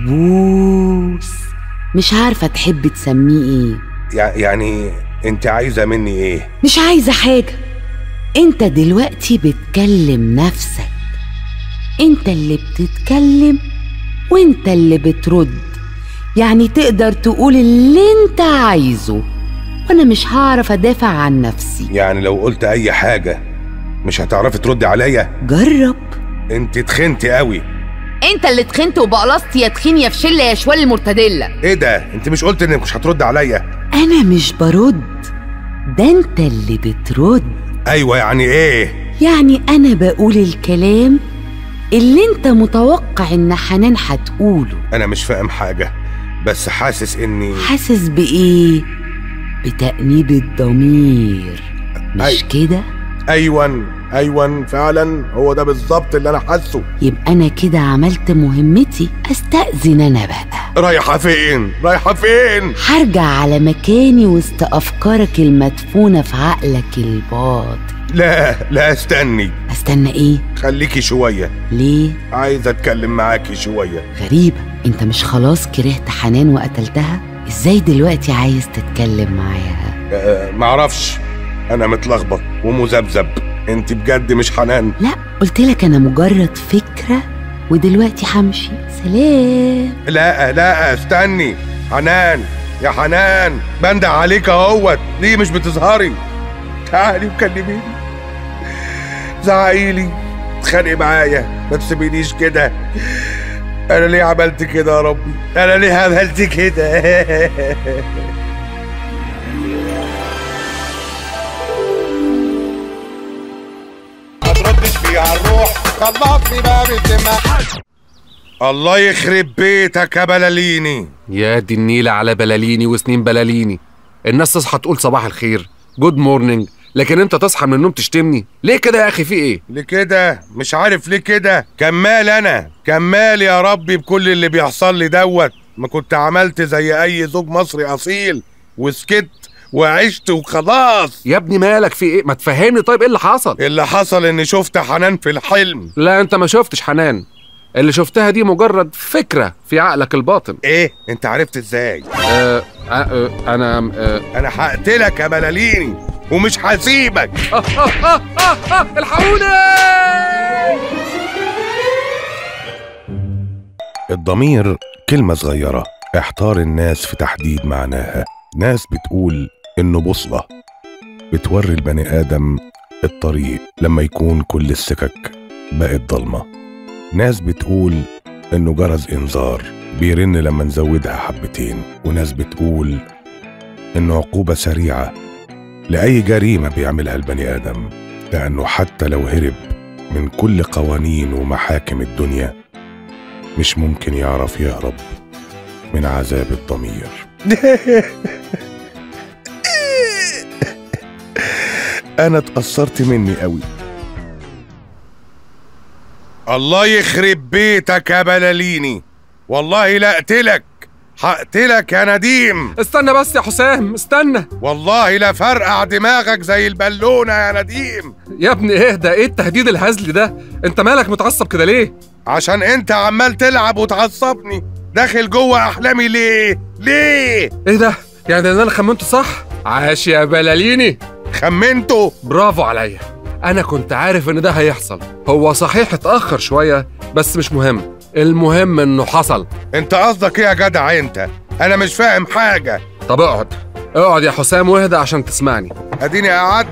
كابوس مش عارفه تحب تسميه ايه
يع- يعني انت عايزه مني ايه
مش عايزة حاجة انت دلوقتي بتكلم نفسك انت اللي بتتكلم وانت اللي بترد يعني تقدر تقول اللي انت عايزه وانا مش هعرف ادافع عن نفسي
يعني لو قلت اي حاجه مش هتعرفي تردي عليا
جرب
انت تخنتي قوي
انت اللي تخنت وبقلصت يا تخين يا فشل يا شوال المرتديلا
ايه ده انت مش قلت انك مش هترد عليا
انا مش برد ده انت اللي بترد
ايوه يعني ايه
يعني انا بقول الكلام اللي انت متوقع ان حنان هتقوله
انا مش فاهم حاجه بس حاسس اني
حاسس بايه بتأنيب الضمير مش كده
ايوه ايوه فعلا هو ده بالظبط اللي انا حاسه
يبقى انا كده عملت مهمتي استأذن انا بقى
رايحه فين رايحه فين
هرجع على مكاني وسط افكارك المدفونة في عقلك الباطن
لا لا استني
استنى ايه
خليكي شويه
ليه
عايز اتكلم معاكي شويه
غريبة انت مش خلاص كرهت حنان وقتلتها ازاي دلوقتي عايز تتكلم معاها
أه معرفش انا متلخبط ومذبذب انت بجد مش حنان
لا قلت لك انا مجرد فكرة ودلوقتي همشي سلام
لا لا استني حنان يا حنان بندع عليك اهوت ليه مش بتظهري تعالي وكلميني زعقيلي اتخانقي معايا ما تسيبينيش كده انا ليه عملت كده يا ربي انا ليه عملت كده
ما تردش فيها الروح طلقني باب الدماء
الله يخرب بيتك يا بلاليني
يا دي النيلة على بلاليني وسنين بلاليني الناس تصحى تقول صباح الخير جود مورنينج لكن انت تصحى من النوم تشتمني ليه كده يا اخي في ايه
ليه كده مش عارف ليه كده كمال انا كمال يا ربي بكل اللي بيحصل لي دوت ما كنت عملت زي اي زوج مصري اصيل وسكت وعشت وخلاص
يا ابني مالك في ايه ما تفهمني طيب ايه اللي حصل
اللي حصل اني شفت حنان في الحلم
لا انت ما شفتش حنان اللي شفتها دي مجرد فكرة في عقلك الباطن
ايه انت عرفت ازاي
آه آه آه انا آه
انا هقتلك يا بلاليني ومش هسيبك
آه آه آه آه آه الحقوني
الضمير كلمة صغيرة احتار الناس في تحديد معناها ناس بتقول انه بوصلة بتوري البني آدم الطريق لما يكون كل السكك بقت ضلمة ناس بتقول إنه جرس إنذار بيرن لما نزودها حبتين وناس بتقول إنه عقوبة سريعة لأي جريمة بيعملها البني آدم لأنه حتى لو هرب من كل قوانين ومحاكم الدنيا مش ممكن يعرف يهرب من عذاب الضمير أنا اتأثرت مني قوي الله يخرب بيتك يا بلاليني والله لا اقتلك هقتلك يا نديم
استنى بس يا حسام استنى
والله لا فرقع دماغك زي البالونة يا نديم
يا ابني اهدى ايه التهديد الهزلي ده انت مالك متعصب كده ليه
عشان انت عمال تلعب وتعصبني داخل جوه احلامي ليه ليه
ايه ده يعني انا خمنته صح عاش يا بلاليني
خمنته
برافو عليا انا كنت عارف ان ده هيحصل هو صحيح اتاخر شويه بس مش مهم المهم انه حصل
انت قصدك ايه يا جدع انت انا مش فاهم حاجه
طب اقعد اقعد يا حسام واهدى عشان تسمعني
اديني قعدت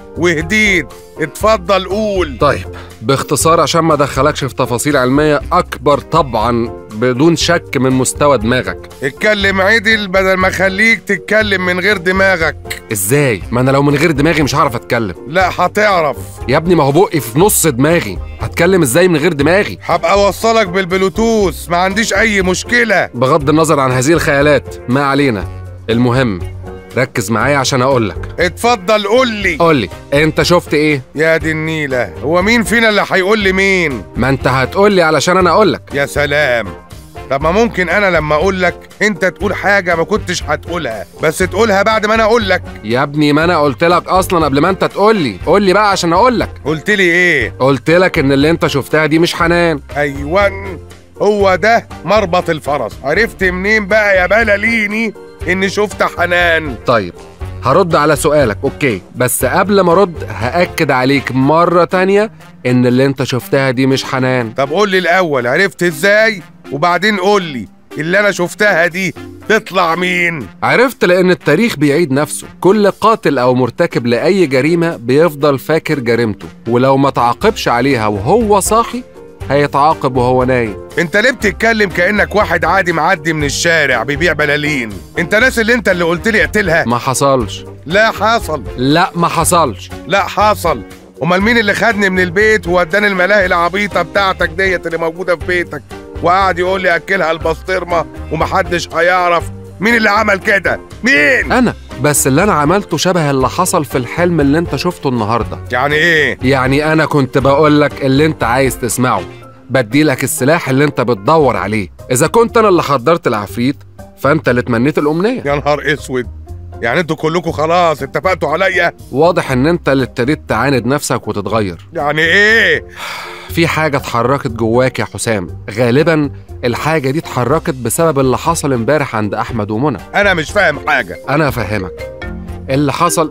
وهديت اتفضل قول
طيب باختصار عشان ما ادخلكش في تفاصيل علميه اكبر طبعا بدون شك من مستوى دماغك
اتكلم عدل بدل ما اخليك تتكلم من غير دماغك
ازاي ما انا لو من غير دماغي مش هعرف اتكلم
لا هتعرف
يا ابني ما هو بقي في نص دماغي هتكلم ازاي من غير دماغي
هبقى اوصلك بالبلوتوث ما عنديش اي مشكله
بغض النظر عن هذه الخيالات ما علينا المهم ركز معايا عشان اقول لك
اتفضل قول لي
قول لي انت شفت ايه
يا دي النيله هو مين فينا اللي هيقول لي مين
ما انت هتقول لي علشان انا اقول لك
يا سلام طب ما ممكن انا لما اقول لك انت تقول حاجه ما كنتش هتقولها بس تقولها بعد ما انا اقول لك
يا ابني ما انا قلت لك اصلا قبل ما انت تقول لي قول لي بقى عشان اقول لك
قلت لي ايه
قلت لك ان اللي انت شفتها دي مش حنان
ايوان هو ده مربط الفرس عرفت منين بقى يا بلاليني اني شفت حنان
طيب هرد على سؤالك اوكي بس قبل ما ارد هاكد عليك مره تانية ان اللي انت شفتها دي مش حنان
طب قول لي الاول عرفت ازاي وبعدين قول لي اللي انا شفتها دي تطلع مين
عرفت لان التاريخ بيعيد نفسه كل قاتل او مرتكب لاي جريمه بيفضل فاكر جريمته ولو ما تعاقبش عليها وهو صاحي هيتعاقب وهو نايم
انت ليه بتتكلم كانك واحد عادي معدي من الشارع بيبيع بلالين انت ناس اللي انت اللي قلت لي اقتلها
ما حصلش
لا حصل
لا ما حصلش
لا حصل امال مين اللي خدني من البيت ووداني الملاهي العبيطه بتاعتك ديت اللي موجوده في بيتك وقعد يقول لي اكلها البسطرمه ومحدش هيعرف مين اللي عمل كده مين
انا بس اللي انا عملته شبه اللي حصل في الحلم اللي انت شفته النهارده
يعني ايه
يعني انا كنت بقول لك اللي انت عايز تسمعه بديلك السلاح اللي انت بتدور عليه اذا كنت انا اللي حضرت العفريت فانت اللي تمنيت الامنيه
يا نهار اسود يعني انتوا كلكم خلاص اتفقتوا عليا
واضح ان انت اللي ابتديت تعاند نفسك وتتغير
يعني ايه
في حاجه اتحركت جواك يا حسام غالبا الحاجه دي اتحركت بسبب اللي حصل امبارح عند احمد ومنى
انا مش فاهم حاجه
انا افهمك اللي حصل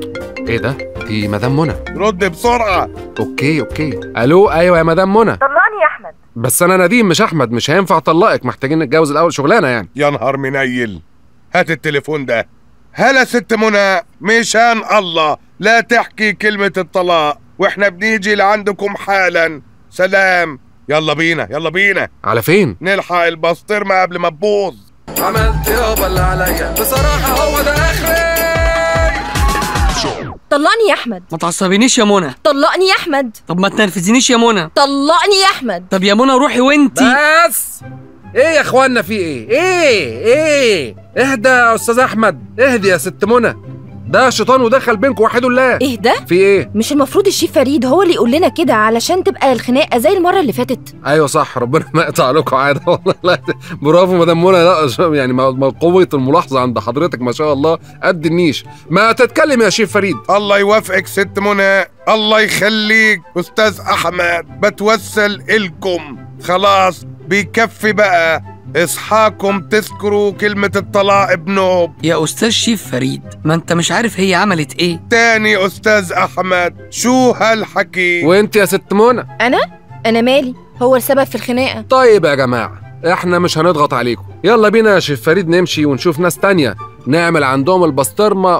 ايه ده دي مدام منى
رد بسرعه
اوكي اوكي الو ايوه يا مدام منى
طلعني يا احمد
بس انا نديم مش احمد مش هينفع اطلقك محتاجين نتجوز الاول شغلانه يعني
يا نهار منيل هات التليفون ده هلا ست منى مشان الله لا تحكي كلمة الطلاق واحنا بنيجي لعندكم حالا سلام يلا بينا يلا بينا
على فين؟
نلحق البسطرمة قبل ما تبوظ
عملت يابا اللي عليا بصراحة هو ده اخري
طلقني يا احمد
ما تعصبينيش يا منى
طلقني يا احمد
طب ما تنرفزنيش يا منى
طلقني يا احمد
طب يا منى روحي وانتي
بس ايه يا اخوانا في ايه ايه ايه اهدى يا استاذ احمد اهدي يا ست منى ده شيطان ودخل بينكم وحد الله
اهدى
في ايه
مش المفروض الشيف فريد هو اللي يقول لنا كده علشان تبقى الخناقه زي المره اللي فاتت
ايوه صح ربنا ما يقطع لكم عاده والله لا برافو مدام منى لا يعني ما ما قوه الملاحظه عند حضرتك ما شاء الله قد النيش ما تتكلم يا شيف فريد
الله يوفقك ست منى الله يخليك استاذ احمد بتوسل الكم خلاص بيكفي بقى اصحاكم تذكروا كلمة الطلاق بنوب
يا استاذ شيف فريد ما انت مش عارف هي عملت ايه
تاني استاذ احمد شو هالحكي
وانت يا ست منى
انا انا مالي هو السبب في الخناقه
طيب يا جماعه احنا مش هنضغط عليكم يلا بينا يا شيف فريد نمشي ونشوف ناس تانية نعمل عندهم البسطرمه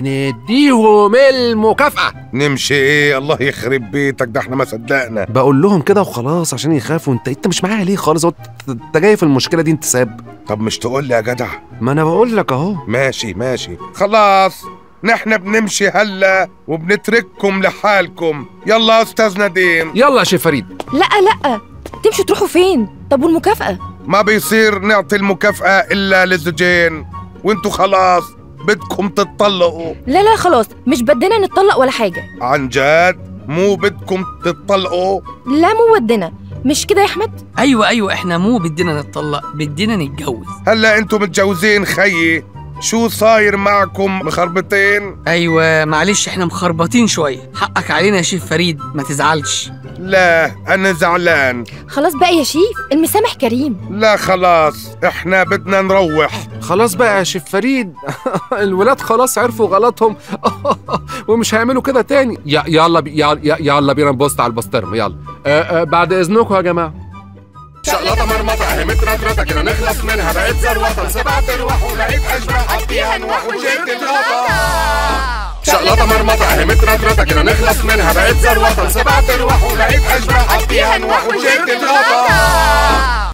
ونديهم المكافاه
نمشي ايه الله يخرب بيتك ده احنا ما صدقنا
بقول لهم كده وخلاص عشان يخافوا انت انت مش معايا ليه خالص هو انت انت جاي في المشكله دي انتساب
طب مش تقول لي يا جدع
ما انا بقول لك اهو
ماشي ماشي خلاص نحن بنمشي هلا وبنترككم لحالكم يلا يا استاذ نديم
يلا يا شيخ فريد
لا لا تمشوا تروحوا فين طب والمكافأة
ما بيصير نعطي المكافأة إلا للزوجين وانتوا خلاص بدكم تتطلقوا
لا لا خلاص مش بدنا نتطلق ولا حاجة
عن جد مو بدكم تتطلقوا
لا مو ودنا مش كده يا احمد
ايوه ايوه احنا مو بدنا نتطلق بدنا نتجوز
هلا انتوا متجوزين خيي شو صاير معكم مخربطين
ايوه معلش احنا مخربطين شويه حقك علينا يا شيف فريد ما تزعلش
لا انا زعلان
خلاص بقى يا شيف المسامح كريم
لا خلاص احنا بدنا نروح
خلاص بقى يا شيف فريد الولاد خلاص عرفوا غلطهم ومش هيعملوا كده تاني ي- يلا بي يلا, يلا بينا نبص على البسطرمه يلا آه آه بعد اذنكم يا جماعه
شقلطة مرمطة اهي مترطرطة كده نخلص منها بقيت زروطة سبعة ارواح ولقيت اشباح حطيها نوح وشلت الغطا شقلطة مرمطة اهي مترطرطة كده نخلص منها بقيت زروطة سبعة ارواح ولقيت اشباح حطيها نوح وشلت الغطا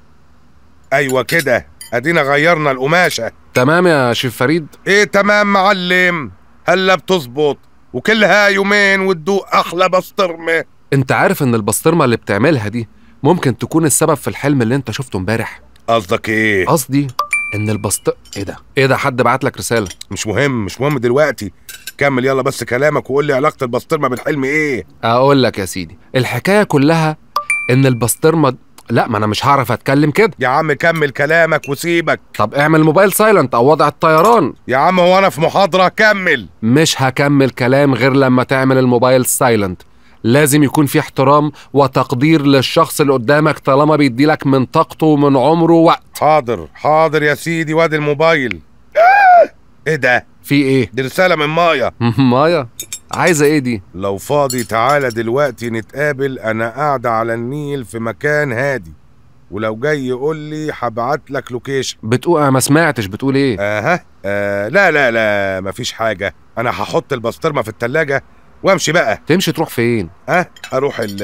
ايوه كده ادينا غيرنا القماشة
تمام يا شيف فريد
ايه تمام معلم هلا بتظبط وكلها يومين وتدوق احلى بسطرمة
انت عارف ان البسطرمه اللي بتعملها دي ممكن تكون السبب في الحلم اللي انت شفته امبارح
قصدك ايه
قصدي ان البسط ايه ده ايه ده حد بعت لك رساله
مش مهم مش مهم دلوقتي كمل يلا بس كلامك وقول لي علاقة البسطرمة بالحلم ايه
اقول لك يا سيدي الحكايه كلها ان البسطرمه لا ما انا مش هعرف اتكلم كده
يا عم كمل كلامك وسيبك
طب اعمل موبايل سايلنت او وضع الطيران
يا عم هو انا في محاضرة كمل
مش هكمل كلام غير لما تعمل الموبايل سايلنت لازم يكون في احترام وتقدير للشخص اللي قدامك طالما بيديلك من طاقته ومن عمره وقت
حاضر حاضر يا سيدي وادي الموبايل آه! ايه ده
في ايه
دي رسالة من مايا
مايا عايزه ايه دي
لو فاضي تعالى دلوقتي نتقابل انا قاعدة على النيل في مكان هادي ولو جاي يقول لي هبعت لك لوكيشن
بتقول انا ما سمعتش بتقول ايه
اها آه لا لا لا مفيش حاجة انا هحط البسطرمة في التلاجة وامشي بقى
تمشي تروح فين
ها اروح ال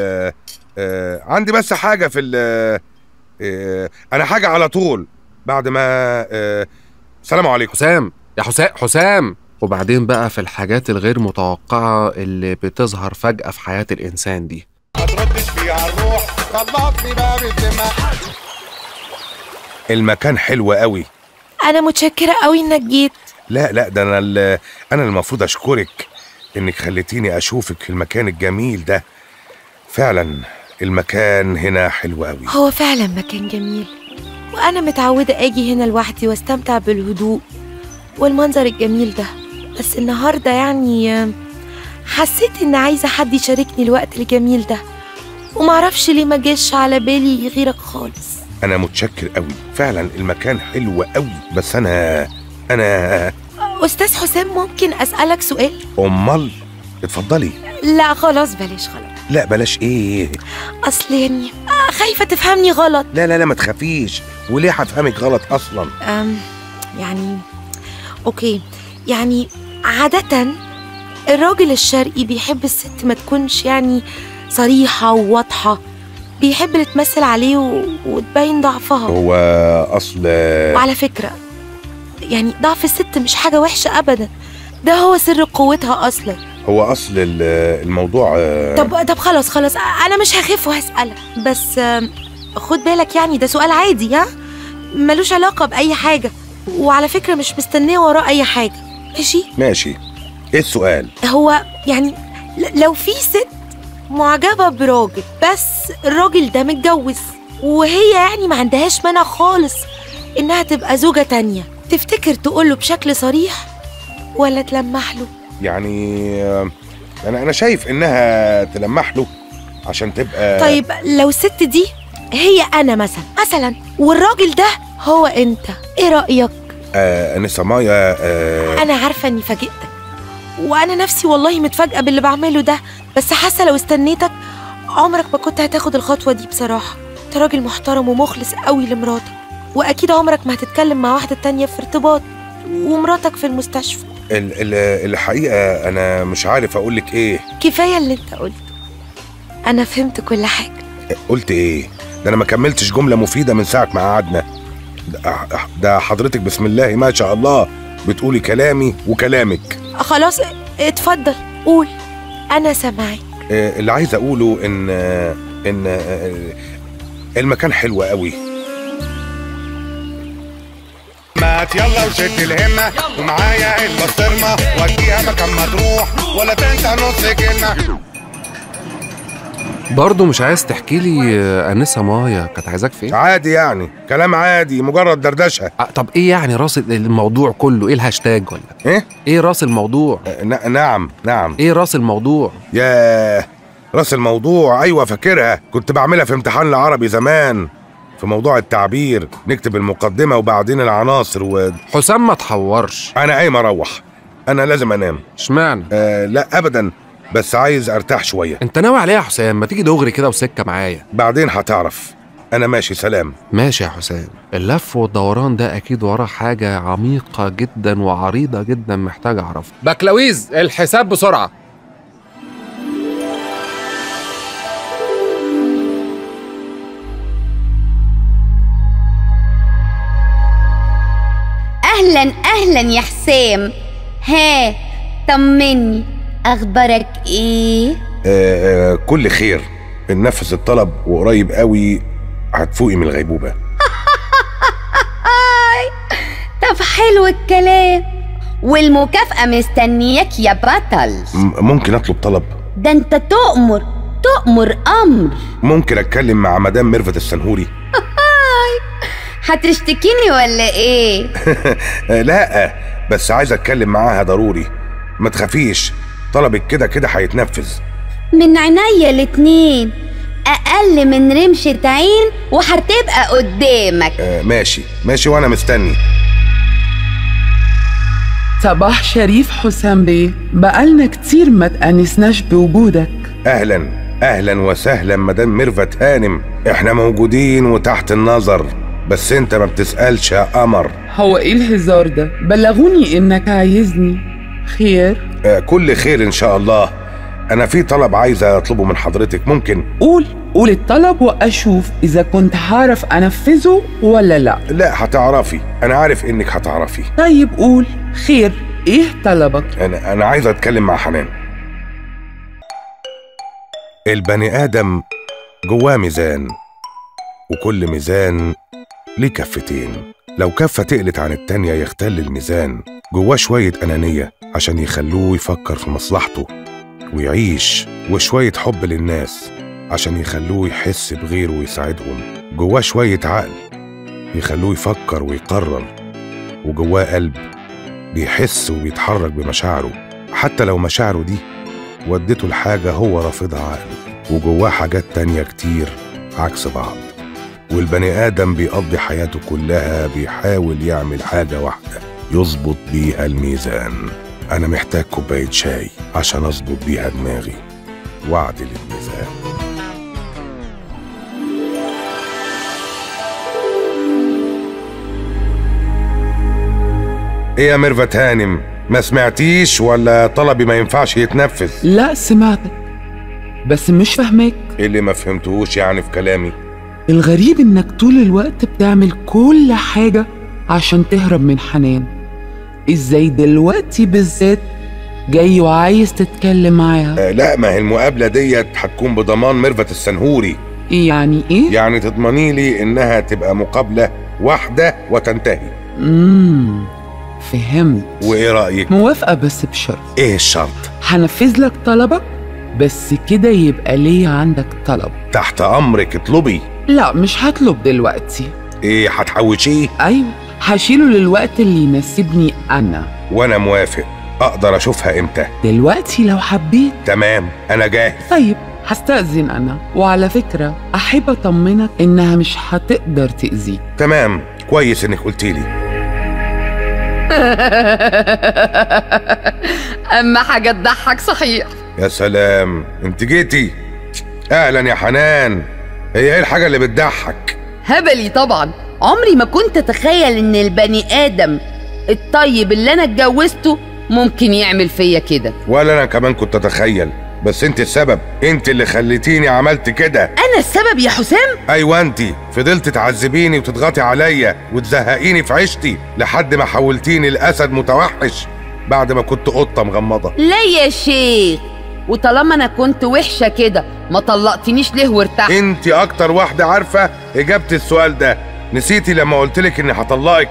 آه عندي بس حاجة في ال آه انا حاجة على طول بعد ما آه سلام عليكم
حسام يا حسام حسام وبعدين بقى في الحاجات الغير متوقعة اللي بتظهر فجأة في حياة الإنسان دي
ما تردش فيها الروح خلصني بقى بالدماء المكان حلو قوي
انا متشكره قوي انك جيت
لا لا ده انا ال- انا المفروض اشكرك انك خليتيني اشوفك في المكان الجميل ده فعلا المكان هنا حلو قوي
هو فعلا مكان جميل وانا متعوده اجي هنا لوحدي واستمتع بالهدوء والمنظر الجميل ده بس النهارده يعني آه، حسيت ان عايزه حد يشاركني الوقت الجميل ده ومعرفش ليه ما جاش على بالي غيرك خالص
انا متشكر قوي فعلا المكان حلو قوي بس انا انا
استاذ حسام ممكن اسالك سؤال
امال اتفضلي
لا خلاص بلاش غلط
لا بلاش ايه
اصل يعني آه، خايفه تفهمني غلط
لا لا لا ما تخافيش وليه هفهمك غلط اصلا
أم يعني اوكي يعني عادة الراجل الشرقي بيحب الست ما تكونش يعني صريحة وواضحة بيحب اللي تمثل عليه و... وتبين ضعفها
هو اصل
وعلى فكرة يعني ضعف الست مش حاجة وحشة أبدا ده هو سر قوتها أصلا
هو اصل ال- الموضوع آه،
طب طب خلاص خلاص أنا مش هخاف وهسألك بس آم، خد بالك يعني ده سؤال عادي ها ملوش علاقة بأي حاجة وعلى فكرة مش مستنية وراه أي حاجة ماشي
ماشي ايه السؤال
هو يعني ل- لو في ست معجبة براجل بس الراجل ده متجوز وهي يعني ما عندهاش مانع خالص إنها تبقى زوجة تانية تفتكر تقوله بشكل صريح ولا تلمح له
يعني آه، انا انا شايف انها تلمح له عشان تبقى
طيب لو الست دي هي أنا مثلا مثلا والراجل ده هو أنت إيه رأيك؟
آه انسه مايا آه
أنا عارفة إني فاجئتك وأنا نفسي والله متفاجئة باللي بعمله ده بس حاسة لو استنيتك عمرك ما كنت هتاخد الخطوة دي بصراحة أنت راجل محترم ومخلص قوي لمراتك وأكيد عمرك ما هتتكلم مع واحدة تانية في ارتباط ومراتك في المستشفى
ال ال الحقيقه انا مش عارف اقول لك ايه
كفايه اللي انت قلته انا فهمت كل حاجه
قلت ايه ده انا ما كملتش جمله مفيده من ساعه ما قعدنا ده, ده حضرتك بسم الله ما شاء الله بتقولي كلامي وكلامك
خلاص اتفضل قول انا سامعك
آه، اللي عايز اقوله ان آه، ان آه، المكان حلو قوي
مات يلا وشد الهمة ومعايا البسطرمة وديها مكان ما تروح ولا تنسى نص كلمة
برضه مش عايز تحكي لي آه، انسه مايا كانت عايزاك في ايه
عادي يعني كلام عادي مجرد دردشه
طب ايه يعني راس الموضوع كله ايه الهاشتاج ولا
ايه
ايه راس الموضوع
نعم نعم
ايه راس الموضوع
ياه راس الموضوع ايوه فاكرها كنت بعملها في امتحان العربي زمان في موضوع التعبير نكتب المقدمه وبعدين العناصر و
حسام ما تحورش
انا قايم اروح انا لازم انام
اشمعنى
آه لا ابدا بس عايز ارتاح شويه
انت ناوي عليه يا حسام ما تيجي دغري كده وسكه معايا
بعدين هتعرف انا ماشي سلام
ماشي يا حسام اللف والدوران ده اكيد وراه حاجه عميقه جدا وعريضه جدا محتاج اعرفها بكلاويز الحساب بسرعه
اهلا اهلا يا حسام ها طمني اخبارك ايه
آه آه كل خير النفس الطلب وقريب قوي هتفوقي من الغيبوبه
آي. طب حلو الكلام والمكافأة مستنياك يا بطل
م- ممكن اطلب طلب
ده انت تؤمر تؤمر امر
ممكن اتكلم مع مدام ميرفت السنهوري
هاي هتشتكيني ولا ايه
آه، لا بس عايز اتكلم معاها ضروري ما تخافيش طلبك كده كده هيتنفذ
من عينيا الاتنين اقل من رمشة عين وهتبقى قدامك
آه ماشي ماشي وانا مستني
صباح شريف حسام بيه بقالنا كتير ما تأنسناش بوجودك
اهلا اهلا وسهلا مدام ميرفت هانم احنا موجودين وتحت النظر بس انت ما بتسألش يا قمر
هو ايه الهزار ده بلغوني انك عايزني خير
آه كل خير ان شاء الله انا في طلب عايز اطلبه من حضرتك ممكن
قول قول الطلب واشوف اذا كنت هعرف انفذه ولا لا
لا هتعرفي انا عارف انك هتعرفي
طيب قول خير ايه طلبك
انا انا عايز اتكلم مع حنان البني ادم جواه ميزان وكل ميزان ليه كفتين لو كفة تقلت عن التانية يختل الميزان جواه شوية أنانية عشان يخلوه يفكر في مصلحته ويعيش وشوية حب للناس عشان يخلوه يحس بغيره ويساعدهم جواه شوية عقل يخلوه يفكر ويقرر وجواه قلب بيحس وبيتحرك بمشاعره حتى لو مشاعره دي ودته لحاجة هو رافضها عقله وجواه حاجات تانية كتير عكس بعض والبني آدم بيقضي حياته كلها بيحاول يعمل حاجة واحدة يظبط بيها الميزان أنا محتاج كوباية شاي عشان أظبط بيها دماغي وأعدل الميزان ايه يا ميرفت هانم ما سمعتيش ولا طلبي ما ينفعش يتنفذ
لا سمعتك بس مش فاهماك
ايه اللي ما فهمتهوش يعني في كلامي
الغريب انك طول الوقت بتعمل كل حاجة عشان تهرب من حنان ازاي دلوقتي بالذات جاي وعايز تتكلم معاها
آه لا ما هي المقابله ديت هتكون بضمان ميرفت السنهوري
يعني ايه
يعني تضمني لي انها تبقى مقابله واحده وتنتهي
امم فهمت
وايه رايك
موافقة بس بشرط
ايه الشرط
هنفذ لك طلبك بس كده يبقى ليه عندك طلب
تحت امرك اطلبي
لا مش هطلب دلوقتي
ايه هتحوشيه
ايوه هشيله للوقت اللي يناسبني انا
وانا موافق اقدر اشوفها امتى
دلوقتي لو حبيت
تمام انا جاهز
طيب هستأذن أنا وعلى فكرة أحب أطمنك إنها مش هتقدر تأذيك
تمام كويس انك قلتي لي
اما حاجه تضحك صحيح
يا سلام انت جيتي اهلا يا حنان هي ايه الحاجه اللي بتضحك
هبلي طبعا عمري ما كنت اتخيل ان البني ادم الطيب اللي انا اتجوزته ممكن يعمل فيا كده
ولا انا كمان كنت اتخيل بس انت السبب انت اللي خليتيني عملت كده
انا السبب يا حسام
ايوه انت فضلت تعذبيني وتضغطي عليا وتزهقيني في عيشتي لحد ما حولتيني لاسد متوحش بعد ما كنت قطه مغمضه
لا يا شيخ وطالما انا كنت وحشه كده ما طلقتنيش ليه وارتحت
انت اكتر واحده عارفه اجابه السؤال ده نسيتي لما قلت لك اني هطلقك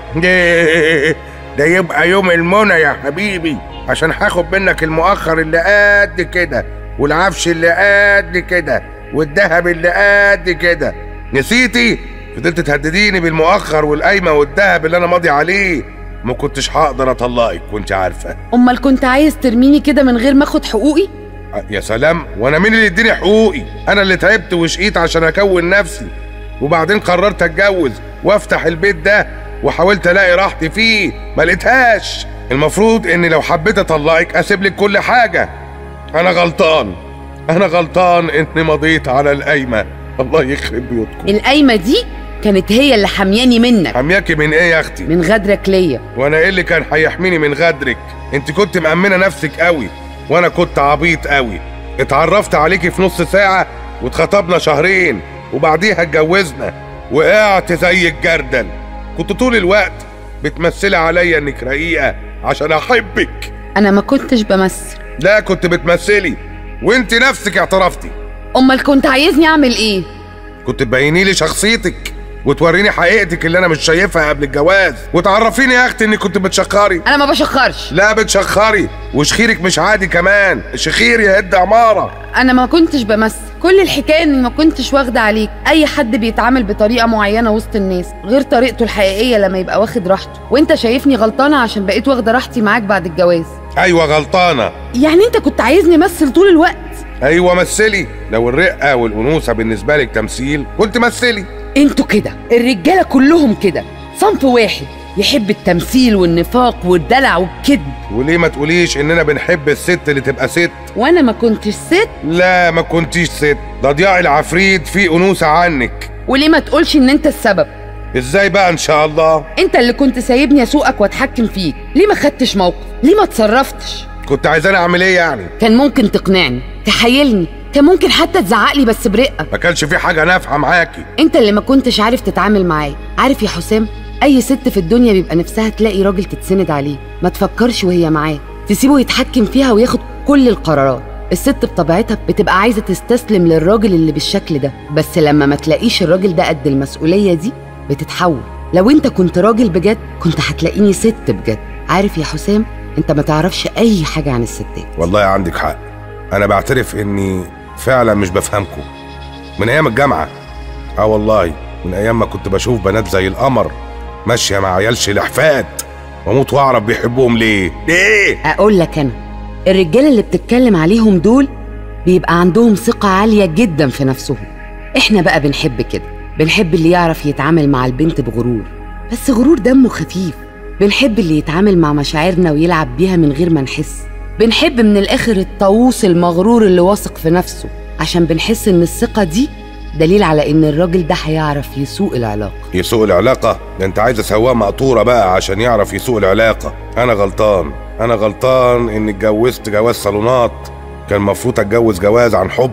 ده يبقى يوم المنى يا حبيبي عشان هاخد منك المؤخر اللي قد كده والعفش اللي قد كده والذهب اللي قد كده نسيتي فضلت تهدديني بالمؤخر والقايمه والذهب اللي انا ماضي عليه ما كنتش هقدر اطلقك وانت عارفه
امال كنت عايز ترميني كده من غير ما اخد حقوقي
يا سلام وانا مين اللي يديني حقوقي انا اللي تعبت وشقيت عشان اكون نفسي وبعدين قررت اتجوز وافتح البيت ده وحاولت الاقي راحتي فيه ما لقيتهاش المفروض اني لو حبيت اطلقك اسيب لك كل حاجه انا غلطان انا غلطان اني مضيت على القايمه الله يخرب بيوتكم
القايمه دي كانت هي اللي حمياني منك
حمياكي من ايه يا اختي
من غدرك ليا
وانا ايه اللي كان هيحميني من غدرك انت كنت مأمنه نفسك قوي وانا كنت عبيط قوي اتعرفت عليكي في نص ساعه واتخطبنا شهرين وبعديها اتجوزنا وقعت زي الجردل كنت طول الوقت بتمثلي عليا انك رقيقه عشان احبك
انا ما كنتش بمثل
لا كنت بتمثلي وانت نفسك اعترفتي
امال كنت عايزني اعمل ايه
كنت تبيني لي شخصيتك وتوريني حقيقتك اللي انا مش شايفها قبل الجواز وتعرفيني يا اختي انك كنت بتشخري
انا ما بشخرش
لا بتشخري وشخيرك مش عادي كمان شخير يهد عماره
انا ما كنتش بمثل كل الحكايه اني ما كنتش واخده عليك اي حد بيتعامل بطريقه معينه وسط الناس غير طريقته الحقيقيه لما يبقى واخد راحته وانت شايفني غلطانه عشان بقيت واخده راحتي معاك بعد الجواز
ايوه غلطانه
يعني انت كنت عايزني امثل طول الوقت
ايوه مثلي لو الرقه والانوثه بالنسبه لك تمثيل كنت مثلي
انتوا كده الرجاله كلهم كده صنف واحد يحب التمثيل والنفاق والدلع والكذب
وليه ما تقوليش اننا بنحب الست اللي تبقى ست
وانا ما كنتش ست
لا ما كنتيش ست ده ضياع العفريت فيه انوثه عنك
وليه ما تقولش ان انت السبب
ازاي بقى ان شاء الله
انت اللي كنت سايبني اسوقك واتحكم فيك ليه ما خدتش موقف ليه ما اتصرفتش
كنت عايزاني اعمل ايه يعني
كان ممكن تقنعني تحايلني كان ممكن حتى تزعقلي بس برقه
ما كانش في حاجه نافعه معاكي
انت اللي ما كنتش عارف تتعامل معايا عارف يا حسام اي ست في الدنيا بيبقى نفسها تلاقي راجل تتسند عليه ما تفكرش وهي معاه تسيبه يتحكم فيها وياخد كل القرارات الست بطبيعتها بتبقى عايزه تستسلم للراجل اللي بالشكل ده بس لما ما تلاقيش الراجل ده قد المسؤوليه دي بتتحول لو انت كنت راجل بجد كنت هتلاقيني ست بجد عارف يا حسام انت ما تعرفش اي حاجه عن الستات
والله عندك حق انا بعترف اني فعلا مش بفهمكم من ايام الجامعه اه والله من ايام ما كنت بشوف بنات زي القمر ماشيه مع عيال شلحفات واموت واعرف بيحبوهم ليه ليه
اقول لك انا الرجاله اللي بتتكلم عليهم دول بيبقى عندهم ثقه عاليه جدا في نفسهم احنا بقى بنحب كده بنحب اللي يعرف يتعامل مع البنت بغرور بس غرور دمه خفيف بنحب اللي يتعامل مع مشاعرنا ويلعب بيها من غير ما نحس بنحب من الاخر الطاووس المغرور اللي واثق في نفسه عشان بنحس ان الثقه دي دليل على ان الراجل ده هيعرف يسوق العلاقه
يسوق العلاقه ده انت عايز سواق مقطوره بقى عشان يعرف يسوق العلاقه انا غلطان انا غلطان اني اتجوزت جواز صالونات كان المفروض اتجوز جواز عن حب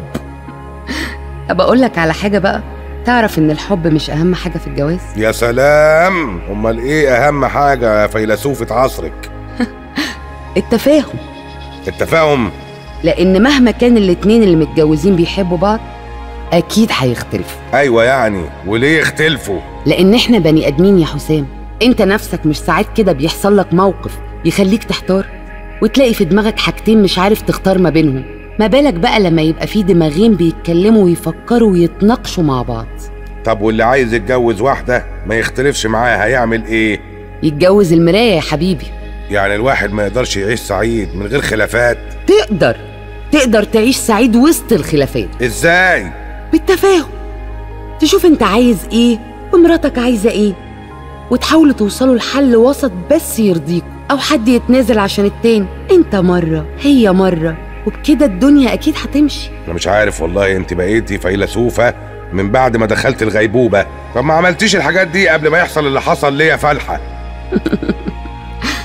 طب اقول لك على حاجه بقى تعرف ان الحب مش اهم حاجه في الجواز
يا سلام امال ايه اهم حاجه يا فيلسوفه عصرك
التفاهم
التفاهم
لان مهما كان الاتنين اللي متجوزين بيحبوا بعض اكيد هيختلفوا
ايوه يعني وليه يختلفوا
لان احنا بني ادمين يا حسام انت نفسك مش ساعات كده بيحصل لك موقف يخليك تحتار وتلاقي في دماغك حاجتين مش عارف تختار ما بينهم ما بالك بقى لما يبقى في دماغين بيتكلموا ويفكروا ويتناقشوا مع بعض
طب واللي عايز يتجوز واحده ما يختلفش معاها هيعمل ايه
يتجوز المرايه يا حبيبي
يعني الواحد ما يقدرش يعيش سعيد من غير خلافات
تقدر تقدر تعيش سعيد وسط الخلافات
ازاي
بالتفاهم تشوف انت عايز ايه ومراتك عايزه ايه وتحاولوا توصلوا لحل وسط بس يرضيكوا او حد يتنازل عشان التاني انت مره هي مره وبكده الدنيا اكيد هتمشي
انا مش عارف والله انت بقيتي فيلسوفه من بعد ما دخلت الغيبوبه طب ما عملتيش الحاجات دي قبل ما يحصل اللي حصل ليا فالحه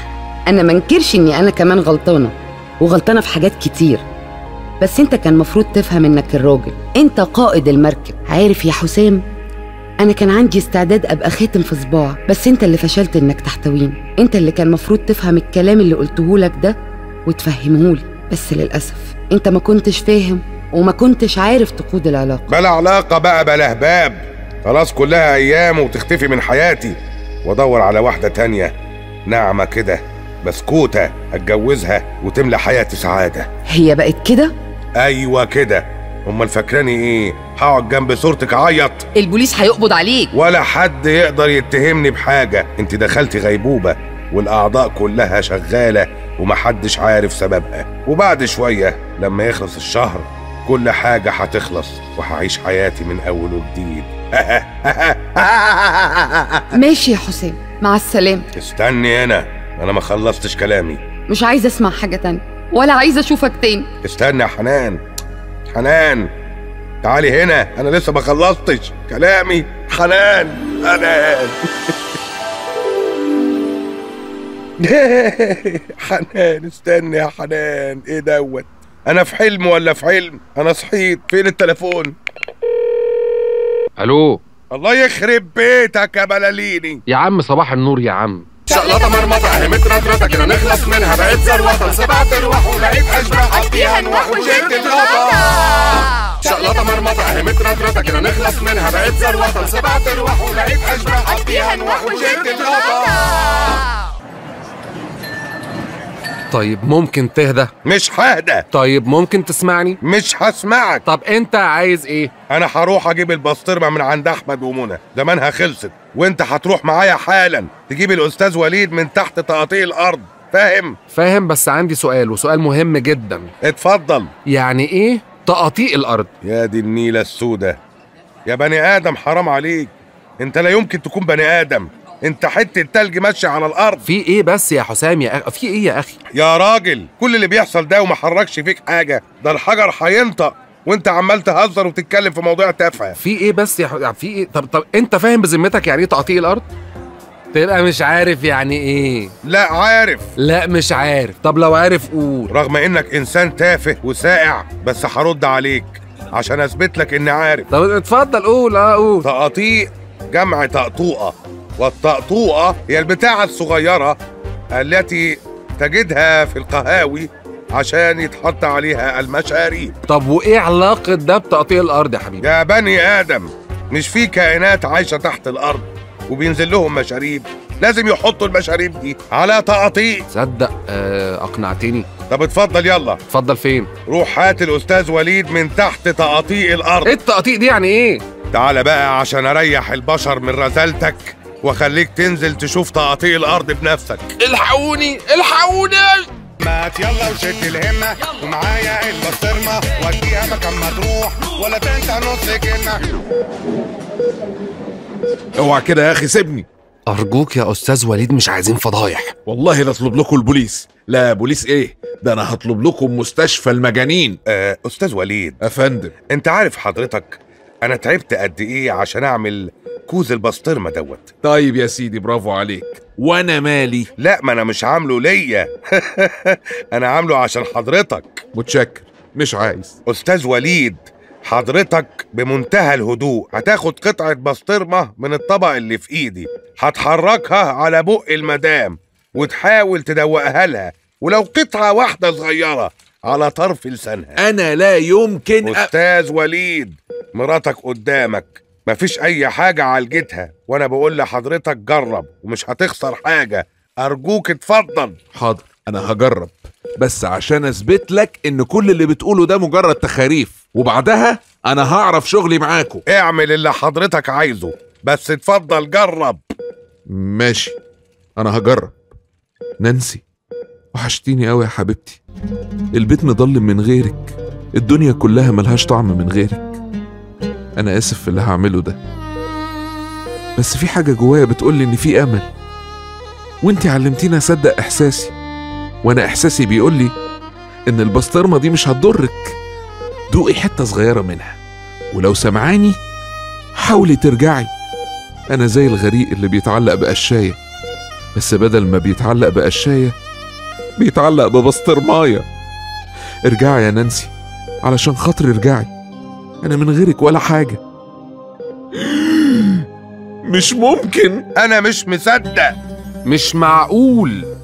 انا منكرش اني انا كمان غلطانه وغلطانه في حاجات كتير بس انت كان مفروض تفهم انك الراجل انت قائد المركب عارف يا حسام انا كان عندي استعداد ابقى خاتم في صباع بس انت اللي فشلت انك تحتويني انت اللي كان مفروض تفهم الكلام اللي قلتهولك ده وتفهمهولي بس للاسف انت ما كنتش فاهم وما كنتش عارف تقود العلاقه
بلا علاقة بقى بلا هباب خلاص كلها أيام وتختفي من حياتي وأدور على واحدة تانية ناعمة كده بسكوتة أتجوزها وتملى حياتي سعادة
هي بقت كده
أيوة كده أمال فاكراني إيه؟ هقعد جنب صورتك أعيط
البوليس هيقبض عليك
ولا حد يقدر يتهمني بحاجة انت دخلتي غيبوبة والأعضاء كلها شغالة ومحدش عارف سببها وبعد شوية لما يخلص الشهر كل حاجة هتخلص وهعيش حياتي من أول وجديد
ماشي يا حسام مع السلامه
استني هنا أنا ما خلصتش كلامي
مش عايزه اسمع حاجه تانية ولا عايزه اشوفك تاني
استني يا حنان حنان تعالي هنا أنا لسه ما خلصتش كلامي حنان حنان حنان استني يا حنان ايه دوت انا في حلم ولا في حلم انا صحيت فين التليفون
الو
الله يخرب بيتك يا بلاليني
يا عم صباح النور يا عم
شقلطة مرمطة اهي مترطرطة كده نخلص منها بقيت زروطة سبعت ارواح ولقيت اشباح حطيها نوح وجبت الغطا شقلطة مرمطة اهي مترطرطة كده نخلص منها بقيت زروطة سبعت ارواح ولقيت اشباح حطيها نوح وجبت الغطا
طيب ممكن تهدى
مش ههدى
طيب ممكن تسمعني
مش هسمعك
طب انت عايز ايه
انا هروح اجيب البسطرمه من عند احمد ومنى زمانها خلصت وانت هتروح معايا حالا تجيب الاستاذ وليد من تحت تقاطيع الارض فاهم
فاهم بس عندي سؤال وسؤال مهم جدا
اتفضل
يعني ايه تقاطيع الارض
يا دي النيله السودة يا بني ادم حرام عليك انت لا يمكن تكون بني ادم انت حته تلج ماشي على الارض
في ايه بس يا حسام يا أخ... في ايه يا اخي
يا راجل كل اللي بيحصل ده وما حركش فيك حاجه ده الحجر هينطق وانت عمال تهزر وتتكلم في موضوع تافهه
في ايه بس يا ح... في ايه طب طب انت فاهم بذمتك يعني ايه تقاطيع الارض تبقى مش عارف يعني ايه
لا عارف
لا مش عارف طب لو عارف قول
رغم انك انسان تافه وسائع بس هرد عليك عشان اثبت لك اني عارف
طب اتفضل قول اه قول
تقاطيع جمع طقطوقه والطقطوقه هي البتاعه الصغيره التي تجدها في القهاوي عشان يتحط عليها المشاريب
طب وايه علاقه ده بتقطيع الارض يا حبيبي
يا بني ادم مش في كائنات عايشه تحت الارض وبينزل لهم مشاريب لازم يحطوا المشاريب دي على تقاطيع
تصدق آه اقنعتني
طب اتفضل يلا
اتفضل فين
روح هات الاستاذ وليد من تحت تقاطيع الارض
ايه التقاطيع دي يعني ايه
تعال بقى عشان اريح البشر من رذالتك واخليك تنزل تشوف تقاطيع الارض بنفسك
الحقوني الحقوني
مات يلا وشد الهمة ومعايا البسطرمة وديها مكان ما تروح ولا تنسى نص كلمة
اوعى كده يا اخي سيبني
ارجوك يا استاذ وليد مش عايزين فضايح
والله لا اطلب لكم البوليس لا بوليس ايه ده انا هطلب لكم مستشفى المجانين
آه استاذ وليد
افندم
انت عارف حضرتك انا تعبت قد ايه عشان اعمل كوز البسطرمه دوت
طيب يا سيدي برافو عليك وانا مالي
لا ما انا مش عامله ليا انا عامله عشان حضرتك
متشكر مش عايز
استاذ وليد حضرتك بمنتهى الهدوء هتاخد قطعة بسطرمة من الطبق اللي في ايدي هتحركها على بق المدام وتحاول تدوقها لها ولو قطعة واحدة صغيرة على طرف لسانها
انا لا يمكن
استاذ وليد مراتك قدامك مفيش اي حاجة عالجتها وانا بقول لحضرتك جرب ومش هتخسر حاجة ارجوك اتفضل
حاضر انا هجرب بس عشان اثبت لك ان كل اللي بتقوله ده مجرد تخاريف وبعدها انا هعرف شغلي معاكم
اعمل اللي حضرتك عايزه بس اتفضل جرب
ماشي انا هجرب نانسي وحشتيني قوي يا حبيبتي البيت مضلم من غيرك الدنيا كلها ملهاش طعم من غيرك انا اسف في اللي هعمله ده بس في حاجه جوايا بتقولي ان في امل وانتي علمتيني اصدق احساسي وانا احساسي بيقولي ان البسطرمه دي مش هتضرك دوقي حته صغيره منها ولو سمعاني حاولي ترجعي انا زي الغريق اللي بيتعلق بقشايه بس بدل ما بيتعلق بقشايه بيتعلق ببسطرماية ارجعي يا نانسي علشان خاطري ارجعي انا من غيرك ولا حاجة مش ممكن
انا مش مصدق
مش معقول